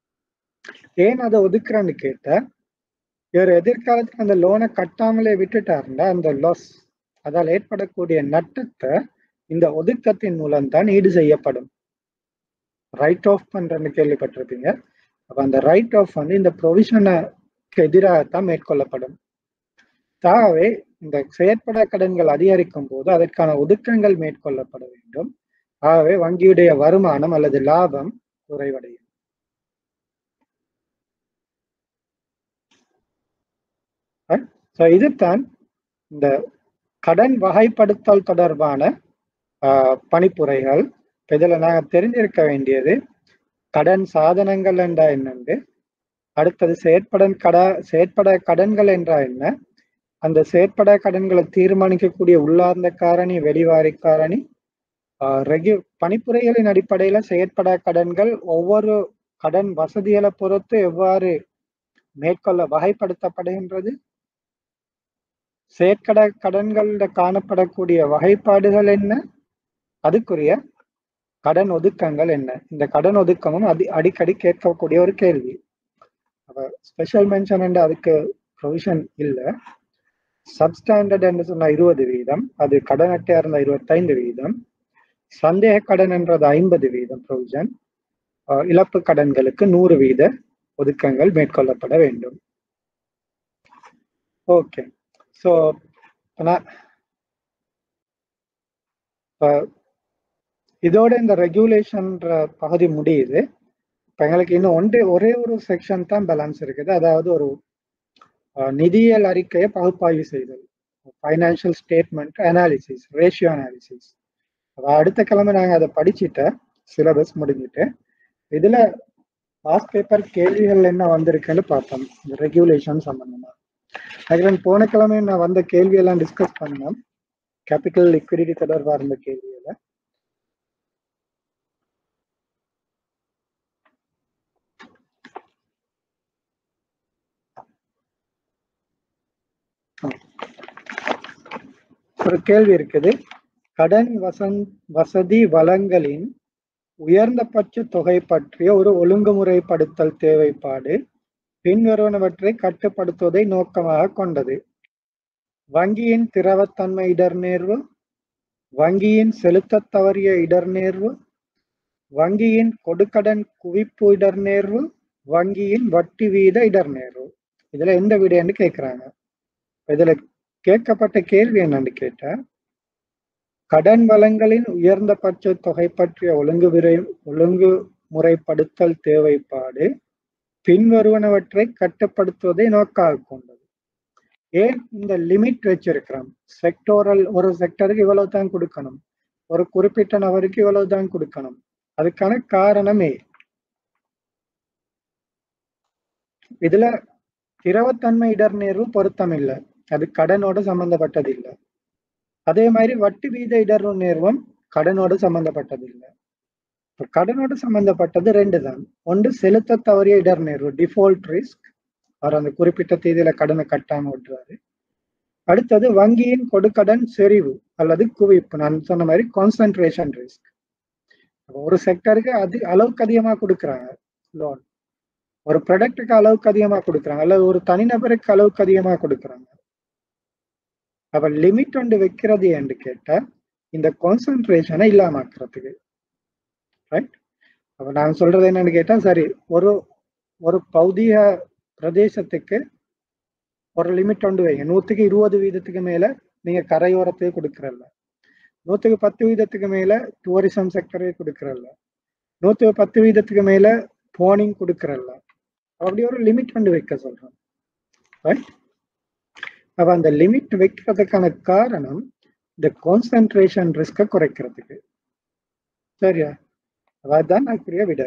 A: ஏன் அதை ஒதுக்குறேன்னு கேட்ட இவர் எதிர்காலத்துல அந்த லோனை கட்டாமலே விட்டுட்டாருன்னா அந்த லாஸ் அதால் ஏற்படக்கூடிய நட்டத்தை இந்த ஒதுக்கத்தின் மூலம் தான் ஈடு செய்யப்படும் ரைட் ஆஃப் பண்றன்னு கேள்விப்பட்டிருப்பீங்க அப்ப அந்த ரைட் ஆஃப் வந்து இந்த ப்ரொவிஷனுக்கு எதிராகத்தான் மேற்கொள்ளப்படும் ஆகவே இந்த செயற்பட கடன்கள் அதிகரிக்கும் போது அதற்கான ஒதுக்கங்கள் மேற்கொள்ளப்பட வேண்டும் ஆகவே வங்கியுடைய வருமானம் அல்லது லாபம் குறைவடையும் ஸோ இதுதான் இந்த கடன் வகைப்படுத்தல் தொடர்பான ஆஹ், பணிப்புரைகள் இப்ப இதுல நாங்க தெரிஞ்சிருக்க வேண்டியது கடன் சாதனங்கள் என்றா என்னண்டு அடுத்தது செயற்படன் கட செயற்பட கடன்கள் என்றா என்ன அந்த செயற்பட கடன்களை தீர்மானிக்கக்கூடிய உள்ளார்ந்த காரணி வெளிவாரி காரணி ஆஹ், ரெகு பணிப்புரைகளின் அடிப்படையில செயற்பட கடன்கள் ஒவ்வொரு கடன் வசதிகளை பொறுத்து எவ்வாறு மேற்கொள்ள வகைப்படுத்தப்படுகின்றது செயற்கட கடன்கள்ல காணப்படக்கூடிய வகைப்பாடுகள் என்ன அதுக்குரிய கடன் ஒதுக்கங்கள் என்ன இந்த கடன் ஒதுக்கமும் அதி அடிக்கடி கேட்கக்கூடிய ஒரு கேள்வி அப்ப ஸ்பெஷல் மென்ஷன் என்று அதுக்கு ப்ரொவிஷன் இல்லை சப்ஸ்டாண்டர்ட் என்று சொன்ன இருபது வீதம் அது கடன் அட்டையா இருந்த இருபத்தைந்து வீதம் சந்தேக கடன் என்றது ஐம்பது வீதம் ப்ரொவிஷன் இழப்பு கடன்களுக்கு நூறு வீத ஒதுக்கங்கள் மேற்கொள்ளப்பட வேண்டும் ஓகே ஸோ நான் இப்ப இதோட இந்த ரெகுலேஷன்ற பகுதி முடியுது இப்ப எங்களுக்கு இன்னும் ஒன்றே ஒரே ஒரு செக்ஷன் தான் பேலன்ஸ் இருக்குது அதாவது ஒரு அஹ், நிதியியல் அறிக்கையை பகுப்பாய்வு செய்தல் financial statement analysis ratio analysis அடுத்த கிழமை நாங்க அதை படிச்சுட்டு சிலபஸ் முடிஞ்சிட்டு இதுல பாஸ் பேப்பர் கேள்விகள் என்ன வந்திருக்குன்னு பார்த்தோம் இந்த ரெகுலேஷன் சம்பந்தமா அதுக்கு போன கிழமை நான் வந்த கேள்வியெல்லாம் டிஸ்கஸ் பண்ணோம் கேபிட்டல் லிக்விடிட்டி தொடர்பா இருந்த கேள்வியில ஒரு கேள்வி இருக்குது கடன் வசன் வசதி வளங்களின் உயர்ந்தபட்ச தொகை பற்றிய ஒரு ஒழுங்குமுறைப்படுத்தல் தேவைப்பாடு பின்வருவனவற்றை கட்டுப்படுத்துவதை நோக்கமாக கொண்டது வங்கியின் திரவத்தன்மை இடர்நேர்வு வங்கியின் செலுத்தத் தவறிய இடர்நேர்வு வங்கியின் கொடுக்கடன் குவிப்பு இடர்நேர்வு வங்கியின் வட்டி வீத இடர்நேர்வு இதுல எந்த விடைன்னு கேக்குறாங்க இதுல கேட்கப்பட்ட கேள்வி என்னன்னு கேட்டா கடன் வளங்களின் உயர்ந்த பட்ச தொகை பற்றிய ஒழுங்கு விரை ஒழுங்கு முறைப்படுத்தல் தேவைப்பாடு பின்வருவனவற்றை கட்டுப்படுத்துவதை நோக்காக கொண்டது ஏன் இந்த லிமிட் வச்சிருக்கிறோம் செக்டோரல் ஒரு செக்டருக்கு இவ்வளவு தான் கொடுக்கணும் ஒரு குறிப்பிட்ட நபருக்கு இவ்வளவு தான் கொடுக்கணும் அதுக்கான காரணமே இதுல திரவத்தன்மை இடர்நேர்வு பொருத்தம் இல்லை அது கடனோட சம்பந்தப்பட்டது இல்லை அதே மாதிரி வட்டி வீத இடர்வு நேர்வும் கடனோடு சம்பந்தப்பட்டது இல்லை இப்ப கடனோடு சம்பந்தப்பட்டது ரெண்டு தான் ஒன்று செலுத்த தவறிய இடர் நேர்வு டிஃபால்ட் ரிஸ்க் அவர் அந்த குறிப்பிட்ட தேதியில கடனை கட்டாம விட்டுறாரு அடுத்தது வங்கியின் கொடுக்கடன் செறிவு அல்லது குவிப்பு நான் சொன்ன மாதிரி கான்சென்ட்ரேஷன் ரிஸ்க் ஒரு செக்டருக்கு அது அளவுக்கு அதிகமா கொடுக்குறாங்க லோன் ஒரு ப்ராடக்ட்டுக்கு அளவுக்கு அதிகமா கொடுக்குறாங்க அல்லது ஒரு தனிநபருக்கு அளவுக்கு அதிகமா கொடுக்குறாங்க அப்ப லிமிட் ஒன்று வைக்கிறது என்று கேட்டா இந்த கான்சென்ட்ரேஷனை இல்லாமக்கிறதுக்கு ரைட் அப்ப நான் சொல்றது என்னன்னு கேட்டா சரி ஒரு ஒரு பௌதிக பிரதேசத்துக்கு ஒரு லிமிட் ஒன்று வைங்க நூத்துக்கு இருபது வீதத்துக்கு மேல நீங்க கரையோரத்துக்கு கொடுக்கறல்ல நூத்துக்கு பத்து வீதத்துக்கு மேல டூரிசம் செக்டரே கொடுக்கறல்ல நூத்துக்கு பத்து வீதத்துக்கு மேல போனிங் கொடுக்கறல்ல அப்படி ஒரு லிமிட் ஒன்று வைக்க சொல்றோம் ரைட் அப்ப அந்த லிமிட் வைக்கிறதுக்கான காரணம் இந்த கான்சென்ட்ரேஷன் ரிஸ்கை குறைக்கிறதுக்கு சரியா அதான் அதுக்குரிய விட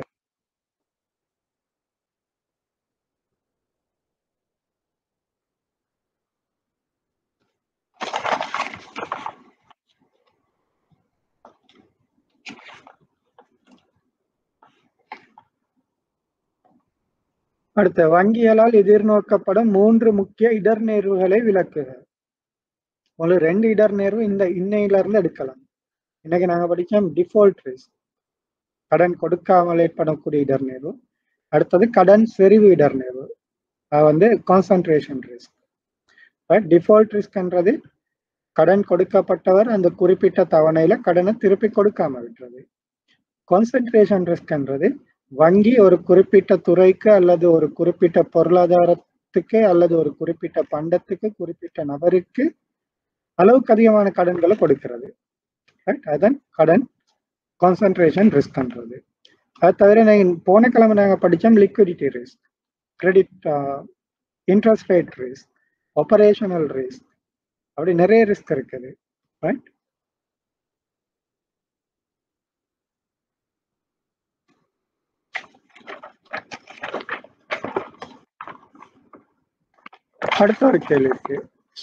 A: அடுத்த வங்கிகளால் எதிர்நோக்கப்படும் மூன்று முக்கிய இடர்நேர்வுகளை விளக்குக உங்களுக்கு ரெண்டு இடர்நேர்வு இந்த இன்னையில இருந்து எடுக்கலாம் இன்னைக்கு நாங்க படிச்சோம் டிஃபால்ட் ரிஸ்க் கடன் கொடுக்காமல் ஏற்படக்கூடிய இடர்நேர்வு அடுத்தது கடன் செறிவு இடர்நேர்வு அது வந்து கான்சன்ட்ரேஷன் ரிஸ்க் டிஃபால்ட் ரிஸ்க்ன்றது கடன் கொடுக்கப்பட்டவர் அந்த குறிப்பிட்ட தவணையில கடனை திருப்பி கொடுக்காம விட்டுறது கான்சன்ட்ரேஷன் ரிஸ்க்ன்றது வங்கி ஒரு குறிப்பிட்ட துறைக்கு அல்லது ஒரு குறிப்பிட்ட பொருளாதாரத்துக்கு அல்லது ஒரு குறிப்பிட்ட பண்டத்துக்கு குறிப்பிட்ட நபருக்கு அளவுக்கு அதிகமான கடன்களை கொடுக்கிறது ரைட் அதன் கடன் கான்சன்ட்ரேஷன் ரிஸ்க்ன்றது அது தவிர நான் போன கிழமை நாங்கள் படித்தோம் liquidity risk credit interest rate risk operational risk அப்படி நிறைய ரிஸ்க் இருக்குது ரைட் அடுத்த ஒரு கேள்வி இருக்கு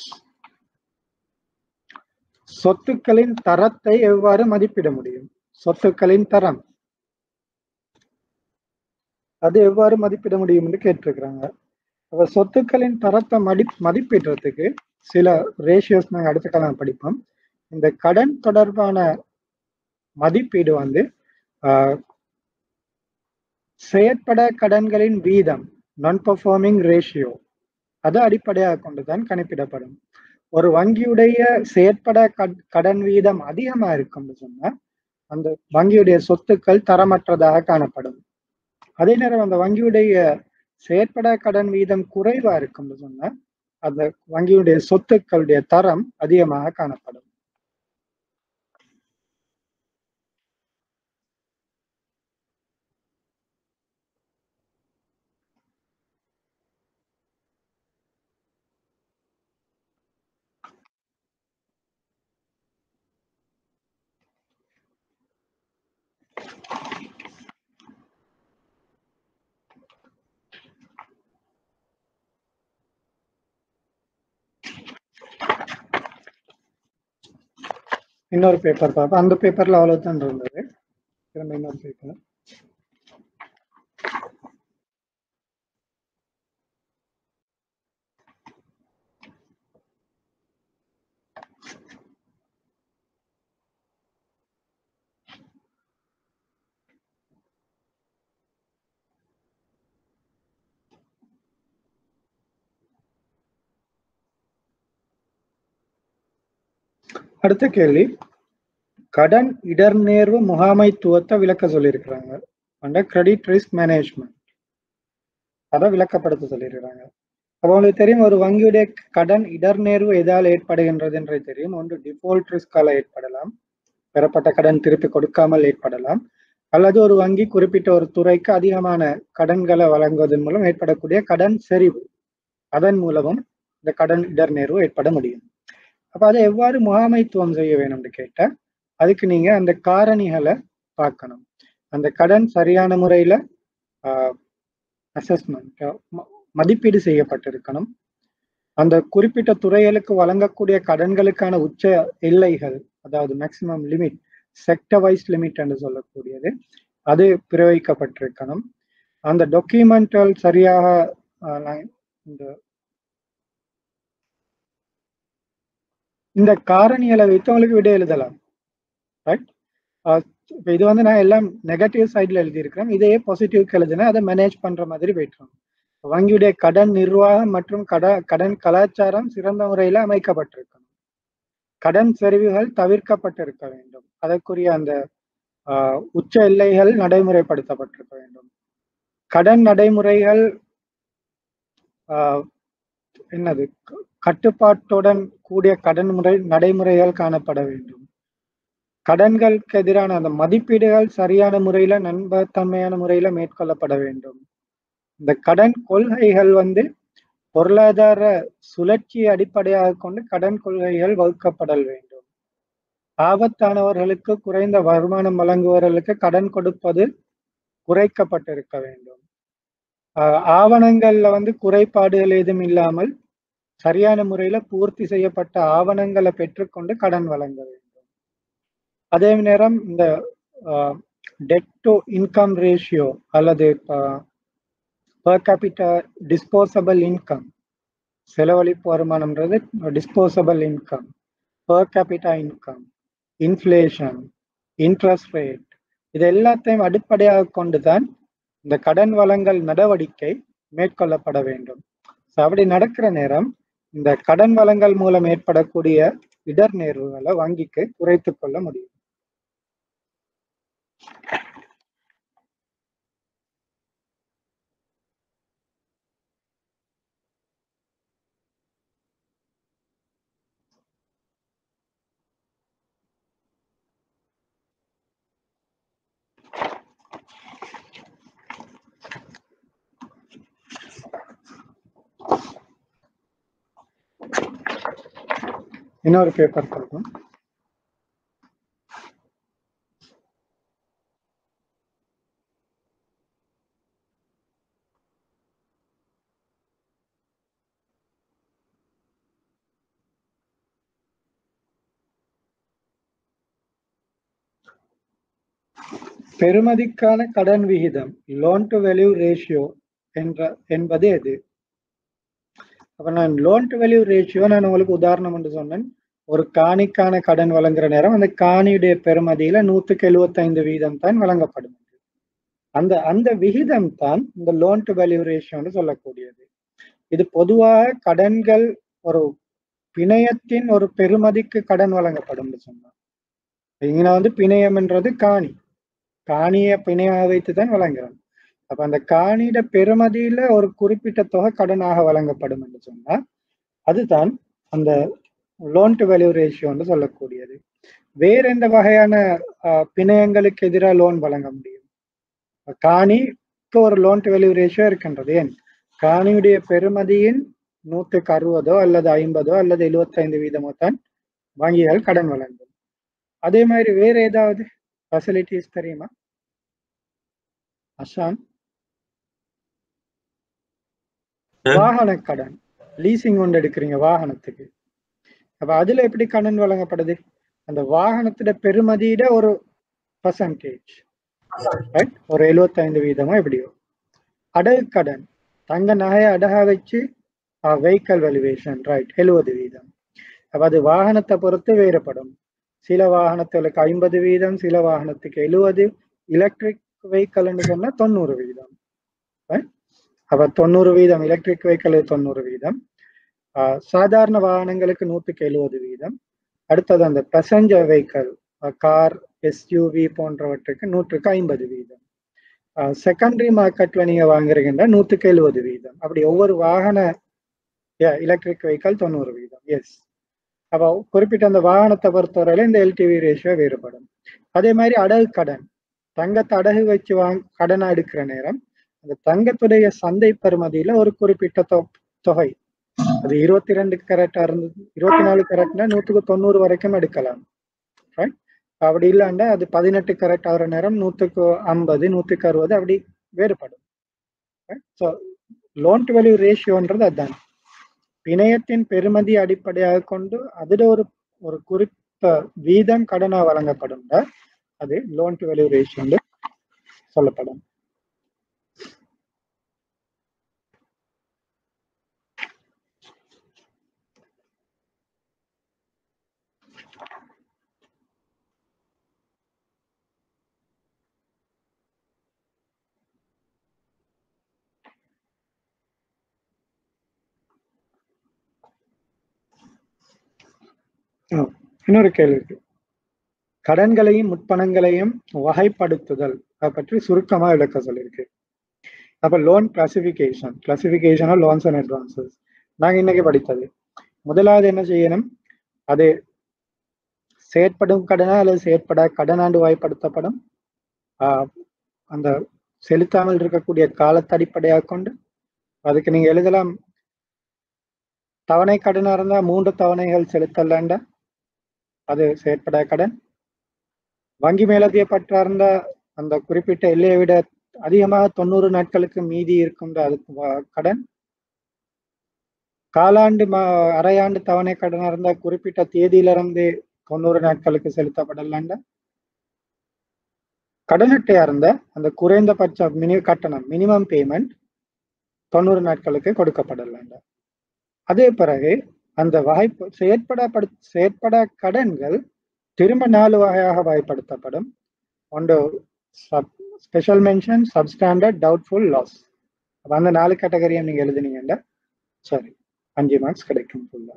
A: சொத்துக்களின் தரத்தை எவ்வாறு மதிப்பிட முடியும் சொத்துக்களின் தரம் அது எவ்வாறு மதிப்பிட முடியும்னு கேட்டிருக்கிறாங்க அப்ப சொத்துக்களின் தரத்தை மதி மதிப்பிடுறதுக்கு சில ரேஷியோஸ் நாங்கள் அடுத்த காலம் படிப்போம் இந்த கடன் தொடர்பான மதிப்பீடு வந்து செயற்பட கடன்களின் வீதம் நான் பர்ஃபார்மிங் ரேஷியோ அதை அடிப்படையாக கொண்டுதான் கணிப்பிடப்படும் ஒரு வங்கியுடைய செயற்பட கடன் வீதம் அதிகமா இருக்கும்னு சொன்னா அந்த வங்கியுடைய சொத்துக்கள் தரமற்றதாக காணப்படும் அதே நேரம் அந்த வங்கியுடைய செயற்பட கடன் வீதம் குறைவா இருக்கும்னு சொன்னா அந்த வங்கியுடைய சொத்துக்களுடைய தரம் அதிகமாக காணப்படும் இன்னொரு பேப்பர் பார்ப்போம் அந்த பேப்பர்ல அவ்வளவுதான் இருந்தது திரும்ப இன்னொரு பேப்பர் அடுத்த கேள்வி கடன் இடர்நேர்வு முகாமைத்துவத்தை விளக்க சொல்லியிருக்கிறாங்க அண்டர் கிரெடிட் ரிஸ்க் மேனேஜ்மெண்ட் அதை விளக்கப்படுத்த சொல்லியிருக்கிறாங்க அப்போ உங்களுக்கு தெரியும் ஒரு வங்கியுடைய கடன் இடர்நேர்வு எதால் ஏற்படுகின்றது என்றது தெரியும் ஒன்று டிஃபால்ட் ரிஸ்கால ஏற்படலாம் பெறப்பட்ட கடன் திருப்பி கொடுக்காமல் ஏற்படலாம் அல்லது ஒரு வங்கி குறிப்பிட்ட ஒரு துறைக்கு அதிகமான கடன்களை வழங்குவதன் மூலம் ஏற்படக்கூடிய கடன் செறிவு அதன் மூலமும் இந்த கடன் இடர்நேர்வு ஏற்பட முடியும் அப்ப அதை எவ்வாறு முகாமைத்துவம் செய்ய வேணும்னு கேட்டா அதுக்கு நீங்க அந்த காரணிகளை பார்க்கணும் அந்த கடன் சரியான முறையில அசஸ்மெண்ட் மதிப்பீடு செய்யப்பட்டிருக்கணும் அந்த குறிப்பிட்ட துறைகளுக்கு வழங்கக்கூடிய கடன்களுக்கான உச்ச எல்லைகள் அதாவது maximum limit sector wise limit என்று சொல்லக்கூடியது அது பிரயோகிக்கப்பட்டிருக்கணும் அந்த டாக்குமெண்டல் சரியாக ஆஹ், நான் இந்த இந்த காரணிகளை வைத்து உங்களுக்கு விடை எழுதலாம் ரைட் இப்போ இது வந்து நான் எல்லாம் நெகட்டிவ் சைடில் எழுதியிருக்கிறேன் இதையே பாசிட்டிவ்க்கு எழுதுனா அதை மேனேஜ் பண்ற மாதிரி போயிட்டுரும் வங்கியுடைய கடன் நிர்வாகம் மற்றும் கட கடன் கலாச்சாரம் சிறந்த முறையில் அமைக்கப்பட்டிருக்கணும் கடன் செறிவுகள் தவிர்க்கப்பட்டிருக்க வேண்டும் அதற்குரிய அந்த ஆஹ், உச்ச எல்லைகள் நடைமுறைப்படுத்தப்பட்டிருக்க வேண்டும் கடன் நடைமுறைகள் ஆஹ், என்னது க- கட்டுப்பாட்டுடன் கூடிய கடன் முறை நடைமுறைகள் காணப்பட வேண்டும் கடன்களுக்கு எதிரான அந்த மதிப்பீடுகள் சரியான முறையில நண்பத்தன்மையான முறையில மேற்கொள்ளப்பட வேண்டும் இந்த கடன் கொள்கைகள் வந்து பொருளாதார சுழற்சியை அடிப்படையாக கொண்டு கடன் கொள்கைகள் வகுக்கப்படல் வேண்டும் ஆபத்தானவர்களுக்கு குறைந்த வருமானம் வழங்குபவர்களுக்கு கடன் கொடுப்பது குறைக்கப்பட்டிருக்க வேண்டும் ஆஹ் ஆவணங்கள்ல வந்து குறைபாடுகள் ஏதும் இல்லாமல் சரியான முறையில பூர்த்தி செய்யப்பட்ட ஆவணங்களை பெற்றுக்கொண்டு கடன் வழங்க வேண்டும் அதே நேரம் இந்த டெட் டு இன்கம் ரேஷியோ அல்லது பர் கேபிட்டா டிஸ்போசபிள் இன்கம் செலவழிப்பு வருமானம்ன்றது disposable income per capita income inflation interest rate இது எல்லாத்தையும் அடிப்படையாக கொண்டுதான் இந்த கடன் வழங்கல் நடவடிக்கை மேற்கொள்ளப்பட வேண்டும் So, அப்படி நடக்கிற நேரம் இந்த கடன் வழங்கல் மூலம் ஏற்படக்கூடிய இடர் நேர்வுகளை வங்கிக்கு குறைத்துக் கொள்ள முடியும் இன்னொரு பேப்பர் கொடுக்கும் பெறுமதிக்கான கடன் விகிதம் லோன் டு வேல்யூ ரேஷியோ என்ற என்பது எது அப்ப நான் லோன் டு வேல்யூ ரேஷியோ நான் உங்களுக்கு உதாரணம் என்று சொன்னேன் ஒரு காணிக்கான கடன் வழங்குற நேரம் அந்த காணியுடைய பெறுமதியில நூத்துக்கு எழுபத்தைந்து வீதம் தான் வழங்கப்படும் அந்த அந்த விகிதம் தான் இந்த லோன் டு வேல்யூ ரேஷியோன்னு சொல்லக்கூடியது இது பொதுவாக கடன்கள் ஒரு பிணையத்தின் ஒரு பெறுமதிக்கு கடன் வழங்கப்படும் சொன்னா இங்க வந்து பிணையம்ன்றது காணி காணியை பிணையாக வைத்து தான் வழங்குறோம் அப்ப அந்த காணியிட பெறுமதியில ஒரு குறிப்பிட்ட தொகை கடனாக வழங்கப்படும் என்று சொன்னா அதுதான் அந்த லோன் டு வேல்யூ ரேஷியோன்னு சொல்லக்கூடியது வேற எந்த வகையான ஆஹ், பிணையங்களுக்கு எதிராக லோன் வழங்க முடியும் காணிக்கு ஒரு லோன் டு வேல்யூ ரேஷியோ இருக்கின்றது ஏன் காணியுடைய பெறுமதியின் நூற்றுக்கு அறுபதோ அல்லது ஐம்பதோ அல்லது எழுபத்தைந்து வீதமோ தான் வங்கிகள் கடன் வழங்கும் அதே மாதிரி வேற ஏதாவது ஃபெசிலிட்டிஸ் தெரியுமா அசான் வாகன கடன் லீசிங் ஒன்று எடுக்கிறீங்க வாகனத்துக்கு அப்ப அதுல எப்படி கடன் வழங்கப்படுது அந்த வாகனத்தோட பெறுமதியிட ஒரு பர்சன்டேஜ் ரைட் ஒரு எழுபத்தைந்து வீதமோ எப்படியோ அடகு கடன் தங்க நகையை அடகா வச்சு வெஹிக்கல் வேல்யூவேஷன் ரைட் எழுபது வீதம் அப்ப அது வாகனத்தை பொறுத்து வேறுபடும் சில வாகனங்களுக்கு ஐம்பது வீதம் சில வாகனத்துக்கு எழுபது எலக்ட்ரிக் வெஹிக்கல்னு சொன்னா தொண்ணூறு வீதம் Right? அப்ப தொண்ணூறு வீதம் எலக்ட்ரிக் வெஹிக்கல் தொண்ணூறு வீதம் ஆஹ் சாதாரண வாகனங்களுக்கு நூற்றுக்கு எழுபது வீதம் அடுத்தது அந்த பேசஞ்சர் வெஹிக்கல் கார் எஸ்யூவி போன்றவற்றுக்கு நூற்றுக்கு ஐம்பது வீதம் செகண்டரி மார்க்கெட்ல நீங்க வாங்குறீங்கன்னா நூத்துக்கு எழுபது வீதம் அப்படி ஒவ்வொரு வாகன எலக்ட்ரிக் வெஹிக்கல் தொண்ணூறு வீதம் எஸ் அப்போ குறிப்பிட்ட அந்த வாகனத்தை பொறுத்தவரையில இந்த எல்டிவி ரேஷியோ வேறுபடும் அதே மாதிரி அடகு கடன் தங்கத்தை அடகு வச்சு வாங்க கடனை எடுக்கிற நேரம் அந்த தங்கத்துடைய சந்தை பெறுமதியில ஒரு குறிப்பிட்ட தொ- தொகை அது இருபத்தி ரெண்டு கேரட்டா இருந்தது இருபத்தி நாலு கேரட்னா நூத்துக்கு தொண்ணூறு வரைக்கும் எடுக்கலாம் ரைட் அப்படி இல்லாண்டா அது பதினெட்டு கேரட் ஆகிற நேரம் நூத்துக்கு ஐம்பது நூத்துக்கு அறுபது அப்படி வேறுபடும் ஸோ லோன் டு வேல்யூ ரேஷியோன்றது அதுதான் பிணையத்தின் பெறுமதி அடிப்படையாக கொண்டு அதுல ஒரு ஒரு குறித்த வீதம் கடனா வழங்கப்படும் அது லோன் டு வேல்யூ ரேஷியோ சொல்லப்படும் ஆ, இன்னொரு கேள்வி இருக்கு கடன்களையும் முற்பணங்களையும் வகைப்படுத்துதல் அதை பற்றி சுருக்கமா விளக்க சொல்லியிருக்கு அப்ப loan classification classification loans and advances நாங்க இன்னைக்கு படித்தது முதலாவது என்ன செய்யணும் அது செயற்படும் கடனா அல்லது செயற்பட கடனாண்டு வாய்ப்படுத்தப்படும் ஆஹ் அந்த செலுத்தாமல் இருக்கக்கூடிய காலத்தை அடிப்படையாக கொண்டு அதுக்கு நீங்க எழுதலாம் தவணை கடனா இருந்தா மூன்று தவணைகள் செலுத்தலாண்டா அது செயற்பட கடன் வங்கி மேலதிக பற்றா இருந்தா அந்த குறிப்பிட்ட எல்லையை விட அதிகமாக தொண்ணூறு நாட்களுக்கு மீதி இருக்கும் அதுக்கு வ- கடன் காலாண்டு ம அரையாண்டு தவணை கடனா இருந்தா குறிப்பிட்ட தேதியிலிருந்து தொண்ணூறு நாட்களுக்கு செலுத்தப்படலாண்டா கடன் அட்டையா இருந்தா அந்த குறைந்தபட்ச மினி கட்டணம் மினிமம் பேமெண்ட் தொண்ணூறு நாட்களுக்கு கொடுக்கப்படலாண்டா அதே பிறகு அந்த வாய்ப்பு செயற்படப்படு செயற்பட கடன்கள் திரும்ப நாலு வகையாக வாய்ப்படுத்தப்படும் ஒன்று special mention substandard doubtful loss அப்ப அந்த நாலு கேட்டகரியை நீங்க எழுதுனீங்கன்னா சரி அஞ்சு மார்க்ஸ் கிடைக்கும் ஃபுல்லா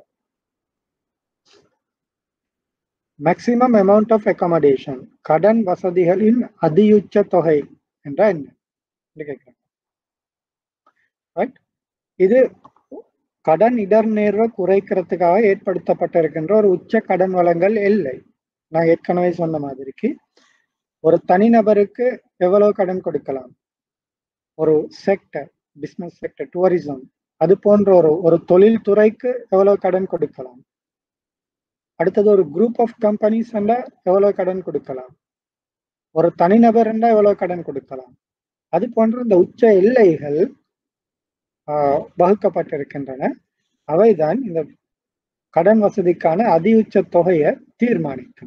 A: மேக்சிமம் அமௌண்ட் ஆஃப் அகாமடேஷன் கடன் வசதிகளின் அதியுச்ச தொகை என்றா என்ன என்று கேட்கிறாங்க ரைட் இது கடன் இடர்நேர்வை குறைக்கிறதுக்காக ஏற்படுத்தப்பட்டிருக்கின்ற ஒரு உச்ச கடன் வழங்கல் எல்லை நான் ஏற்கனவே சொன்ன மாதிரிக்கு ஒரு தனிநபருக்கு எவ்வளவு கடன் கொடுக்கலாம் ஒரு செக்டர் பிசினஸ் செக்டர் டூரிசம் அது போன்ற ஒரு ஒரு தொழில் துறைக்கு எவ்வளவு கடன் கொடுக்கலாம் அடுத்தது ஒரு குரூப் ஆஃப் கம்பெனிஸ் எவ்வளவு கடன் கொடுக்கலாம் ஒரு தனிநபர் என்றா எவ்வளவு கடன் கொடுக்கலாம் அது போன்ற இந்த உச்ச எல்லைகள் ஆஹ், வகுக்கப்பட்டிருக்கின்றன அவைதான் இந்த கடன் வசதிக்கான அதி உச்ச தொகையை தீர்மானிக்கும்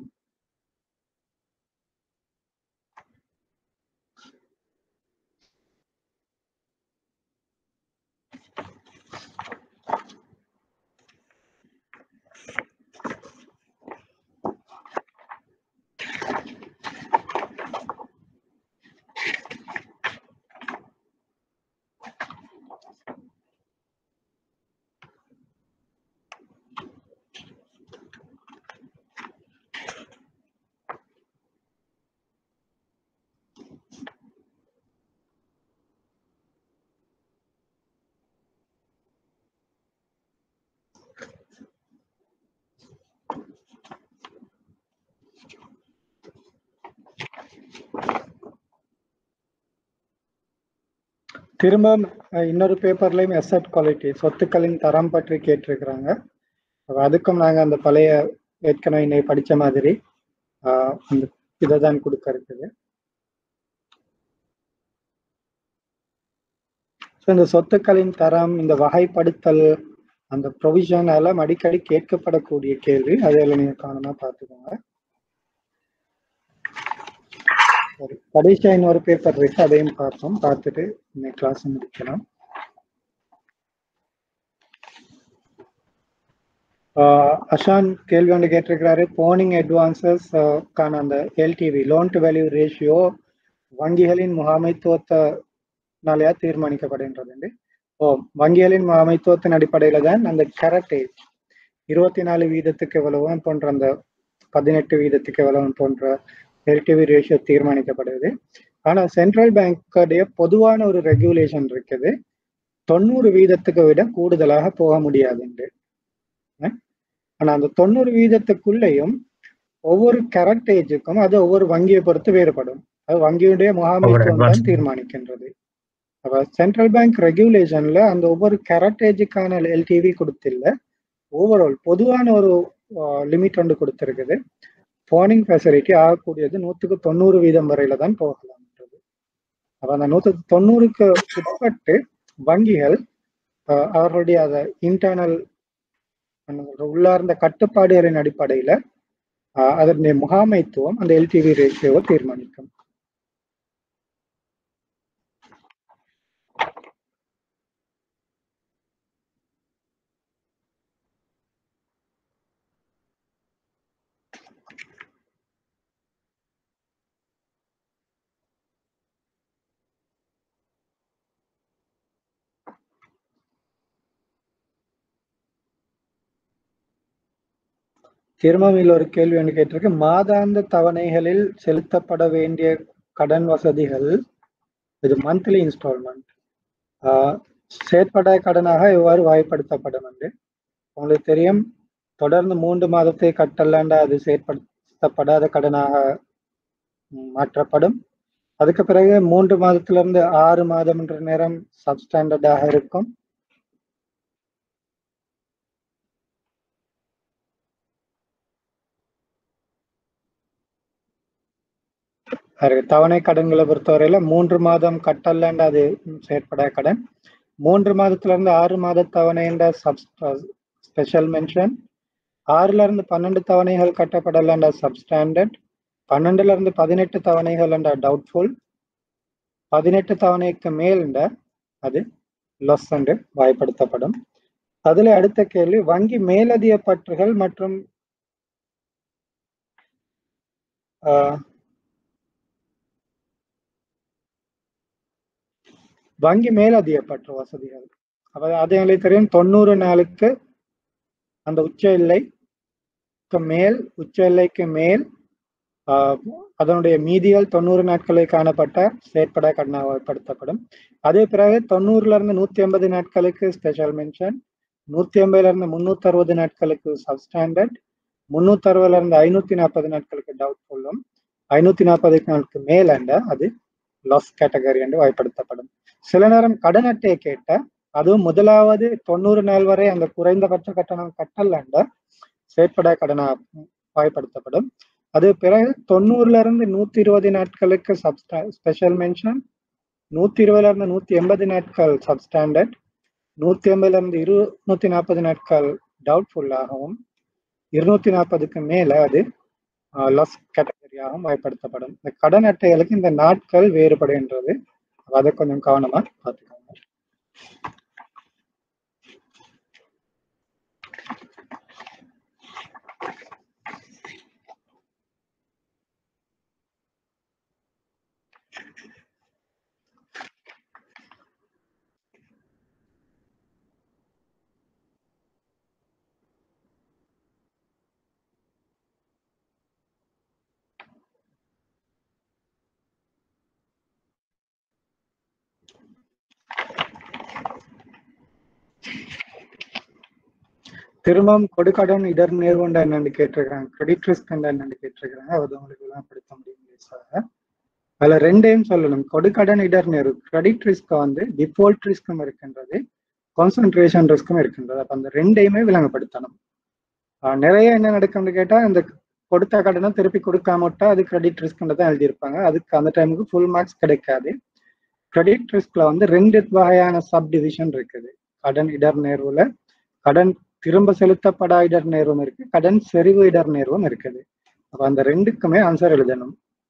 A: திரும்ப அஹ், இன்னொரு பேப்பர்லயும் எசட் குவாலிட்டி சொத்துக்களின் தரம் பற்றி கேட்டிருக்கிறாங்க அப்ப அதுக்கும் நாங்க அந்த பழைய ஏற்கனவே இன்னைக்கு படிச்ச மாதிரி ஆஹ், அந்த இதை தான் கொடுக்க இருக்குது ஸோ இந்த சொத்துக்களின் தரம் இந்த வகைப்படுத்தல் அந்த ப்ரொவிஷன் எல்லாம் அடிக்கடி கேட்கப்படக்கூடிய கேள்வி அதில் நீங்க கவனமா பார்த்துக்கோங்க சரி கடைசியா இன்னொரு பேப்பர் இருக்கு அதையும் பார்ப்போம் பார்த்துட்டு இன்னைக்கு கிளாஸ் முடிக்கலாம் ஆஹ் அஷான் கேள்வி ஒன்று கேட்டிருக்கிறாரு போனிங் அட்வான்சஸ் கான அந்த LTV loan to value ratio வங்கிகளின் முகாமைத்துவத்தினாலேயா தீர்மானிக்கப்படுகின்றது ஓ வங்கிகளின் முகாமைத்துவத்தின் அடிப்படையில தான் அந்த கரட்டேஜ் இருபத்தி நாலு வீதத்துக்கு எவ்வளவும் போன்ற அந்த பதினெட்டு வீதத்துக்கு எவ்வளவும் போன்ற எல்டிவி ரேஷியோ தீர்மானிக்கப்படுது ஆனா சென்ட்ரல் பேங்க்குடைய பொதுவான ஒரு ரெகுலேஷன் இருக்குது தொண்ணூறு வீதத்துக்கு விட கூடுதலாக போக முடியாதுண்டு அஹ் ஆனா அந்த தொண்ணூறு வீதத்துக்குள்ளேயும் ஒவ்வொரு கரெக்ட் ஏஜுக்கும் அது ஒவ்வொரு வங்கியை பொறுத்து வேறுபடும் அது வங்கியுடைய முகாமைத்துவம்
B: advance.
A: தான் தீர்மானிக்கின்றது அப்ப சென்ட்ரல் பேங்க் ரெகுலேஷன்ல அந்த ஒவ்வொரு கரெக்ட் ஏஜுக்கான எல்டிவி கொடுத்தில்ல ஓவரால் பொதுவான ஒரு லிமிட் ஒன்று கொடுத்திருக்குது போனிங் ஃபெசிலிட்டி ஆகக்கூடியது நூற்றுக்கு தொண்ணூறு வீதம் வரையில தான் போகலாம்ன்றது அப்ப அந்த நூற்றுக்கு தொண்ணூறுக்கு உட்பட்டு வங்கிகள் அஹ், அவர்களுடைய அந்த இன்டர்னல் உள்ளார்ந்த கட்டுப்பாடுகளின் அடிப்படையில அஹ், அதனுடைய முகாமைத்துவம் அந்த எல்டிவி ரேஷியோவை தீர்மானிக்கும் திரும்பவும் ஒரு கேள்வி ஒன்று கேட்டிருக்கு மாதாந்த தவணைகளில் செலுத்தப்பட வேண்டிய கடன் வசதிகள் இது மந்த்லி இன்ஸ்டால்மெண்ட் செயற்பட கடனாக எவ்வாறு வாய்ப்படுத்தப்படும் என்று உங்களுக்கு தெரியும் தொடர்ந்து மூன்று மாதத்தை கட்டலாண்டா அது செயற்படுத்தப்படாத கடனாக ம், மாற்றப்படும் அதுக்கு பிறகு மூன்று மாதத்திலிருந்து ஆறு மாதம் என்ற நேரம் சப்ஸ்டாண்டர்டாக இருக்கும் அது தவணை கடன்களை பொறுத்தவரையில மூன்று மாதம் கட்டலன்ற அது செயற்பட கடன் மூன்று மாதத்துல இருந்து ஆறு மாத தவணை என்ற ஸ்பெஷல் மென்ஷன் ஆறுல இருந்து பன்னெண்டு தவணைகள் கட்டப்படலன்ற சப்ஸ்டாண்டர்ட் பன்னெண்டுல இருந்து பதினெட்டு தவணைகள் என்ற டவுட்ஃபுல் பதினெட்டு தவணைக்கு மேல் என்ற அது லொஸ் என்று வாய்ப்படுத்தப்படும் அதுல அடுத்த கேள்வி வங்கி மேலதிக பற்றுகள் மற்றும் ஆஹ், வங்கி மேலதிக பற்று வசதிகள் அப்ப அது எங்களுக்கு தெரியும் தொண்ணூறு நாளுக்கு அந்த உச்ச எல்லைக்கு மேல் உச்ச எல்லைக்கு மேல் ஆஹ், அதனுடைய மீதிகள் தொண்ணூறு நாட்களில் காணப்பட்ட செயற்பட கடனாகப்படுத்தப்படும் அதே பிறகு தொண்ணூறுல இருந்து நூத்தி ஐம்பது நாட்களுக்கு ஸ்பெஷல் மென்ஷன் நூத்தி ஐம்பதுல இருந்து முன்னூத்தி அறுபது நாட்களுக்கு சப்ஸ்டாண்டர்ட் முன்னூத்தி அறுபதுல இருந்து ஐநூத்தி நாற்பது நாட்களுக்கு டவுட்ஃபுல்லும் ஐநூத்தி நாற்பது நாளுக்கு மேலண்ட அது லாஸ் கேட்டகரி என்று வாய்ப்படுத்தப்படும் சில நேரம் கடன் அட்டையை கேட்ட அதுவும் முதலாவது தொண்ணூறு நாள் வரை அந்த குறைந்தபட்ச கட்டணம் கட்டலண்ட செயற்பட கடனா வாய்ப்படுத்தப்படும் அது பிறகு தொண்ணூறுல இருந்து நூத்தி இருபது நாட்களுக்கு சப்ஸ்டா ஸ்பெஷல் மென்ஷன் நூத்தி இருபதுல இருந்து நூத்தி எண்பது நாட்கள் சப்ஸ்டாண்டர்ட் நூத்தி எண்பதுல இருந்து இருநூத்தி நாற்பது நாட்கள் டவுட்ஃபுல்லாகவும் இருநூத்தி நாற்பதுக்கு மேல அது லஸ் கேட்டகரியாகவும் வாய்ப்படுத்தப்படும் இந்த கடன் அட்டைகளுக்கு இந்த நாட்கள் வேறுபடுகின்றது அதை கொஞ்சம் கவனமா பார்த்துக்கோங்க திரும்பவும் கொடுக்கடன் இடர் நேர்கொண்ட என்னன்னு கேட்டிருக்காங்க கிரெடிட் ரிஸ்க் என்னன்னு கேட்டிருக்காங்க அது உங்களுக்கு எல்லாம் படுத்த முடியும் சார் அதுல ரெண்டையும் சொல்லணும் கொடுக்கடன் இடர் நேர்வு கிரெடிட் ரிஸ்க் வந்து டிஃபால்ட் ரிஸ்க்கும் இருக்கின்றது கான்சன்ட்ரேஷன் ரிஸ்க்கும் இருக்கின்றது அப்ப அந்த ரெண்டையுமே விளங்கப்படுத்தணும் ஆஹ் நிறைய என்ன நடக்கும்னு கேட்டா இந்த கொடுத்த கடனை திருப்பி கொடுக்காம விட்டா அது கிரெடிட் ரிஸ்க்ன்றதை எழுதியிருப்பாங்க அதுக்கு அந்த டைமுக்கு ஃபுல் மார்க்ஸ் கிடைக்காது கிரெடிட் ரிஸ்க்ல வந்து ரெண்டு வகையான சப் டிவிஷன் இருக்குது கடன் இடர் நேர்வுல கடன் திரும்ப செலுத்தப்படா இடர் நேர்வும் இருக்கு கடன் செறிவு இடர் நேர்வும் இருக்குது அப்ப அந்த ரெண்டுக்குமே ஆன்சர் எழுதணும்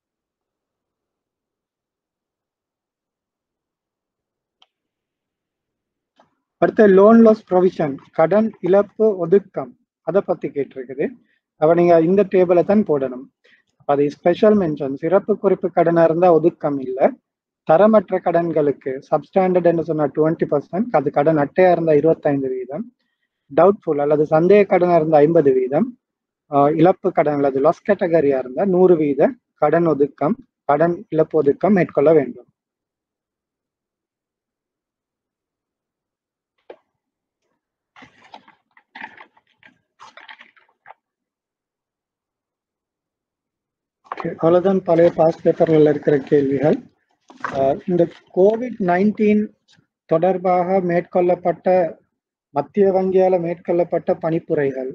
A: அடுத்து லோன் லாஸ் ப்ரொவிஷன் கடன் இழப்பு ஒதுக்கம் அதை பத்தி கேட்டிருக்குது அப்ப நீங்க இந்த டேபிளை தான் போடணும் அது ஸ்பெஷல் மென்ஷன் சிறப்பு குறிப்பு கடனா இருந்தா ஒதுக்கம் இல்ல தரமற்ற கடன்களுக்கு சப்ஸ்டாண்டர்ட் என்று சொன்னா டுவெண்ட்டி பர்சன்ட் அது கடன் அட்டையா இருந்தா இருபத்தைந்து வீதம் டவுட்ஃபுல் அல்லது சந்தேக கடனா இருந்தா ஐம்பது வீதம் ஆஹ் இழப்பு கடன் அல்லது லாஸ் கேட்டகரியா இருந்தா நூறு வீத கடன் ஒதுக்கம் கடன் இழப்பு ஒதுக்கம் மேற்கொள்ள வேண்டும் Okay, அவ்வளவுதான் பழைய பாஸ் பேப்பர்ல இருக்கிற கேள்விகள் ஆஹ் இந்த கோவிட் நைன்டீன் தொடர்பாக மேற்கொள்ளப்பட்ட மத்திய வங்கியால மேற்கொள்ளப்பட்ட பணிப்புரைகள்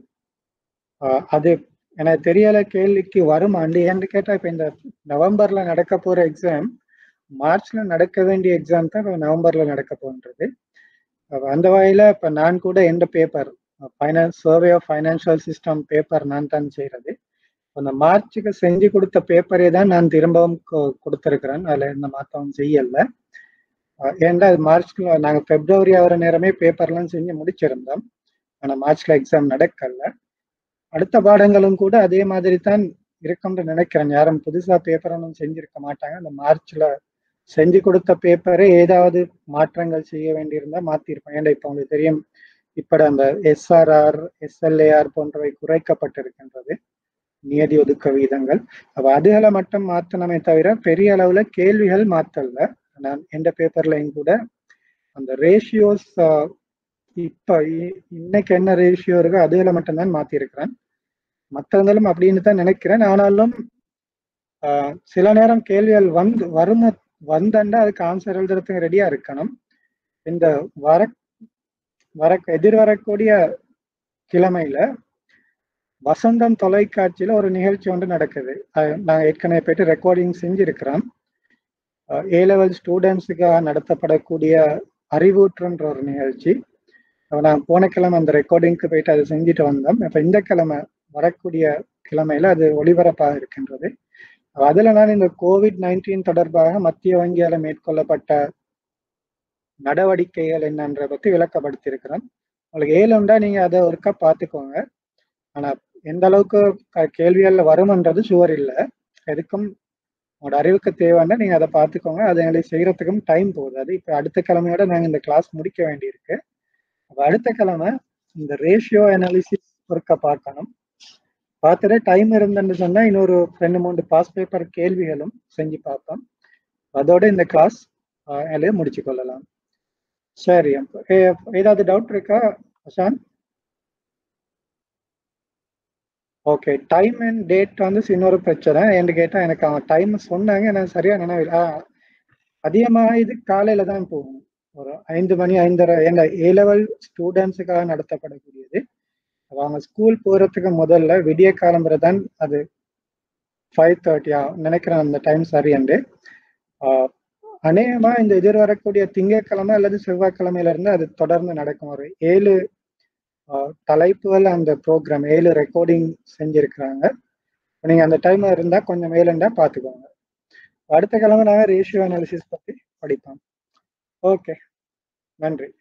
A: ஆஹ் அது எனக்கு தெரியல கேள்விக்கு வரும் ஆண்டு ஏன்னு கேட்டா இப்ப இந்த நவம்பர்ல நடக்க போற எக்ஸாம் மார்ச்ல நடக்க வேண்டிய எக்ஸாம் தான் இப்ப நவம்பர்ல நடக்க போன்றது அப்ப அந்த வகையில இப்ப நான் கூட எந்த paper finance survey of financial system paper நான் தான் செய்யறது அந்த மார்ச்சுக்கு செஞ்சு கொடுத்த பேப்பரே தான் நான் திரும்பவும் கொ- கொடுத்திருக்கிறேன் அதுல எந்த மாற்றமும் செய்யல அஹ் ஏன்டா அது மார்ச்ல நாங்க பிப்ரவரி ஆகிற நேரமே பேப்பர்லாம் செஞ்சு முடிச்சிருந்தோம் ஆனா மார்ச்ல எக்ஸாம் நடக்கல அடுத்த பாடங்களும் கூட அதே மாதிரி தான் இருக்கும்னு நினைக்கிறேன் யாரும் புதுசா பேப்பர் ஒன்றும் செஞ்சிருக்க மாட்டாங்க அந்த மார்ச்ல செஞ்சு கொடுத்த பேப்பரே ஏதாவது மாற்றங்கள் செய்ய வேண்டியிருந்தா மாத்திருப்பேன் ஏன்டா இப்ப உங்களுக்கு தெரியும் இப்ப அந்த எஸ்ஆர்ஆர் எஸ்எல்ஏஆர் போன்றவை குறைக்கப்பட்டிருக்கின்றது நியதி ஒதுக்க வீதங்கள் அப்ப அதுகளை மட்டும் மாத்தணுமே தவிர பெரிய அளவுல கேள்விகள் மாத்தல நான் எந்த பேப்பர்லையும் கூட அந்த ரேஷியோஸ் இப்ப இ- இன்னைக்கு என்ன ரேஷியோ இருக்கோ அதுல மட்டும்தான் மாத்திருக்கிறேன் மற்றவங்களும் அப்படின்னு தான் நினைக்கிறேன் ஆனாலும் ஆஹ், சில நேரம் கேள்விகள் வந்து வரும் வந்தண்டா அதுக்கு ஆன்சர் எழுதுறதுக்கு ரெடியா இருக்கணும் இந்த வர வர எதிர்வரக்கூடிய கிழமையில வசந்தம் தொலைக்காட்சியில ஒரு நிகழ்ச்சி ஒன்று நடக்குது அது நான் ஏற்கனவே போயிட்டு ரெக்கார்டிங் செஞ்சிருக்கிறேன் ஏ லெவல் ஸ்டூடெண்ட்ஸுக்காக நடத்தப்படக்கூடிய அறிவூற்றுன்ற ஒரு நிகழ்ச்சி அப்ப நான் போன கிழமை அந்த ரெக்கார்டிங்க்கு போயிட்டு அதை செஞ்சுட்டு வந்தோம் இப்ப இந்த கிழமை வரக்கூடிய கிழமையில அது ஒளிபரப்பாக இருக்கின்றது அப்ப அதுல நான் இந்த கோவிட் நைன்டீன் தொடர்பாக மத்திய வங்கியால மேற்கொள்ளப்பட்ட நடவடிக்கைகள் என்னன்ற பத்தி விளக்கப்படுத்தியிருக்கிறேன் உங்களுக்கு ஏழு உண்டா நீங்க அதை ஒருக்கா பார்த்துக்கோங்க ஆனா எந்த அளவுக்கு க- கேள்விகள்ல வரும்ன்றது சுவர் இல்லை எதுக்கும் உங்களோட அறிவுக்கு தேவைன்னா நீங்க அதை பார்த்துக்கோங்க அதை எங்களுக்கு செய்யறதுக்கும் டைம் போகுது அது இப்ப அடுத்த கிழமையோட நாங்க இந்த கிளாஸ் முடிக்க வேண்டியிருக்கு அப்ப அடுத்த கிழமை இந்த ரேஷியோ அனாலிசிஸ் ஒருக்க பார்க்கணும் பார்த்துட்டு டைம் இருந்துன்னு சொன்னா இன்னொரு ரெண்டு மூணு பாஸ் பேப்பர் கேள்விகளும் செஞ்சு பார்ப்போம் அதோட இந்த கிளாஸ் அதிலே முடிச்சு கொள்ளலாம் சரி அப்ப ஏ- ஏதாவது டவுட் இருக்கா அசான் ஓகே டைம் அண்ட் டேட் வந்து இன்னொரு பிரச்சனை என்று கேட்டா எனக்கு அவன் டைம் சொன்னாங்க எனக்கு சரியா நினைவில் ஆ, அதிகமா இது காலையில தான் போகும் ஒரு ஐந்து மணி ஐந்தரை ஏன்னா ஏ லெவல் ஸ்டூடெண்ட்ஸுக்காக நடத்தப்படக்கூடியது அப்ப அவங்க ஸ்கூல் போறதுக்கு முதல்ல விடிய காலம்பரை தான் அது ஃபைவ் தேர்ட்டியா நினைக்கிறேன் அந்த டைம் சரியண்டு ஆஹ் அநேகமா இந்த எதிர்வரக்கூடிய திங்கட்கிழமை அல்லது செவ்வாய்க்கிழமையில இருந்து அது தொடர்ந்து நடக்கும் ஒரு ஏழு ஆஹ் தலைப்புகள் அந்த ப்ரோக்ராம் ஏழு ரெக்கார்டிங் செஞ்சிருக்கிறாங்க நீங்க அந்த டைம் இருந்தா கொஞ்சம் மேலுண்டா பாத்துக்கோங்க அடுத்த கிழமை நாங்க ரேஷியோ அனாலிசிஸ் பத்தி படிப்போம் ஓகே நன்றி